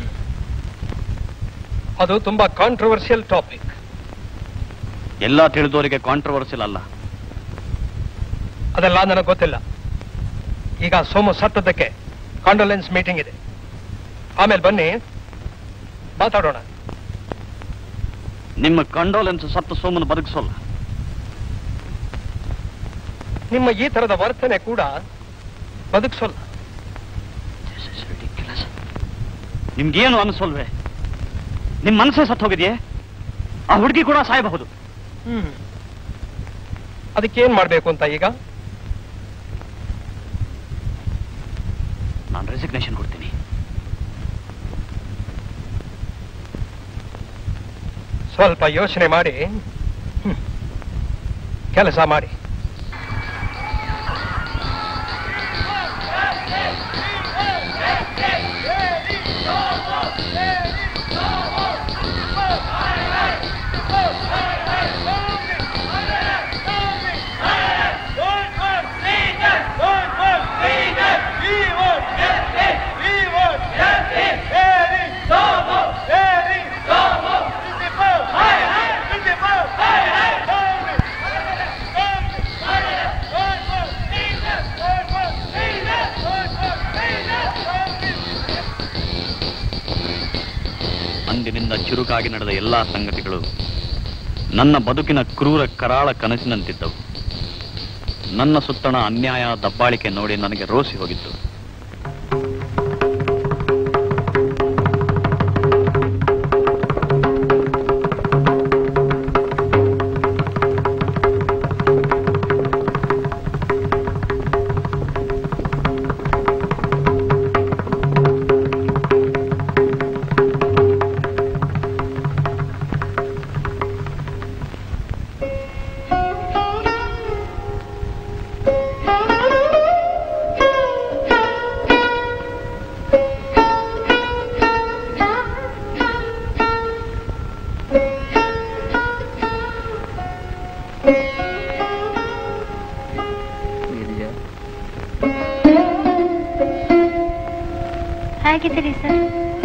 Speaker 2: ಅದು ತುಂಬಾ ಕಾಂಟ್ರವರ್ಷಿಯಲ್ ಟಾಪಿಕ್
Speaker 1: ಎಲ್ಲ ತಿಳಿದವರಿಗೆ ಕಾಂಟ್ರವರ್ಸಿಲ್ ಅಲ್ಲ
Speaker 2: ಅದೆಲ್ಲ ನನಗೆ ಗೊತ್ತಿಲ್ಲ ಈಗ ಸೋಮು ಸತ್ತದಕ್ಕೆ ಕಾಂಡೋಲೆನ್ಸ್ ಮೀಟಿಂಗ್ ಇದೆ ಆಮೇಲೆ ಬನ್ನಿ ಮಾತಾಡೋಣ
Speaker 1: ನಿಮ್ಮ ಕಂಡೋಲೆನ್ಸ್ ಸತ್ತು ಸೋಮನ ಬದುಕಿಸೋಲ್ಲ
Speaker 2: ನಿಮ್ಮ ಈ ತರದ ವರ್ತನೆ ಕೂಡ ಬದುಕಿಸೋಲ್ಲ
Speaker 1: ನಿಮ್ಗೇನು ಅನಿಸೋಲ್ವೇ ನಿಮ್ ಮನಸ್ಸೇ ಸತ್ತು ಹೋಗಿದೆಯೇ ಆ ಹುಡುಗಿ ಕೂಡ ಸಾಯಬಹುದು
Speaker 2: ಹ್ಮ್ ಅದಕ್ಕೇನ್ ಮಾಡ್ಬೇಕು ಅಂತ ಈಗ
Speaker 1: ನಾನು ರೆಸಿಗ್ನೇಷನ್ ಕೊಡ್ತೀನಿ
Speaker 2: ಸ್ವಲ್ಪ ಯೋಚನೆ ಮಾಡಿ ಹ್ಮ್, ಕೆಲಸ ಮಾಡಿ
Speaker 1: ಅಂದಿನಿಂದ ಚುರುಕಾಗಿ ನಡೆದ ಎಲ್ಲಾ ಸಂಗತಿಗಳು ನನ್ನ ಬದುಕಿನ ಕ್ರೂರ ಕರಾಳ ಕನಸಿನಂತಿದ್ದವು ನನ್ನ ಸುತ್ತಣ ಅನ್ಯಾಯ ದಬ್ಬಾಳಿಕೆ ನೋಡಿ ನನಗೆ ರೋಸಿ ಹೋಗಿತ್ತು
Speaker 10: ಹೇಗಿದ್ದೀರಿ ಸರ್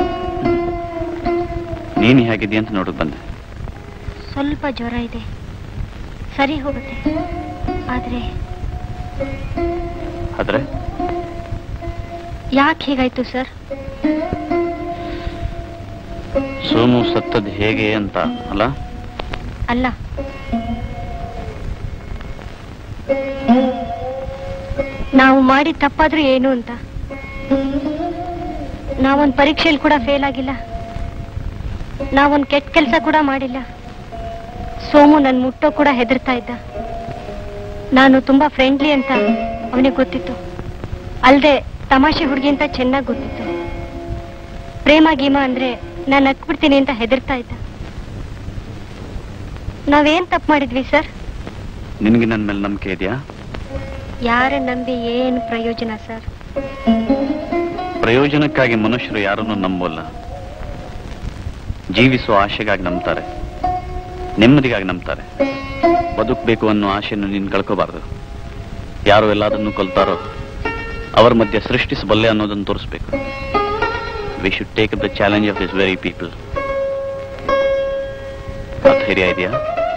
Speaker 1: ನೀನು ಹೇಗಿದ್ದೀಯ ಅಂತ ನೋಡಕ್ ಬಂದೆ
Speaker 10: ಸ್ವಲ್ಪ ಜ್ವರ ಇದೆ ಸರಿ ಹೋಗುತ್ತೆ ಆದ್ರೆ
Speaker 1: ಆದ್ರೆ
Speaker 10: ಯಾಕೆ ಹೀಗಾಯ್ತು ಸರ್
Speaker 1: ಸೋಮು ಸತ್ತದ್ ಹೇಗೆ ಅಂತ ಅಲ್ಲ
Speaker 10: ಅಲ್ಲ ನಾವು ಮಾಡಿ ತಪ್ಪಾದ್ರೂ ಏನು ಅಂತ ನಾವೊಂದ್ ಪರೀಕ್ಷೆಯಲ್ಲಿ ಕೂಡ ಫೇಲ್ ಆಗಿಲ್ಲ ನಾವೊಂದ್ ಕೆಟ್ಟ ಕೆಲಸ ಕೂಡ ಮಾಡಿಲ್ಲ ಸೋಮು ನನ್ ಮುಟ್ಟೋ ಕೂಡ ಹೆದರ್ತಾ ಇದ್ದ ನಾನು ತುಂಬಾ ಫ್ರೆಂಡ್ಲಿ ಅಂತ ಅವನಿಗೆ ಗೊತ್ತಿತ್ತು ಅಲ್ದೆ ತಮಾಷೆ ಹುಡುಗಿ ಅಂತ ಚೆನ್ನಾಗಿ ಗೊತ್ತಿತ್ತು ಪ್ರೇಮ ಗೀಮ ಅಂದ್ರೆ ನಾನು ನಕ್ಬಿಡ್ತೀನಿ ಅಂತ ಹೆದರ್ತಾ ಇದ್ದ ನಾವೇನ್ ತಪ್ಪು ಮಾಡಿದ್ವಿ ಸರ್
Speaker 1: ನಿನಗೆ ನನ್ನ ಮೇಲೆ ನಂಬಿಕೆ ಇದೆಯಾ
Speaker 10: ಯಾರ ನಂಬಿ ಏನ್ ಪ್ರಯೋಜನ ಸರ್
Speaker 1: ಪ್ರಯೋಜನಕ್ಕಾಗಿ ಮನುಷ್ಯರು ಯಾರನ್ನು ನಂಬೋಲ್ಲ ಜೀವಿಸುವ ಆಶೆಗಾಗಿ ನಂಬ್ತಾರೆ ನೆಮ್ಮದಿಗಾಗಿ ನಂಬ್ತಾರೆ ಬದುಕಬೇಕು ಅನ್ನೋ ಆಶೆಯನ್ನು ನೀನು ಕಳ್ಕೋಬಾರ್ದು ಯಾರು ಎಲ್ಲದನ್ನು ಕೊಲ್ತಾರೋ ಅವರ ಮಧ್ಯೆ ಸೃಷ್ಟಿಸಬಲ್ಲೆ ಅನ್ನೋದನ್ನು ತೋರಿಸ್ಬೇಕು we should take the challenge of this very people ಧೈರ್ಯ ಇದೆಯಾ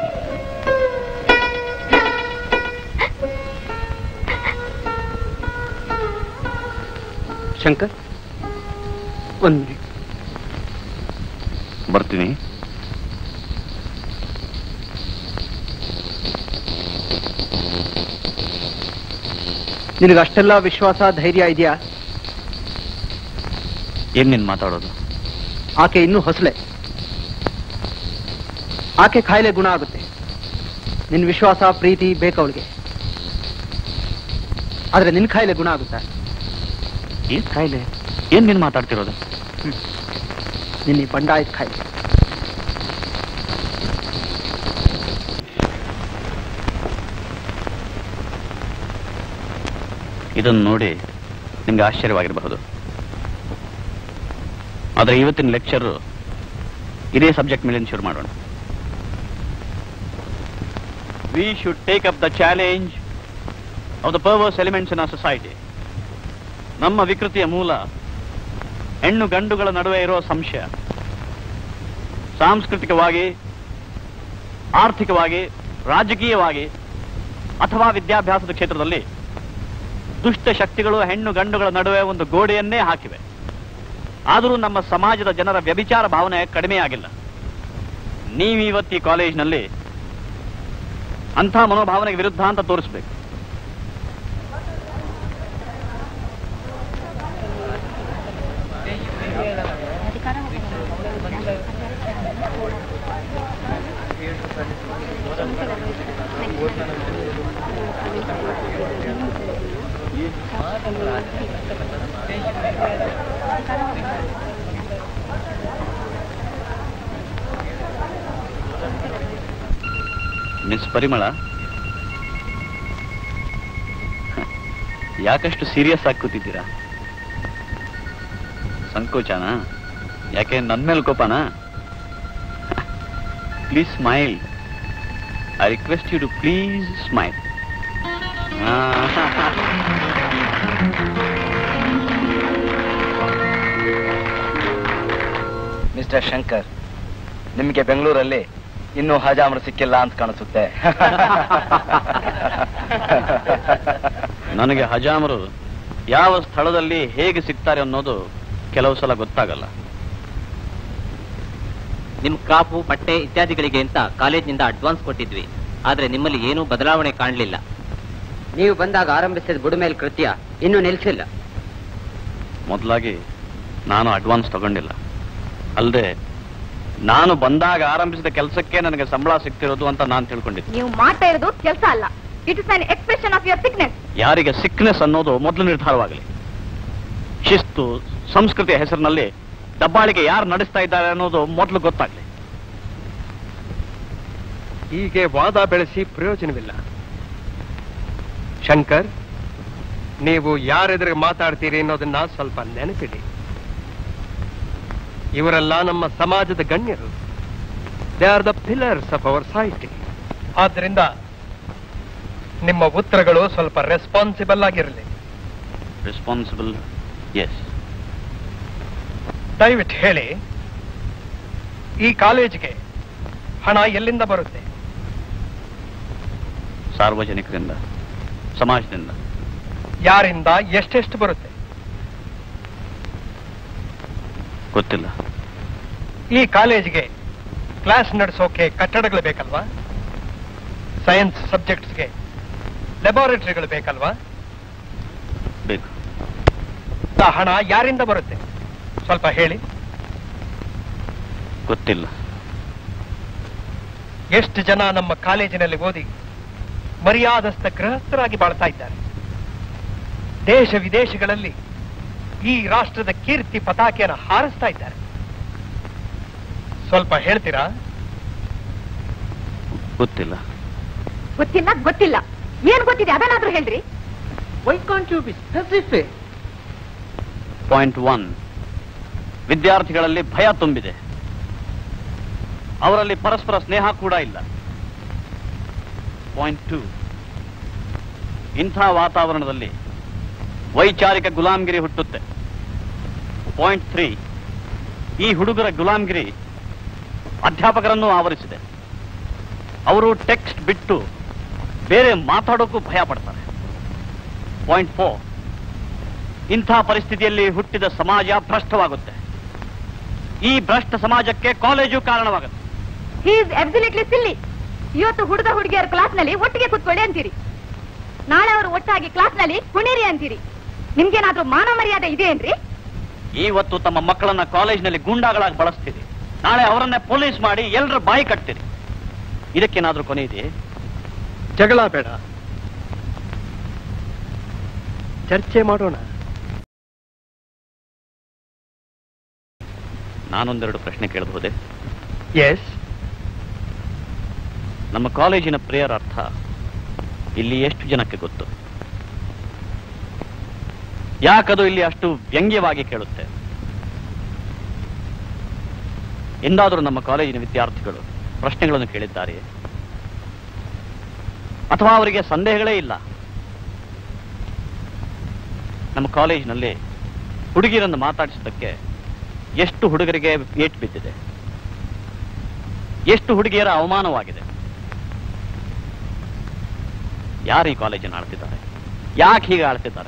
Speaker 12: ಶಂಕರ್ ಒಂದ್ ಮಿನಿಟ್
Speaker 1: ಬರ್ತೀನಿ
Speaker 12: ನಿನಗೆ ಅಷ್ಟೆಲ್ಲ ವಿಶ್ವಾಸ ಧೈರ್ಯ ಇದೆಯಾ
Speaker 1: ಏನ್ ನೀನ್ ಮಾತಾಡೋದು
Speaker 12: ಆಕೆ ಇನ್ನೂ ಹೊಸಲೆ ಆಕೆ ಕಾಯಿಲೆ ಗುಣ ಆಗುತ್ತೆ ನಿನ್ ವಿಶ್ವಾಸ ಪ್ರೀತಿ ಬೇಕು ಅವಳಿಗೆ ಆದ್ರೆ ನಿನ್ ಕಾಯಿಲೆ ಗುಣ ಆಗುತ್ತಾ
Speaker 1: ಏನ್ ಕಾಯಿಲೆ ಏನ್ ನೀನ್ ಮಾತಾಡ್ತಿರೋದು
Speaker 12: ನಿನ್ನ ಈ ಬಂಡಾಯದ ಕಾಯಿಲೆ
Speaker 1: ಇದನ್ನು ನೋಡಿ ನಿಮ್ಗೆ ಆಶ್ಚರ್ಯವಾಗಿರಬಹುದು ಆದ್ರೆ ಇವತ್ತಿನ ಲೆಕ್ಚರ್ ಇದೇ ಸಬ್ಜೆಕ್ಟ್ ಮೇಲೆ ಶುರು ಮಾಡೋಣ we should take up the challenge of the perverse elements in a society ನಮ್ಮ ವಿಕೃತಿಯ ಮೂಲ ಹೆಣ್ಣು ಗಂಡುಗಳ ನಡುವೆ ಇರೋ ಸಂಶಯ ಸಾಂಸ್ಕೃತಿಕವಾಗಿ ಆರ್ಥಿಕವಾಗಿ ರಾಜಕೀಯವಾಗಿ ಅಥವಾ ವಿದ್ಯಾಭ್ಯಾಸದ ಕ್ಷೇತ್ರದಲ್ಲಿ ದುಷ್ಟ ಶಕ್ತಿಗಳು ಹೆಣ್ಣು ಗಂಡುಗಳ ನಡುವೆ ಒಂದು ಗೋಡೆಯನ್ನೇ ಹಾಕಿವೆ ಆದರೂ ನಮ್ಮ ಸಮಾಜದ ಜನರ ವ್ಯಭಿಚಾರ ಭಾವನೆ ಕಡಿಮೆಯಾಗಿಲ್ಲ ನೀವು ಇವತ್ತು ಈ ಕಾಲೇಜಿನಲ್ಲಿ ಅಂಥ ಮನೋಭಾವನೆಗೆ ವಿರುದ್ಧ ಅಂತ ತೋರಿಸ್ಬೇಕು ಮಿಸ್ ಪರಿಮಳ ಯಾಕಷ್ಟು ಸೀರಿಯಸ್ ಆಗಿ ಕೂತಿದ್ದೀರಾ ಸಂಕೋಚನಾ ಯಾಕೆ ನನ್ ಮೇಲೆ ಕೋಪನಾ please smile I request you to please smile
Speaker 4: mister Shankar ನಿಮಗೆ ಬೆಂಗಳೂರಲ್ಲಿ ಇನ್ನೂ ಹಜಾಮರು ಸಿಕ್ಕಿಲ್ಲ ಅಂತ ಕಾಣಿಸುತ್ತೆ
Speaker 1: ನನಗೆ ಹಜಾಮರು ಯಾವ ಸ್ಥಳದಲ್ಲಿ ಹೇಗೆ ಸಿಗ್ತಾರೆ ಅನ್ನೋದು ಕೆಲವು ಸಲ ಗೊತ್ತಾಗಲ್ಲ
Speaker 11: ನಿಮ್ ಕಾಪು ಬಟ್ಟೆ ಇತ್ಯಾದಿಗಳಿಗೆ ಅಂತ ಕಾಲೇಜಿನಿಂದ ಅಡ್ವಾನ್ಸ್ ಕೊಟ್ಟಿದ್ವಿ ಆದ್ರೆ ನಿಮ್ಮಲ್ಲಿ ಏನೂ ಬದಲಾವಣೆ ಕಾಣಲಿಲ್ಲ
Speaker 8: ನೀವು ಬಂದಾಗ ಆರಂಭಿಸಿದ ಬುಡಮೇಲ್ ಕೃತ್ಯ ಇನ್ನೂ ನಿಲ್ಸಿಲ್ಲ
Speaker 1: ಮೊದಲಾಗಿ ನಾನು ಅಡ್ವಾನ್ಸ್ ತಗೊಂಡಿಲ್ಲ ಅಲ್ಲದೆ ನಾನು ಬಂದಾಗ ಆರಂಭಿಸಿದ ಕೆಲಸಕ್ಕೆ ನನಗೆ ಸಂಬಳ ಸಿಗ್ತಿರೋದು ಅಂತ ನಾನು ತಿಳ್ಕೊಂಡಿದ್ದೆ
Speaker 18: ನೀವು ಮಾಡ್ತಾ ಇರೋದು ಕೆಲಸ ಅಲ್ಲ it is an expression of your sickness
Speaker 1: ಯಾರಿಗೆ ಸಿಕ್ನೆಸ್ ಅನ್ನೋದು ಮೊದಲು ನಿರ್ಧಾರವಾಗಲಿ ಶಿಸ್ತು ಸಂಸ್ಕೃತಿಯ ಹೆಸರಿನಲ್ಲಿ ದಬ್ಬಾಳಿಕೆ ಯಾರು ನಡೆಸ್ತಾ ಇದ್ದಾರೆ ಅನ್ನೋದು ಮೊದಲು ಗೊತ್ತಾಗ್ಲಿ
Speaker 2: ಹೀಗೆ ವಾದ ಬೆಳೆಸಿ ಪ್ರಯೋಜನವಿಲ್ಲ ಶಂಕರ್ ನೀವು ಯಾರೆದುರಿಗೆ ಮಾತಾಡ್ತೀರಿ ಅನ್ನೋದನ್ನ ಸ್ವಲ್ಪ ನೆನಪಿಡಿ ಇವರೆಲ್ಲ ನಮ್ಮ ಸಮಾಜದ ಗಣ್ಯರು they are the pillars of our society ಆದ್ರಿಂದ ನಿಮ್ಮ ಉತ್ತರಗಳು ಸ್ವಲ್ಪ ರೆಸ್ಪಾನ್ಸಿಬಲ್ ಆಗಿರಲಿ
Speaker 1: ರೆಸ್ಪಾನ್ಸಿಬಲ್ ಎಸ್
Speaker 2: ದಯವಿಟ್ಟು ಹೇಳಿ ಈ ಕಾಲೇಜಿಗೆ ಹಣ ಎಲ್ಲಿಂದ ಬರುತ್ತೆ
Speaker 1: ಸಾರ್ವಜನಿಕರಿಂದ ಸಮಾಜದಿಂದ
Speaker 2: ಯಾರಿಂದ ಎಷ್ಟೆಷ್ಟು ಬರುತ್ತೆ
Speaker 1: ಗೊತ್ತಿಲ್ಲ
Speaker 2: ಈ ಕಾಲೇಜಿಗೆ ಕ್ಲಾಸ್ ನಡೆಸೋಕೆ ಕಟ್ಟಡಗಳು ಬೇಕಲ್ವಾ ಸೈನ್ಸ್ ಸಬ್ಜೆಕ್ಟ್ಸ್ಗೆ ಲ್ಯಾಬೋರೇಟರಿಗಳು ಬೇಕಲ್ವಾ
Speaker 1: ಬೇಕು
Speaker 2: ಆ ಹಣ ಯಾರಿಂದ ಬರುತ್ತೆ ಸ್ವಲ್ಪ ಹೇಳಿ
Speaker 1: ಗೊತ್ತಿಲ್ಲ
Speaker 2: ಎಷ್ಟು ಜನ ನಮ್ಮ ಕಾಲೇಜಿನಲ್ಲಿ ಓದಿ ಮರ್ಯಾದಸ್ಥ ಗೃಹಸ್ಥರಾಗಿ ಬಾಳ್ತಾ ಇದ್ದಾರೆ ದೇಶ ವಿದೇಶಗಳಲ್ಲಿ ಈ ರಾಷ್ಟ್ರದ ಕೀರ್ತಿ ಪತಾಕೆಯನ್ನು ಹಾರಿಸ್ತಾ ಇದ್ದಾರೆ ಸ್ವಲ್ಪ ಹೇಳ್ತೀರಾ
Speaker 1: ಗೊತ್ತಿಲ್ಲ
Speaker 18: ಗೊತ್ತಿಲ್ಲ ಗೊತ್ತಿಲ್ಲ ಏನ್ ಗೊತ್ತಿದೆ ಅದನ್ನಾದ್ರೂ ಹೇಳ್ರಿ
Speaker 12: why can't you be specific
Speaker 1: point one ವಿದ್ಯಾರ್ಥಿಗಳಲ್ಲಿ ಭಯ ತುಂಬಿದೆ ಅವರಲ್ಲಿ ಪರಸ್ಪರ ಸ್ನೇಹ ಕೂಡ ಇಲ್ಲ ಪಾಯಿಂಟ್ ಟು ಇಂಥ ವಾತಾವರಣದಲ್ಲಿ ವೈಚಾರಿಕ ಗುಲಾಮ್ಗಿರಿ ಹುಟ್ಟುತ್ತೆ ಪಾಯಿಂಟ್ ತ್ರೀ ಈ ಹುಡುಗರ ಗುಲಾಮ್ಗಿರಿ ಅಧ್ಯಾಪಕರನ್ನು ಆವರಿಸಿದೆ ಅವರು ಟೆಕ್ಸ್ಟ್ ಬಿಟ್ಟು ಬೇರೆ ಮಾತಾಡೋಕ್ಕೂ ಭಯ ಪಡ್ತಾರೆ ಪಾಯಿಂಟ್ ಫೋರ್ ಇಂಥ ಪರಿಸ್ಥಿತಿಯಲ್ಲಿ ಹುಟ್ಟಿದ ಸಮಾಜ ಭ್ರಷ್ಟವಾಗುತ್ತೆ ಈ ಭ್ರಷ್ಟ ಸಮಾಜಕ್ಕೆ ಕಾಲೇಜು ಕಾರಣವಾಗುತ್ತೆ
Speaker 18: ಹಿ ಇಸ್ ಅಬ್ಸಲ್ಯೂಟ್ಲಿ ಸಿಲ್ಲಿ ಇವತ್ತು ಹುಡುಗ ಹುಡುಗಿಯರ ಕ್ಲಾಸ್ನಲ್ಲಿ ಒಟ್ಟಿಗೆ ಕೂತ್ಕೊಳ್ಳಿ ಅಂತೀರಿ ನಾಳೆ ಅವರು ಒಟ್ಟಾಗಿ ಕ್ಲಾಸ್ನಲ್ಲಿ ಕುಣಿರಿ ಅಂತೀರಿ ನಿಮ್ಗೇನಾದ್ರೂ ಮಾನ ಮರ್ಯಾದೆ ಇದೆಯೇನ್ರಿ
Speaker 1: ಇವತ್ತು ತಮ್ಮ ಮಕ್ಕಳನ್ನ ಕಾಲೇಜಿನಲ್ಲಿ ಗೂಂಡಾಗಳಾಗಿ ಬಳಸ್ತೀರಿ ನಾಳೆ ಅವರನ್ನೇ ಪೊಲೀಸ್ ಮಾಡಿ ಎಲ್ಲರ ಬಾಯಿ ಕಟ್ತೀರಿ ಇದಕ್ಕೇನಾದ್ರೂ ಕೊನೆ ಇದೆಯೇ
Speaker 2: ಜಗಳ ಬೇಡ ಚರ್ಚೆ ಮಾಡೋಣ
Speaker 1: ನಾನೊಂದೆರಡು ಪ್ರಶ್ನೆ ಕೇಳಬಹುದೇ
Speaker 2: ಎಸ್
Speaker 1: ನಮ್ಮ ಕಾಲೇಜಿನ ಪ್ರೇಯರ್ ಅರ್ಥ ಇಲ್ಲಿ ಎಷ್ಟು ಜನಕ್ಕೆ ಗೊತ್ತು ಯಾಕದು ಇಲ್ಲಿ ಅಷ್ಟು ವ್ಯಂಗ್ಯವಾಗಿ ಕೇಳುತ್ತೆ ಎಂದಾದರೂ ನಮ್ಮ ಕಾಲೇಜಿನ ವಿದ್ಯಾರ್ಥಿಗಳು ಪ್ರಶ್ನೆಗಳನ್ನು ಕೇಳಿದ್ದಾರೆಯೇ ಅಥವಾ ಅವರಿಗೆ ಸಂದೇಹಗಳೇ ಇಲ್ಲ ನಮ್ಮ ಕಾಲೇಜಿನಲ್ಲಿ ಹುಡುಗಿಯರನ್ನು ಮಾತಾಡಿಸೋದಕ್ಕೆ ಎಷ್ಟು ಹುಡುಗರಿಗೆ ಏಟ್ ಬಿದ್ದಿದೆ ಎಷ್ಟು ಹುಡುಗಿಯರ ಅವಮಾನವಾಗಿದೆ ಯಾರು ಈ ಕಾಲೇಜನ್ನು ಆಳ್ತಿದ್ದಾರೆ ಯಾಕೆ ಹೀಗೆ ಆಳ್ತಿದ್ದಾರೆ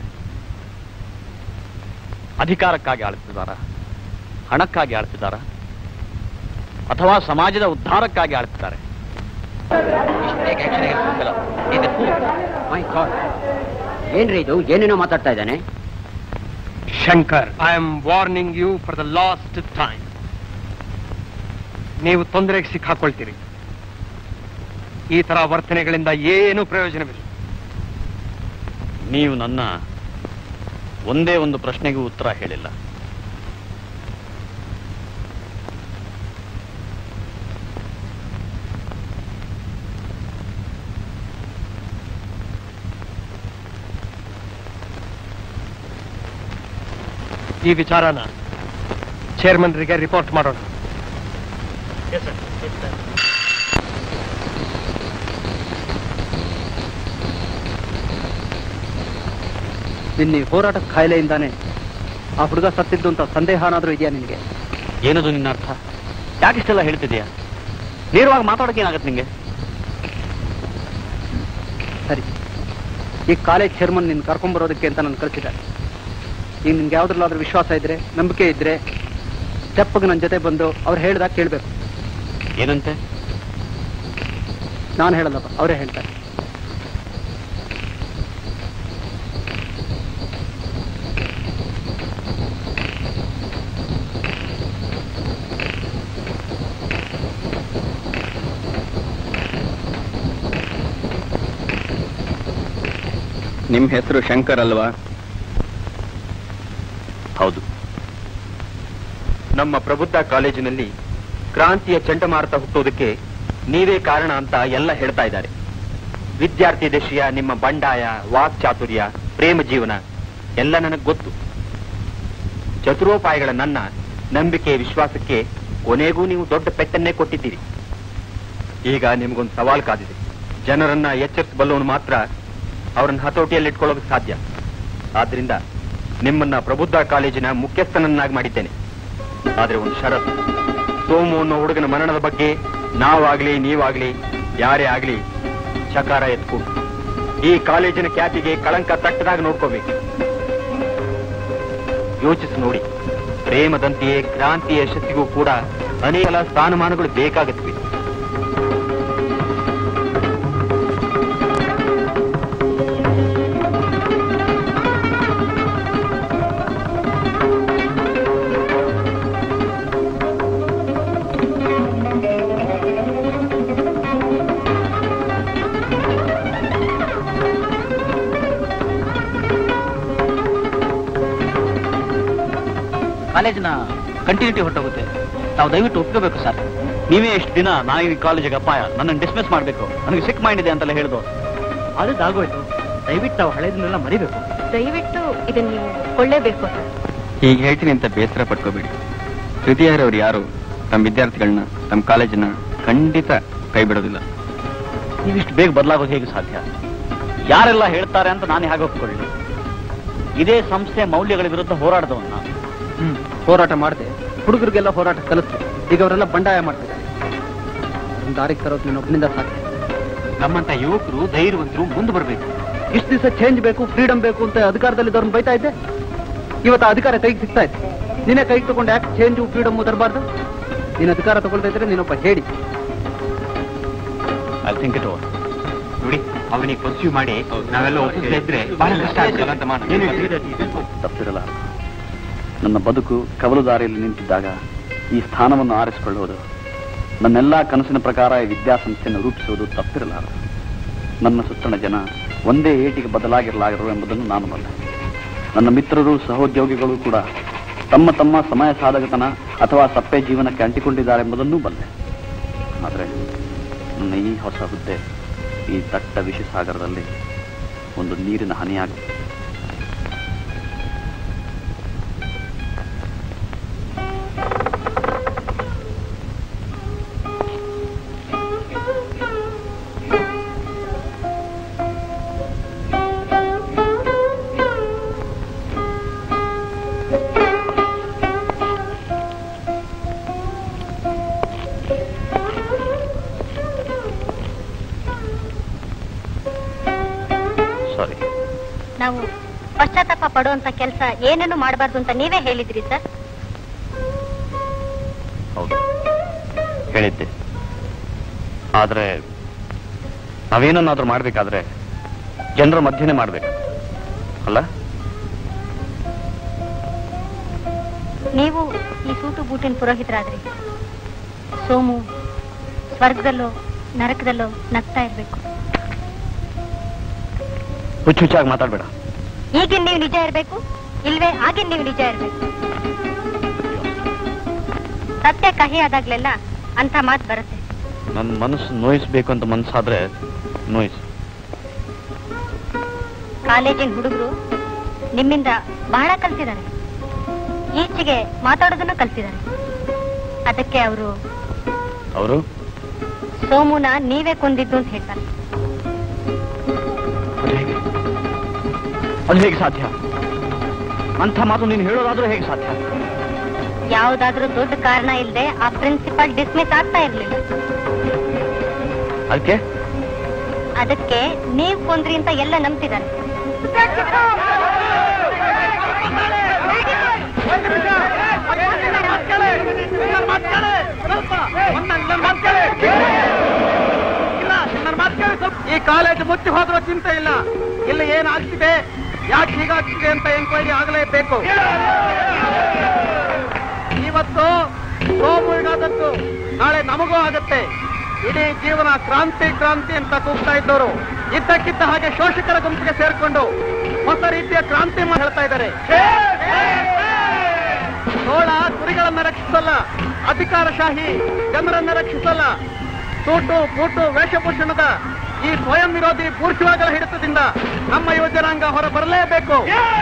Speaker 1: ಅಧಿಕಾರಕ್ಕಾಗಿ ಆಳ್ತಿದ್ದಾರ ಹಣಕ್ಕಾಗಿ ಆಳ್ತಿದ್ದಾರ ಅಥವಾ ಸಮಾಜದ ಉದ್ಧಾರಕ್ಕಾಗಿ ಆಳ್ತಿದ್ದಾರೆ
Speaker 8: ಮೈ ಗಾಡ್ ಏನ್ರಿ ಇದು ಏನೇನೋ ಮಾತಾಡ್ತಾ ಇದ್ದಾನೆ
Speaker 2: Shankar I am warning you for the last time ನೀವು ತೊಂದರೆಗೆ ಸಿಕ್ಕಾಕೊಳ್ತೀರಿ ಈ ತರ ವರ್ತನೆಗಳಿಂದ ಏನು ಪ್ರಯೋಜನವಿಲ್ಲ
Speaker 1: ನೀವು ನನ್ನ ಒಂದೇ ಒಂದು ಪ್ರಶ್ನೆಗೂ ಉತ್ತರ ಹೇಳಿಲ್ಲ
Speaker 2: ಈ ವಿಚಾರನ ಚೇರ್ಮನ್ರಿಗೆ ರಿಪೋರ್ಟ್ ಮಾಡೋಣ
Speaker 12: ನಿನ್ನೆ ಹೋರಾಟ ಕಾಯಿಲೆಯಿಂದಾನೆ ಆ ಹುಡುಗ ಸತ್ತಿದ್ದು ಅಂತ ಸಂದೇಹ ಏನಾದ್ರೂ ಇದೆಯಾ ನಿನಗೆ
Speaker 1: ಏನದು ನಿನ್ನ ಅರ್ಥ ಯಾಕಿಷ್ಟೆಲ್ಲ ಹೇಳ್ತಿದ್ಯಾ ನೇರವಾಗಿ ಮಾತಾಡೋಕೆ ಏನಾಗತ್ತೆ ನಿಂಗೆ
Speaker 12: ಸರಿ ಈ ಕಾಲೇಜ್ ಚೇರ್ಮನ್ ನಿನ್ ಕರ್ಕೊಂಡ್ಬರೋದಕ್ಕೆ ಅಂತ ನಾನು ಕಳಿಸಿದ್ದಾರೆ ಈಗ ನಿನ್ಗೆ ಯಾವ್ದ್ರಲ್ಲಾದ್ರೂ ವಿಶ್ವಾಸ ಇದ್ರೆ ನಂಬಿಕೆ ಇದ್ರೆ ತೆಪ್ಪಗೆ ನನ್ನ ಜೊತೆ ಬಂದು ಅವ್ರು ಹೇಳ್ದಾಗ ಕೇಳ್ಬೇಕು
Speaker 1: ಏನಂತೆ
Speaker 12: ನಾನು ಹೇಳಲ್ಲಪ್ಪ ಅವರೇ ಹೇಳ್ತಾರೆ
Speaker 15: ನಿಮ್ ಹೆಸರು ಶಂಕರ್ ಅಲ್ವಾ
Speaker 1: ಹೌದು
Speaker 15: ನಮ್ಮ ಪ್ರಬುದ್ಧ ಕಾಲೇಜಿನಲ್ಲಿ ಕ್ರಾಂತಿಯ ಚಂಡಮಾರುತ ಹುಟ್ಟೋದಕ್ಕೆ ನೀವೇ ಕಾರಣ ಅಂತ ಎಲ್ಲ ಹೇಳ್ತಾ ಇದ್ದಾರೆ ವಿದ್ಯಾರ್ಥಿ ದಶೆಯ ನಿಮ್ಮ ಬಂಡಾಯ ವಾಕ್ಚಾತುರ್ಯ ಪ್ರೇಮ ಜೀವನ ಎಲ್ಲ ನನಗೆ ಗೊತ್ತು ಚತುರೋಪಾಯಗಳ ನನ್ನ ನಂಬಿಕೆ ವಿಶ್ವಾಸಕ್ಕೆ ಕೊನೆಗೂ ನೀವು ದೊಡ್ಡ ಪೆಟ್ಟನ್ನೇ ಕೊಟ್ಟಿದ್ದೀರಿ ಈಗ ನಿಮ್ಗೊಂದು ಸವಾಲ್ ಕಾದಿದೆ ಜನರನ್ನ ಎಚ್ಚರಿಸಬಲ್ಲವನು ಮಾತ್ರ ಅವರನ್ನ ಹತೋಟಿಯಲ್ಲಿ ಇಟ್ಕೊಳ್ಳೋಕೆ ಸಾಧ್ಯ ಆದ್ರಿಂದ ನಿಮ್ಮನ್ನ ಪ್ರಬುದ್ಧ ಕಾಲೇಜಿನ ಮುಖ್ಯಸ್ಥನನ್ನಾಗಿ ಮಾಡಿದ್ದೇನೆ ಆದ್ರೆ ಒಂದು ಷರತ್ತು ಸೋಮು ಅನ್ನೋ ಹುಡುಗನ ಮರಣದ ಬಗ್ಗೆ ನಾವಾಗ್ಲಿ ನೀವಾಗ್ಲಿ ಯಾರೇ ಆಗ್ಲಿ ಚಕಾರ ಎತ್ಕೊಂಡು ಈ ಕಾಲೇಜಿನ ಖ್ಯಾತಿಗೆ ಕಳಂಕ ತಟ್ಟದಾಗ ನೋಡ್ಕೋಬೇಕು ಯೋಚಿಸಿ ನೋಡಿ ಪ್ರೇಮದಂತೆಯೇ ಕ್ರಾಂತಿಯ ಯಶಸ್ಸಿಗೂ ಕೂಡ ಅನೇಕ ಸ್ಥಾನಮಾನಗಳು ಬೇಕಾಗುತ್ತವೆ
Speaker 1: ಕಾಲೇಜಿನ ಕಂಟಿನ್ಯೂಟಿ ಹೊರಟೋಗುತ್ತೆ ನಾವು ದಯವಿಟ್ಟು ಒಪ್ಕೋಬೇಕು ಸರ್ ನೀವೇ ಎಷ್ಟು ದಿನ ನಾನು ಈ ಕಾಲೇಜಿಗೆ ಅಪಾಯ ನನ್ನನ್ನು ಡಿಸ್ಮಿಸ್ ಮಾಡಬೇಕು ನನಗೆ ಸಿಕ್ ಮೈಂಡ್ ಇದೆ ಅಂತೆಲ್ಲ ಹೇಳಿದ್ರು
Speaker 12: ಅದಾಗೋಯ್ತು ದಯವಿಟ್ಟು ನಾವು ಹಳೆದನ್ನೆಲ್ಲ ಮರಿಬೇಕು
Speaker 10: ದಯವಿಟ್ಟು ಇದನ್ನ ನೀವು ಕೊಳ್ಳೇಬೇಕು ಸರ್
Speaker 15: ಈಗ ಹೇಳ್ತೀನಿ ಅಂತ ಬೇಸರ ಪಟ್ಕೋಬೇಡಿ ಹೃದಯರವ್ರು ಯಾರು ತಮ್ಮ ವಿದ್ಯಾರ್ಥಿಗಳನ್ನ ತಮ್ಮ ಕಾಲೇಜನ್ನ ಖಂಡಿತ ಕೈ ಬಿಡೋದಿಲ್ಲ
Speaker 1: ನೀವಿಷ್ಟು ಬೇಗ ಬದಲಾಗೋದು ಹೇಗೆ ಸಾಧ್ಯ ಯಾರೆಲ್ಲ ಹೇಳ್ತಾರೆ ಅಂತ ನಾನು ಹೇಗೆ ಒಪ್ಕೊಳ್ಳಿ ಇದೇ ಸಂಸ್ಥೆ ಮೌಲ್ಯಗಳ ವಿರುದ್ಧ ಹೋರಾಡದವನ್ನ
Speaker 12: ಹ್ಮ್ ಹೋರಾಟ ಮಾಡಿದೆ ಹುಡುಗರಿಗೆಲ್ಲ ಹೋರಾಟ ಕಲಿಸ್ತೆ ಈಗ ಅವರೆಲ್ಲ ಬಂಡಾಯ ಮಾಡ್ತಿದ್ದಾರೆ ಅವ್ರನ್ನ ದಾರಿಗೆ ತರೋದು ನೀನು ಒಬ್ಬನಿಂದ ಸಾಧ್ಯ
Speaker 15: ನಮ್ಮಂತ ಯುವಕರು ಧೈರ್ಯವಂತರು ಮುಂದೆ ಬರಬೇಕು
Speaker 12: ಇಷ್ಟು ದಿವಸ ಚೇಂಜ್ ಬೇಕು ಫ್ರೀಡಮ್ ಬೇಕು ಅಂತ ಅಧಿಕಾರದಲ್ಲಿದ್ದವ್ರನ್ನ ಬೈತಾ ಇದ್ದೆ ಇವತ್ತು ಆ ಅಧಿಕಾರ ಕೈಗೆ ಸಿಗ್ತಾ ಇದೆ ನೀನೇ ಕೈಗೆ ತಗೊಂಡು ಯಾಕೆ ಚೇಂಜು ಫ್ರೀಡಮ್ ತರಬಾರ್ದು ನೀನು ಅಧಿಕಾರ ತಗೊಳ್ತಾ ಇದ್ರೆ ನೀನೊಬ್ಬ ಹೇಳಿ
Speaker 1: ಐ ಥಿಂಕ್ ಇಟ್ ಓವರ್
Speaker 15: ನೋಡಿ ಅವನಿಗೆ ಪರ್ಸ್ಯೂ ಮಾಡಿ ನಾವೆಲ್ಲ ಒಪ್ಪಿಸ್ತಾ ಇದ್ರೆ ಬಹಳ ಕಷ್ಟ ಆಗ್ತದೆ ಅಂತ ಮಾಡು. ಏನು ಹೇಳ್ತೀರಿ?
Speaker 1: ತಪ್ಪಿರಲ್ಲ ನನ್ನ ಬದುಕು ಕವಲು ದಾರಿಯಲ್ಲಿ ನಿಂತಿದ್ದಾಗ ಈ ಸ್ಥಾನವನ್ನು ಆರಿಸಿಕೊಳ್ಳುವುದು ನನ್ನೆಲ್ಲಾ ಕನಸಿನ ಪ್ರಕಾರ ಈ ವಿದ್ಯಾಸಂಸ್ಥೆಯನ್ನು ರೂಪಿಸುವುದು ತಪ್ಪಿರಲಾರದು ನನ್ನ ಸುತ್ತಣ ಜನ ಒಂದೇ ಏಟಿಗೆ ಬದಲಾಗಿರಲಾಗರು ಎಂಬುದನ್ನು ನಾನು ಬಲ್ಲೆ ನನ್ನ ಮಿತ್ರರು ಸಹೋದ್ಯೋಗಿಗಳು ಕೂಡ ತಮ್ಮ ತಮ್ಮ ಸಮಯ ಸಾಧಕತನ ಅಥವಾ ಸಪ್ಪೆ ಜೀವನಕ್ಕೆ ಅಂಟಿಕೊಂಡಿದ್ದಾರೆ ಎಂಬುದನ್ನೂ ಬಲ್ಲೆ ಆದರೆ ನನ್ನ ಈ ಹೊಸ ಹುದ್ದೆ ಈ ದಟ್ಟ ವಿಷಸಾಗರದಲ್ಲಿ ಒಂದು ನೀರಿನ ಹನಿಯಾಗುತ್ತೆ ಸಾರಿ
Speaker 10: ನಾವು ಪಶ್ಚಾತ್ತಾಪ ಪಡುವಂತ ಕೆಲಸ ಏನನ್ನು ಮಾಡಬಾರ್ದು ಅಂತ ನೀವೇ ಹೇಳಿದ್ರಿ ಸರ್
Speaker 1: ಹೌದು ಹೇಳಿದ್ದೆ ಆದ್ರೆ ನಾವೇನನ್ನಾದ್ರೂ ಮಾಡ್ಬೇಕಾದ್ರೆ ಜನರ ಮಧ್ಯೆನೇ ಮಾಡ್ಬೇಕು ಅಲ್ಲ
Speaker 10: ನೀವು ಈ ಸೂಟು ಬೂಟಿನ ಪುರೋಹಿತರಾದ್ರಿ ಸೋಮು ಸ್ವರ್ಗದಲ್ಲೋ ನರಕದಲ್ಲೋ ನಗ್ತಾ ಇರ್ಬೇಕು
Speaker 1: ಹುಚ್ಚು ಹುಚ್ಚಾಗಿ ಮಾತಾಡ್ಬೇಡ
Speaker 10: ಈಗಿನ ನೀವು ನಿಜ ಇರ್ಬೇಕು ಇಲ್ವೇ ಆಗಿನ ನೀವು ನಿಜ ಇರ್ಬೇಕು ಸತ್ಯ ಕಹಿ ಆದಾಗ್ಲೆಲ್ಲ ಅಂತ ಮಾತು ಬರುತ್ತೆ
Speaker 1: ನನ್ನ ಮನಸ್ಸು ನೋಯಿಸ್ಬೇಕು ಅಂತ ಮನ್ಸಾದ್ರೆ ನೋಯಿಸು
Speaker 10: ಕಾಲೇಜಿನ ಹುಡುಗರು ನಿಮ್ಮಿಂದ ಬಹಳ ಕಲ್ತಿದ್ದಾರೆ ಈಚೆಗೆ ಮಾತಾಡೋದನ್ನ ಕಲ್ತಿದ್ದಾರೆ ಅದಕ್ಕೆ ಅವರು
Speaker 1: ಅವರು
Speaker 10: ಸೋಮುನ ನೀವೇ ಕೊಂದಿದ್ದು ಅಂತ ಹೇಳ್ತಾರೆ
Speaker 1: ಅದು ಹೇಗೆ ಸಾಧ್ಯ ಅಂಥ ಮಾತು ನೀನು ಹೇಳೋದಾದ್ರೂ ಹೇಗೆ ಸಾಧ್ಯ
Speaker 10: ಯಾವ್ದಾದ್ರೂ ದೊಡ್ಡ ಕಾರಣ ಇಲ್ಲದೆ ಆ ಪ್ರಿನ್ಸಿಪಾಲ್ ಡಿಸ್ಮಿಸ್ ಆಗ್ತಾ ಇರ್ಲಿಲ್ಲ
Speaker 1: ಅದಕ್ಕೆ
Speaker 10: ಅದಕ್ಕೆ ನೀವ್ ಕೊಂದ್ರಿ ಅಂತ ಎಲ್ಲ ನಂಬ್ತಿದ್ದಾರೆ
Speaker 2: ಈ ಕಾಲೇಜ್ ಮುಚ್ಚಿ ಹೋದ್ರೂ ಚಿಂತೆ ಇಲ್ಲ ಇಲ್ಲಿ ಏನಾಗ್ತಿದೆ ಯಾಕೆ ಹೀಗಾಗ್ತಿದೆ ಅಂತ ಎಂಕ್ವೈರಿ ಆಗಲೇಬೇಕು ಇವತ್ತು ಸೋಮುವಿಗಾದದ್ದು ನಾಳೆ ನಮಗೂ ಆಗುತ್ತೆ ಇಡೀ ಜೀವನ ಕ್ರಾಂತಿ ಕ್ರಾಂತಿ ಅಂತ ಕೂಗ್ತಾ ಇದ್ದವರು ಇದ್ದಕ್ಕಿದ್ದ ಹಾಗೆ ಶೋಷಕರ ಗುಂಪಿಗೆ ಸೇರ್ಕೊಂಡು ಹೊಸ ರೀತಿಯ ಕ್ರಾಂತಿ ಮಾಡಿ ಹೇಳ್ತಾ ಇದ್ದಾರೆ ಸೋಳ ಕುರಿಗಳನ್ನ ರಕ್ಷಿಸಲ್ಲ ಅಧಿಕಾರಶಾಹಿ ಜನರನ್ನ ರಕ್ಷಿಸಲ್ಲ ಸೂಟು ಬೂಟು ವೇಷಭೂಷಣದ ಈ ಸ್ವಯಂ ವಿರೋಧಿ ಬೂರ್ಜುವಾಗಳ ಹಿಡಿತದಿಂದ ನಮ್ಮ ಯುವ ಜನಾಂಗ ಹೊರ ಬರಲೇಬೇಕು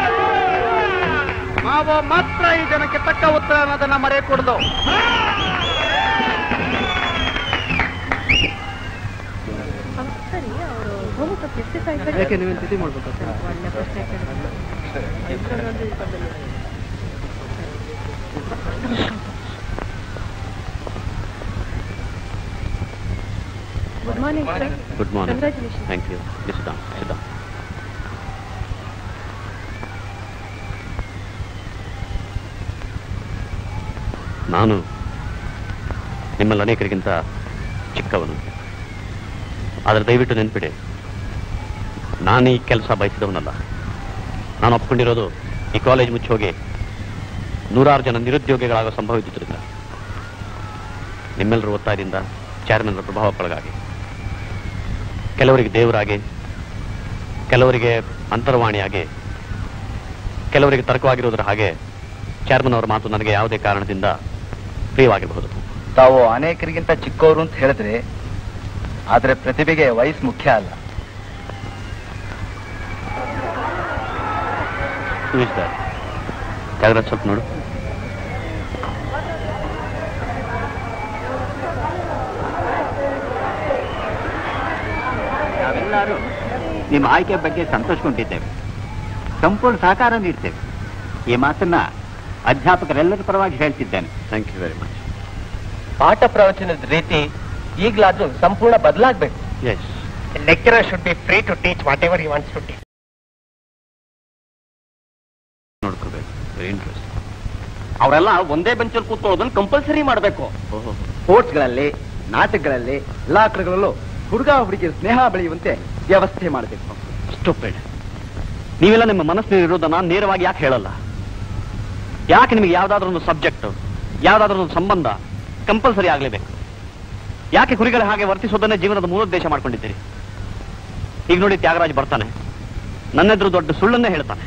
Speaker 2: ನಾವು ಮಾತ್ರ ಈ ಜನಕ್ಕೆ ತಕ್ಕ ಉತ್ತರ ಅನ್ನೋದನ್ನ ಮರೆಯಕೂಡದು
Speaker 14: ಯಾಕೆ ನೀವೇನು ತಿಥಿ ಮಾಡ್ಬೇಕು
Speaker 13: good morning sir
Speaker 1: good morning
Speaker 13: Congratulations.
Speaker 1: Thank you ಸಿದ್ಧ ಸಿದ್ಧ ನಾನು ನಿಮ್ಮಲ್ಲಿ ಅನೇಕರಿಗಿಂತ ಚಿಕ್ಕವನು ಆದರೆ ದಯವಿಟ್ಟು ನೆನ್ಪಿಡಿ ನಾನು ಈ ಕೆಲಸ ಬಯಸಿದವನಲ್ಲ ನಾನು ಒಪ್ಕೊಂಡಿರೋದು ಈ ಕಾಲೇಜ್ ಮುಚ್ಚೋಗಿ ನೂರಾರು ಜನ ನಿರುದ್ಯೋಗಿಗಳಾಗೋ ಸಂಭವ ಇದ್ದುದರಿಂದ ನಿಮ್ಮೆಲ್ಲರ ಒತ್ತಾಯದಿಂದ ಚೇರ್ಮನ್ರ ಪ್ರಭಾವಕ್ಕೊಳಗಾಗಿ ಕೆಲವರಿಗೆ ದೇವರಾಗಿ ಕೆಲವರಿಗೆ ಅಂತರವಾಣಿಯಾಗಿ ಕೆಲವರಿಗೆ ತರ್ಕವಾಗಿರೋದ್ರ ಹಾಗೆ ಚೇರ್ಮನ್ ಅವರ ಮಾತು ನನಗೆ ಯಾವುದೇ ಕಾರಣದಿಂದ ಪ್ರಿಯವಾಗಿರಬಹುದು
Speaker 15: ತಾವು ಅನೇಕರಿಗಿಂತ ಚಿಕ್ಕವರು ಅಂತ ಹೇಳಿದ್ರೆ ಆದ್ರೆ ಪ್ರತಿಭೆಗೆ ವಯಸ್ಸು ಮುಖ್ಯ ಅಲ್ಲ
Speaker 1: ಜಾಗ್ರತೆ ಸ್ವಲ್ಪ ನೋಡು
Speaker 3: ನಾವೆಲ್ಲರೂ ನಿಮ್ಮ ಆಯ್ಕೆ ಬಗ್ಗೆ ಸಂತೋಷಗೊಂಡಿದ್ದೇವೆ ಸಂಪೂರ್ಣ ಸಹಕಾರ ನೀಡ್ತೇವೆ ಈ ಮಾತನ್ನ ಅಧ್ಯಾಪಕರೆಲ್ಲರ ಪರವಾಗಿ ಹೇಳ್ತಿದ್ದೇನೆ
Speaker 1: ಥ್ಯಾಂಕ್ ಯು ವೆರಿ ಮಚ್
Speaker 12: ಪಾಠ ಪ್ರವಚನದ ರೀತಿ ಈಗಲಾದ್ರೂ ಸಂಪೂರ್ಣ ಬದಲಾಗಬೇಕು
Speaker 1: yes
Speaker 2: lecturer should be free to teach whatever he wants to teach
Speaker 1: ನೋಡ್ಕೋಬೇಕು ವೆರಿ ಇಂಟ್ರೆಸ್ಟ್
Speaker 12: ಅವರೆಲ್ಲ ಒಂದೇ ಬೆಂಚಲ್ಲಿ ಕೂತ್ಕೊಳ್ಳೋದನ್ನ ಕಂಪಲ್ಸರಿ ಮಾಡಬೇಕು
Speaker 1: ಓಹೋ
Speaker 12: ಸ್ಪೋರ್ಟ್ಸ್ಗಳಲ್ಲಿ ನಾಟಕಗಳಲ್ಲಿ ಎಲ್ಲಾ ಕಡೆಗಳಲ್ಲೂ ಹುಡುಗ ಹುಡುಗಿಯ ಸ್ನೇಹ ಬೆಳೆಯುವಂತೆ ವ್ಯವಸ್ಥೆ ಮಾಡಬೇಕು
Speaker 1: ಸ್ಟುಪಿಡ್ ನೀವೆಲ್ಲ ನಿಮ್ಮ ಮನಸ್ಸಿನ ಇರೋದನ್ನ ನೇರವಾಗಿ ಯಾಕೆ ಹೇಳಲ್ಲ ಯಾಕೆ ನಿಮಗೆ ಯಾವ್ದಾದ್ರು ಒಂದು ಸಬ್ಜೆಕ್ಟ್ ಯಾವ್ದಾದ್ರು ಒಂದು ಸಂಬಂಧ ಕಂಪಲ್ಸರಿ ಆಗ್ಲೇಬೇಕು ಯಾಕೆ ಕುರಿಗಳ ಹಾಗೆ ವರ್ತಿಸೋದನ್ನೇ ಜೀವನದ ಮೂಲೋದ್ದೇಶ ಮಾಡ್ಕೊಂಡಿದ್ದೀರಿ ಈಗ ನೋಡಿ ತ್ಯಾಗರಾಜ್ ಬರ್ತಾನೆ ನನ್ನೆದ್ರು ದೊಡ್ಡ ಸುಳ್ಳನ್ನೇ ಹೇಳ್ತಾನೆ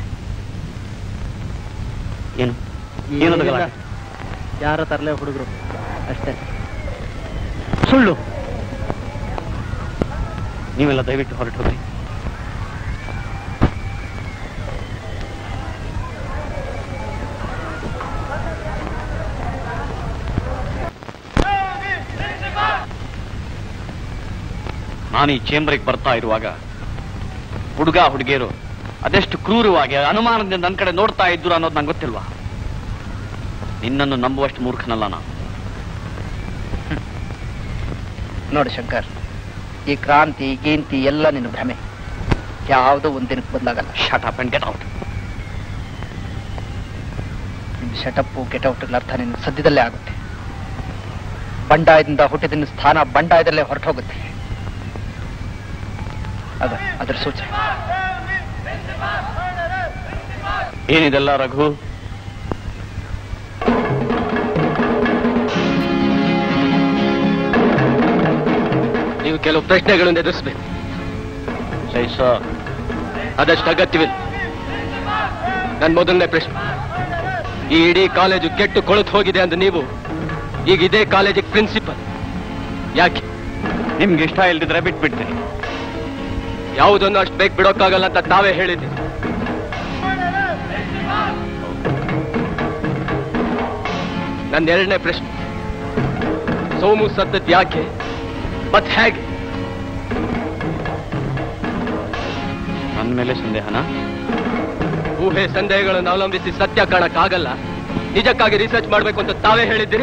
Speaker 1: ಏನು ಏನದು ಗಲಾಟೆ?
Speaker 14: ಯಾರ ತರಲೆ ಹುಡುಗರು ಅಷ್ಟೇ
Speaker 1: ಸುಳ್ಳು ನೀವೆಲ್ಲ ದಯವಿಟ್ಟು ಹೊರಟು ಹೋಗ್ರಿ ನಾನು ಈ ಚೇಂಬರ್ಗೆ ಬರ್ತಾ ಇರುವಾಗ ಹುಡುಗ ಹುಡುಗಿಯರು ಅದೆಷ್ಟು ಕ್ರೂರವಾಗಿ ಅನುಮಾನದಿಂದ ನನ್ನ ಕಡೆ ನೋಡ್ತಾ ಇದ್ರು ಅನ್ನೋದು ನಂಗೆ ಗೊತ್ತಿಲ್ವಾ ನಿನ್ನನ್ನು ನಂಬುವಷ್ಟು ಮೂರ್ಖನಲ್ಲ ನಾನು
Speaker 12: ನೋಡು ಶಂಕರ್ ಈ ಕ್ರಾಂತಿ ಗೀಂತಿ ಎಲ್ಲ ನಿನ್ನ ಭ್ರಮೆ ಯಾವುದೋ ಒಂದಿನಕ್ಕೆ ಬದಲಾಗಲ್ಲ
Speaker 1: shut up and get out
Speaker 12: ನಿನ್ನ ಶಟಪ್ಪು ಗೆಟೌಟ್ಗಳ ಅರ್ಥ ನಿನ್ನ ಸದ್ಯದಲ್ಲೇ ಆಗುತ್ತೆ ಬಂಡಾಯದಿಂದ ಹುಟ್ಟಿದ ನಿನ್ನ ಸ್ಥಾನ ಬಂಡಾಯದಲ್ಲೇ ಹೊರಟು ಹೋಗುತ್ತೆ ಅದ ಅದರ ಸೂಚನೆ
Speaker 1: ಏನಿದೆಲ್ಲ ರಘು
Speaker 4: ನೀವು ಕೆಲವು ಪ್ರಶ್ನೆಗಳನ್ನು ಎದುರಿಸಬೇಕು ಅದಷ್ಟು ಅಗತ್ಯವಿಲ್ಲ ನನ್ನ ಮೊದಲನೇ ಪ್ರಶ್ನೆ ಈ ಇಡೀ ಕಾಲೇಜು ಕೆಟ್ಟು ಕೊಳತು ಹೋಗಿದೆ ಅಂತ ನೀವು ಈಗ ಇದೇ ಕಾಲೇಜಿಗೆ ಪ್ರಿನ್ಸಿಪಲ್ ಯಾಕೆ
Speaker 1: ನಿಮ್ಗೆ ಇಷ್ಟ ಇಲ್ದಿದ್ರೆ ಬಿಟ್ಬಿಡ್ತೀನಿ
Speaker 4: ಯಾವುದನ್ನು ಅಷ್ಟು ಬೇಗ ಬಿಡೋಕ್ಕಾಗಲ್ಲ ಅಂತ ತಾವೇ ಹೇಳಿದ್ದೀರಿ ನನ್ನ ಎರಡನೇ ಪ್ರಶ್ನೆ ಸೋಮು ಸತ್ತದ್ ಯಾಕೆ ಮತ್ ಹೇಗೆ
Speaker 1: ನನ್ನ ಮೇಲೆ ಸಂದೇಹನ
Speaker 4: ಊಹೆ ಸಂದೇಹಗಳನ್ನು ಅವಲಂಬಿಸಿ ಸತ್ಯ ಕಾಣಕ್ಕಾಗಲ್ಲ ನಿಜಕ್ಕಾಗಿ ರಿಸರ್ಚ್ ಮಾಡ್ಬೇಕು ಅಂತ ತಾವೇ ಹೇಳಿದ್ದೀರಿ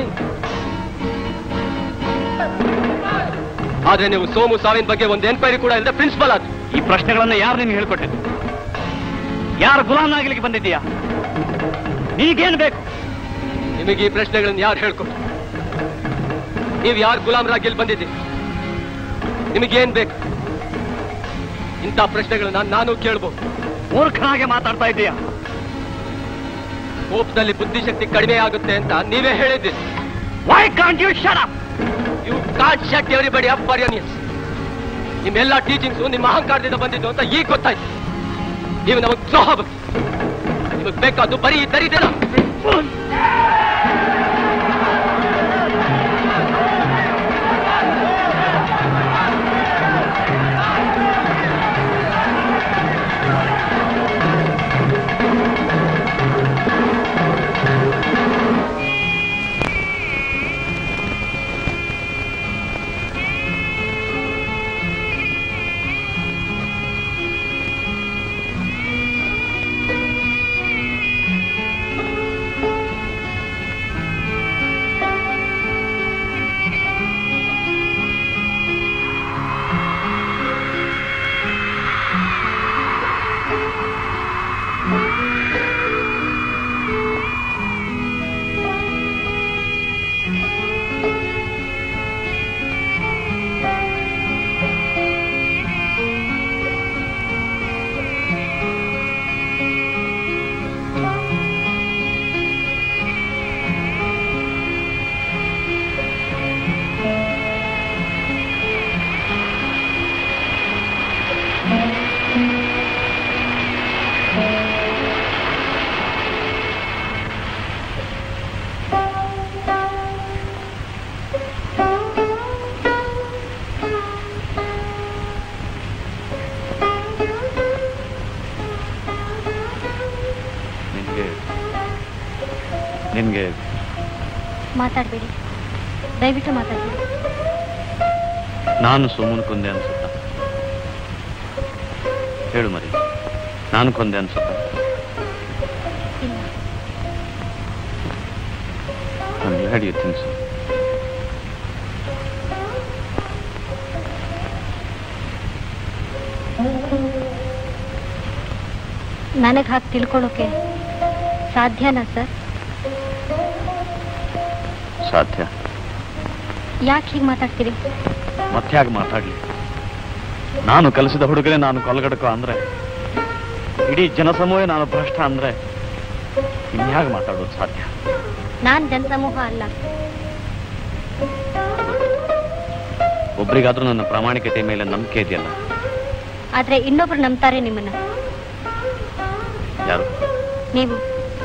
Speaker 4: ಆದ್ರೆ ನೀವು ಸೋಮು ಸಾವಿನ ಬಗ್ಗೆ ಒಂದು ಎನ್ಕ್ವೈರಿ ಕೂಡ ಇಲ್ಲದೆ ಪ್ರಿನ್ಸಿಪಲ್ ಆದ್ರು
Speaker 1: ಈ ಪ್ರಶ್ನೆಗಳನ್ನ ಯಾರು ನಿನ್ಗೆ ಹೇಳ್ಕೊಟ್ಟಿದ್ದು ಯಾರು ಗುಲಾಮನಾಗ್ಲಿಕ್ಕೆ ಬಂದಿದ್ದೀಯಾ ನೀಗೇನ್ ಬೇಕು
Speaker 4: ನಿಮಗೆ ಈ ಪ್ರಶ್ನೆಗಳನ್ನ ಯಾರು ಹೇಳ್ಕೊಟ್ರು ನೀವು ಯಾರು ಗುಲಾಮರಾಗಿ ಇಲ್ಲಿ ಬಂದಿದ್ದೀರಿ ನಿಮಗೇನ್ ಬೇಕು ಇಂಥ ಪ್ರಶ್ನೆಗಳನ್ನ ನಾನು ಕೇಳ್ಬೋದು
Speaker 1: ಮೂರ್ಖನಾಗೆ ಮಾತಾಡ್ತಾ ಇದ್ದೀಯಾ
Speaker 4: ಕೋಪದಲ್ಲಿ ಬುದ್ಧಿಶಕ್ತಿ ಕಡಿಮೆ ಆಗುತ್ತೆ ಅಂತ ನೀವೇ ಹೇಳಿದ್ದೀರಿ
Speaker 1: why can't you shut up
Speaker 4: you caught shut everybody up for your ನಿಮ್ಮೆಲ್ಲ ಟೀಚಿಂಗ್ಸು ನಿಮ್ಮ ಅಹಂಕಾರದಿಂದ ಬಂದಿದ್ದು ಅಂತ ಈಗ ಗೊತ್ತಾಯ್ತು ನೀವು ನಮಗ್ ದ್ರೋಹ ಬಗ್ಗೆ ನಿಮಗ್ ಬೇಕಾದ್ದು ಬರೀ ಈ ದರಿದ್ರ
Speaker 1: ನಿನ್ಗೆ ನಿನ್ಗೆ
Speaker 10: ಮಾತಾಡಬೇಡಿ ದಯವಿಟ್ಟು ಮಾತಾಡಬೇಡಿ
Speaker 1: ನಾನು ಸೋಮನ್ ಕೊಂದೆ ಅನ್ಸುತ್ತ ಹೇಳು ಮರಿ ನಾನು ಕೊಂದೆ ಅನ್ಸುತ್ತ
Speaker 10: ಇಲ್ಲ
Speaker 1: ನಾನು ಹೇಳಿ ಥಿಂಗ್ಸ್
Speaker 10: ನನಗೆ ಹಾಗೆ ತಿಳ್ಕೊಳ್ಳೋಕೆ ಸಾಧ್ಯನಾ ಸರ್
Speaker 1: ಸಾಧ್ಯ
Speaker 10: ಯಾಕೆ ಹೀಗೆ ಮಾತಾಡ್ತೀರಿ
Speaker 1: ಮತ್ತೆ ಹಾಗೆ ಮಾತಾಡ್ಲಿ ನಾನು ಕಲಿಸಿದ ಹುಡುಗರೇ ನಾನು ಕೊಲ್ಗಡಕೋ ಅಂದ್ರೆ ಇಡೀ ಜನಸಮೂಹ ನಾನು ಭ್ರಷ್ಟ ಅಂದ್ರೆ ಇನ್ಯಾಗ ಮಾತಾಡೋದು ಸಾಧ್ಯ
Speaker 10: ನಾನ್ ಜನಸಮೂಹ ಅಲ್ಲ
Speaker 1: ಒಬ್ರಿಗಾದ್ರೂ ನನ್ನ ಪ್ರಾಮಾಣಿಕತೆ ಮೇಲೆ ನಂಬಿಕೆ ಇದೆಯಲ್ಲ
Speaker 10: ಆದ್ರೆ ಇನ್ನೊಬ್ರು ನಂಬ್ತಾರೆ ನಿಮ್ಮನ್ನ
Speaker 1: ಯಾರು
Speaker 10: ನೀವು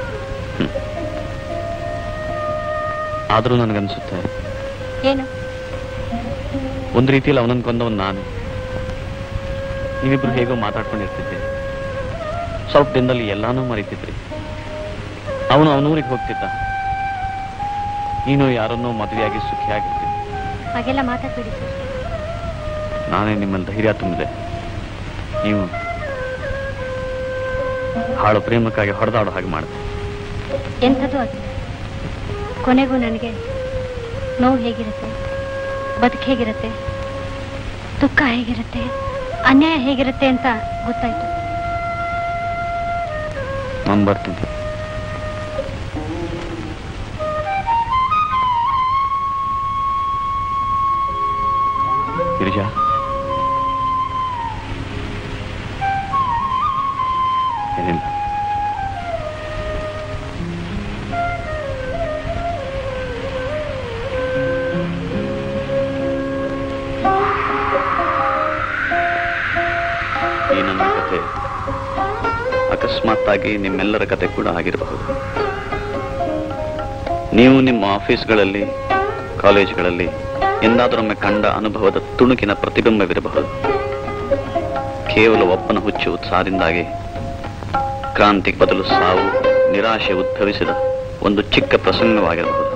Speaker 1: ಆದ್ರೂ ನನಗನ್ಸುತ್ತೆ
Speaker 10: ಏನು
Speaker 1: ಒಂದ್ ರೀತಿಯಲ್ಲಿ ಅವನನ್ನ ಕೊಂದವನ್ ನಾನು ನೀವಿಬ್ರು ಹೇಗೋ ಮಾತಾಡ್ಕೊಂಡಿರ್ತಿದ್ದೆ ಸ್ವಲ್ಪ ದಿನದಲ್ಲಿ ಎಲ್ಲಾನು ಮರೀತಿದ್ರಿ ಅವನು ಅವನೂರಿಗೆ ಹೋಗ್ತಿದ್ದ ನೀನು ಯಾರನ್ನೋ ಮದುವೆಯಾಗಿ ಸುಖಿಯಾಗಿರ್ತಿದ್ದೆ
Speaker 10: ಹಾಗೆಲ್ಲ ಮಾತಾಡ್ಬೇಡಿ ಸರ್
Speaker 1: ನಾನೇ ನಿಮ್ಮಲ್ಲಿ ಧೈರ್ಯ ತುಂಬಿದೆ ನೀವು ಹಾಳು ಪ್ರೇಮಕ್ಕಾಗಿ ಹೊಡೆದಾಡೋ ಹಾಗೆ ಮಾಡಿದೆ
Speaker 10: ಎಂಥದ್ದು ಆಗಿಲ್ಲ ಕೊನೆಗೂ ನನಗೆ ನೋವು ಹೇಗಿರುತ್ತೆ ಬದುಕು ಹೇಗಿರುತ್ತೆ ದುಃಖ ಹೇಗಿರುತ್ತೆ ಅನ್ಯಾಯ ಹೇಗಿರುತ್ತೆ ಅಂತ ಗೊತ್ತಾಯ್ತು
Speaker 1: ನಾನು ಬರ್ತೀನಿ ಗಿರಿಜಾ ಏನಿಲ್ಲ ಈ ನನ್ನ ಕತೆ ಅಕಸ್ಮಾತ್ತಾಗಿ ನಿಮ್ಮೆಲ್ಲರ ಕತೆ ಕೂಡ ಆಗಿರಬಹುದು ನೀವು ನಿಮ್ಮ ಆಫೀಸ್ಗಳಲ್ಲಿ ಕಾಲೇಜುಗಳಲ್ಲಿ ಎಂದಾದರೊಮ್ಮೆ ಕಂಡ ಅನುಭವದ ತುಣುಕಿನ ಪ್ರತಿಬಿಂಬವಿರಬಹುದು ಕೇವಲ ಒಬ್ಬನ ಹುಚ್ಚು ಉತ್ಸಾಹದಿಂದಾಗಿ ಕ್ರಾಂತಿಗೆ ಬದಲು ಸಾವು ನಿರಾಶೆ ಉದ್ಭವಿಸಿದ ಒಂದು ಚಿಕ್ಕ ಪ್ರಸಂಗವಾಗಿರಬಹುದು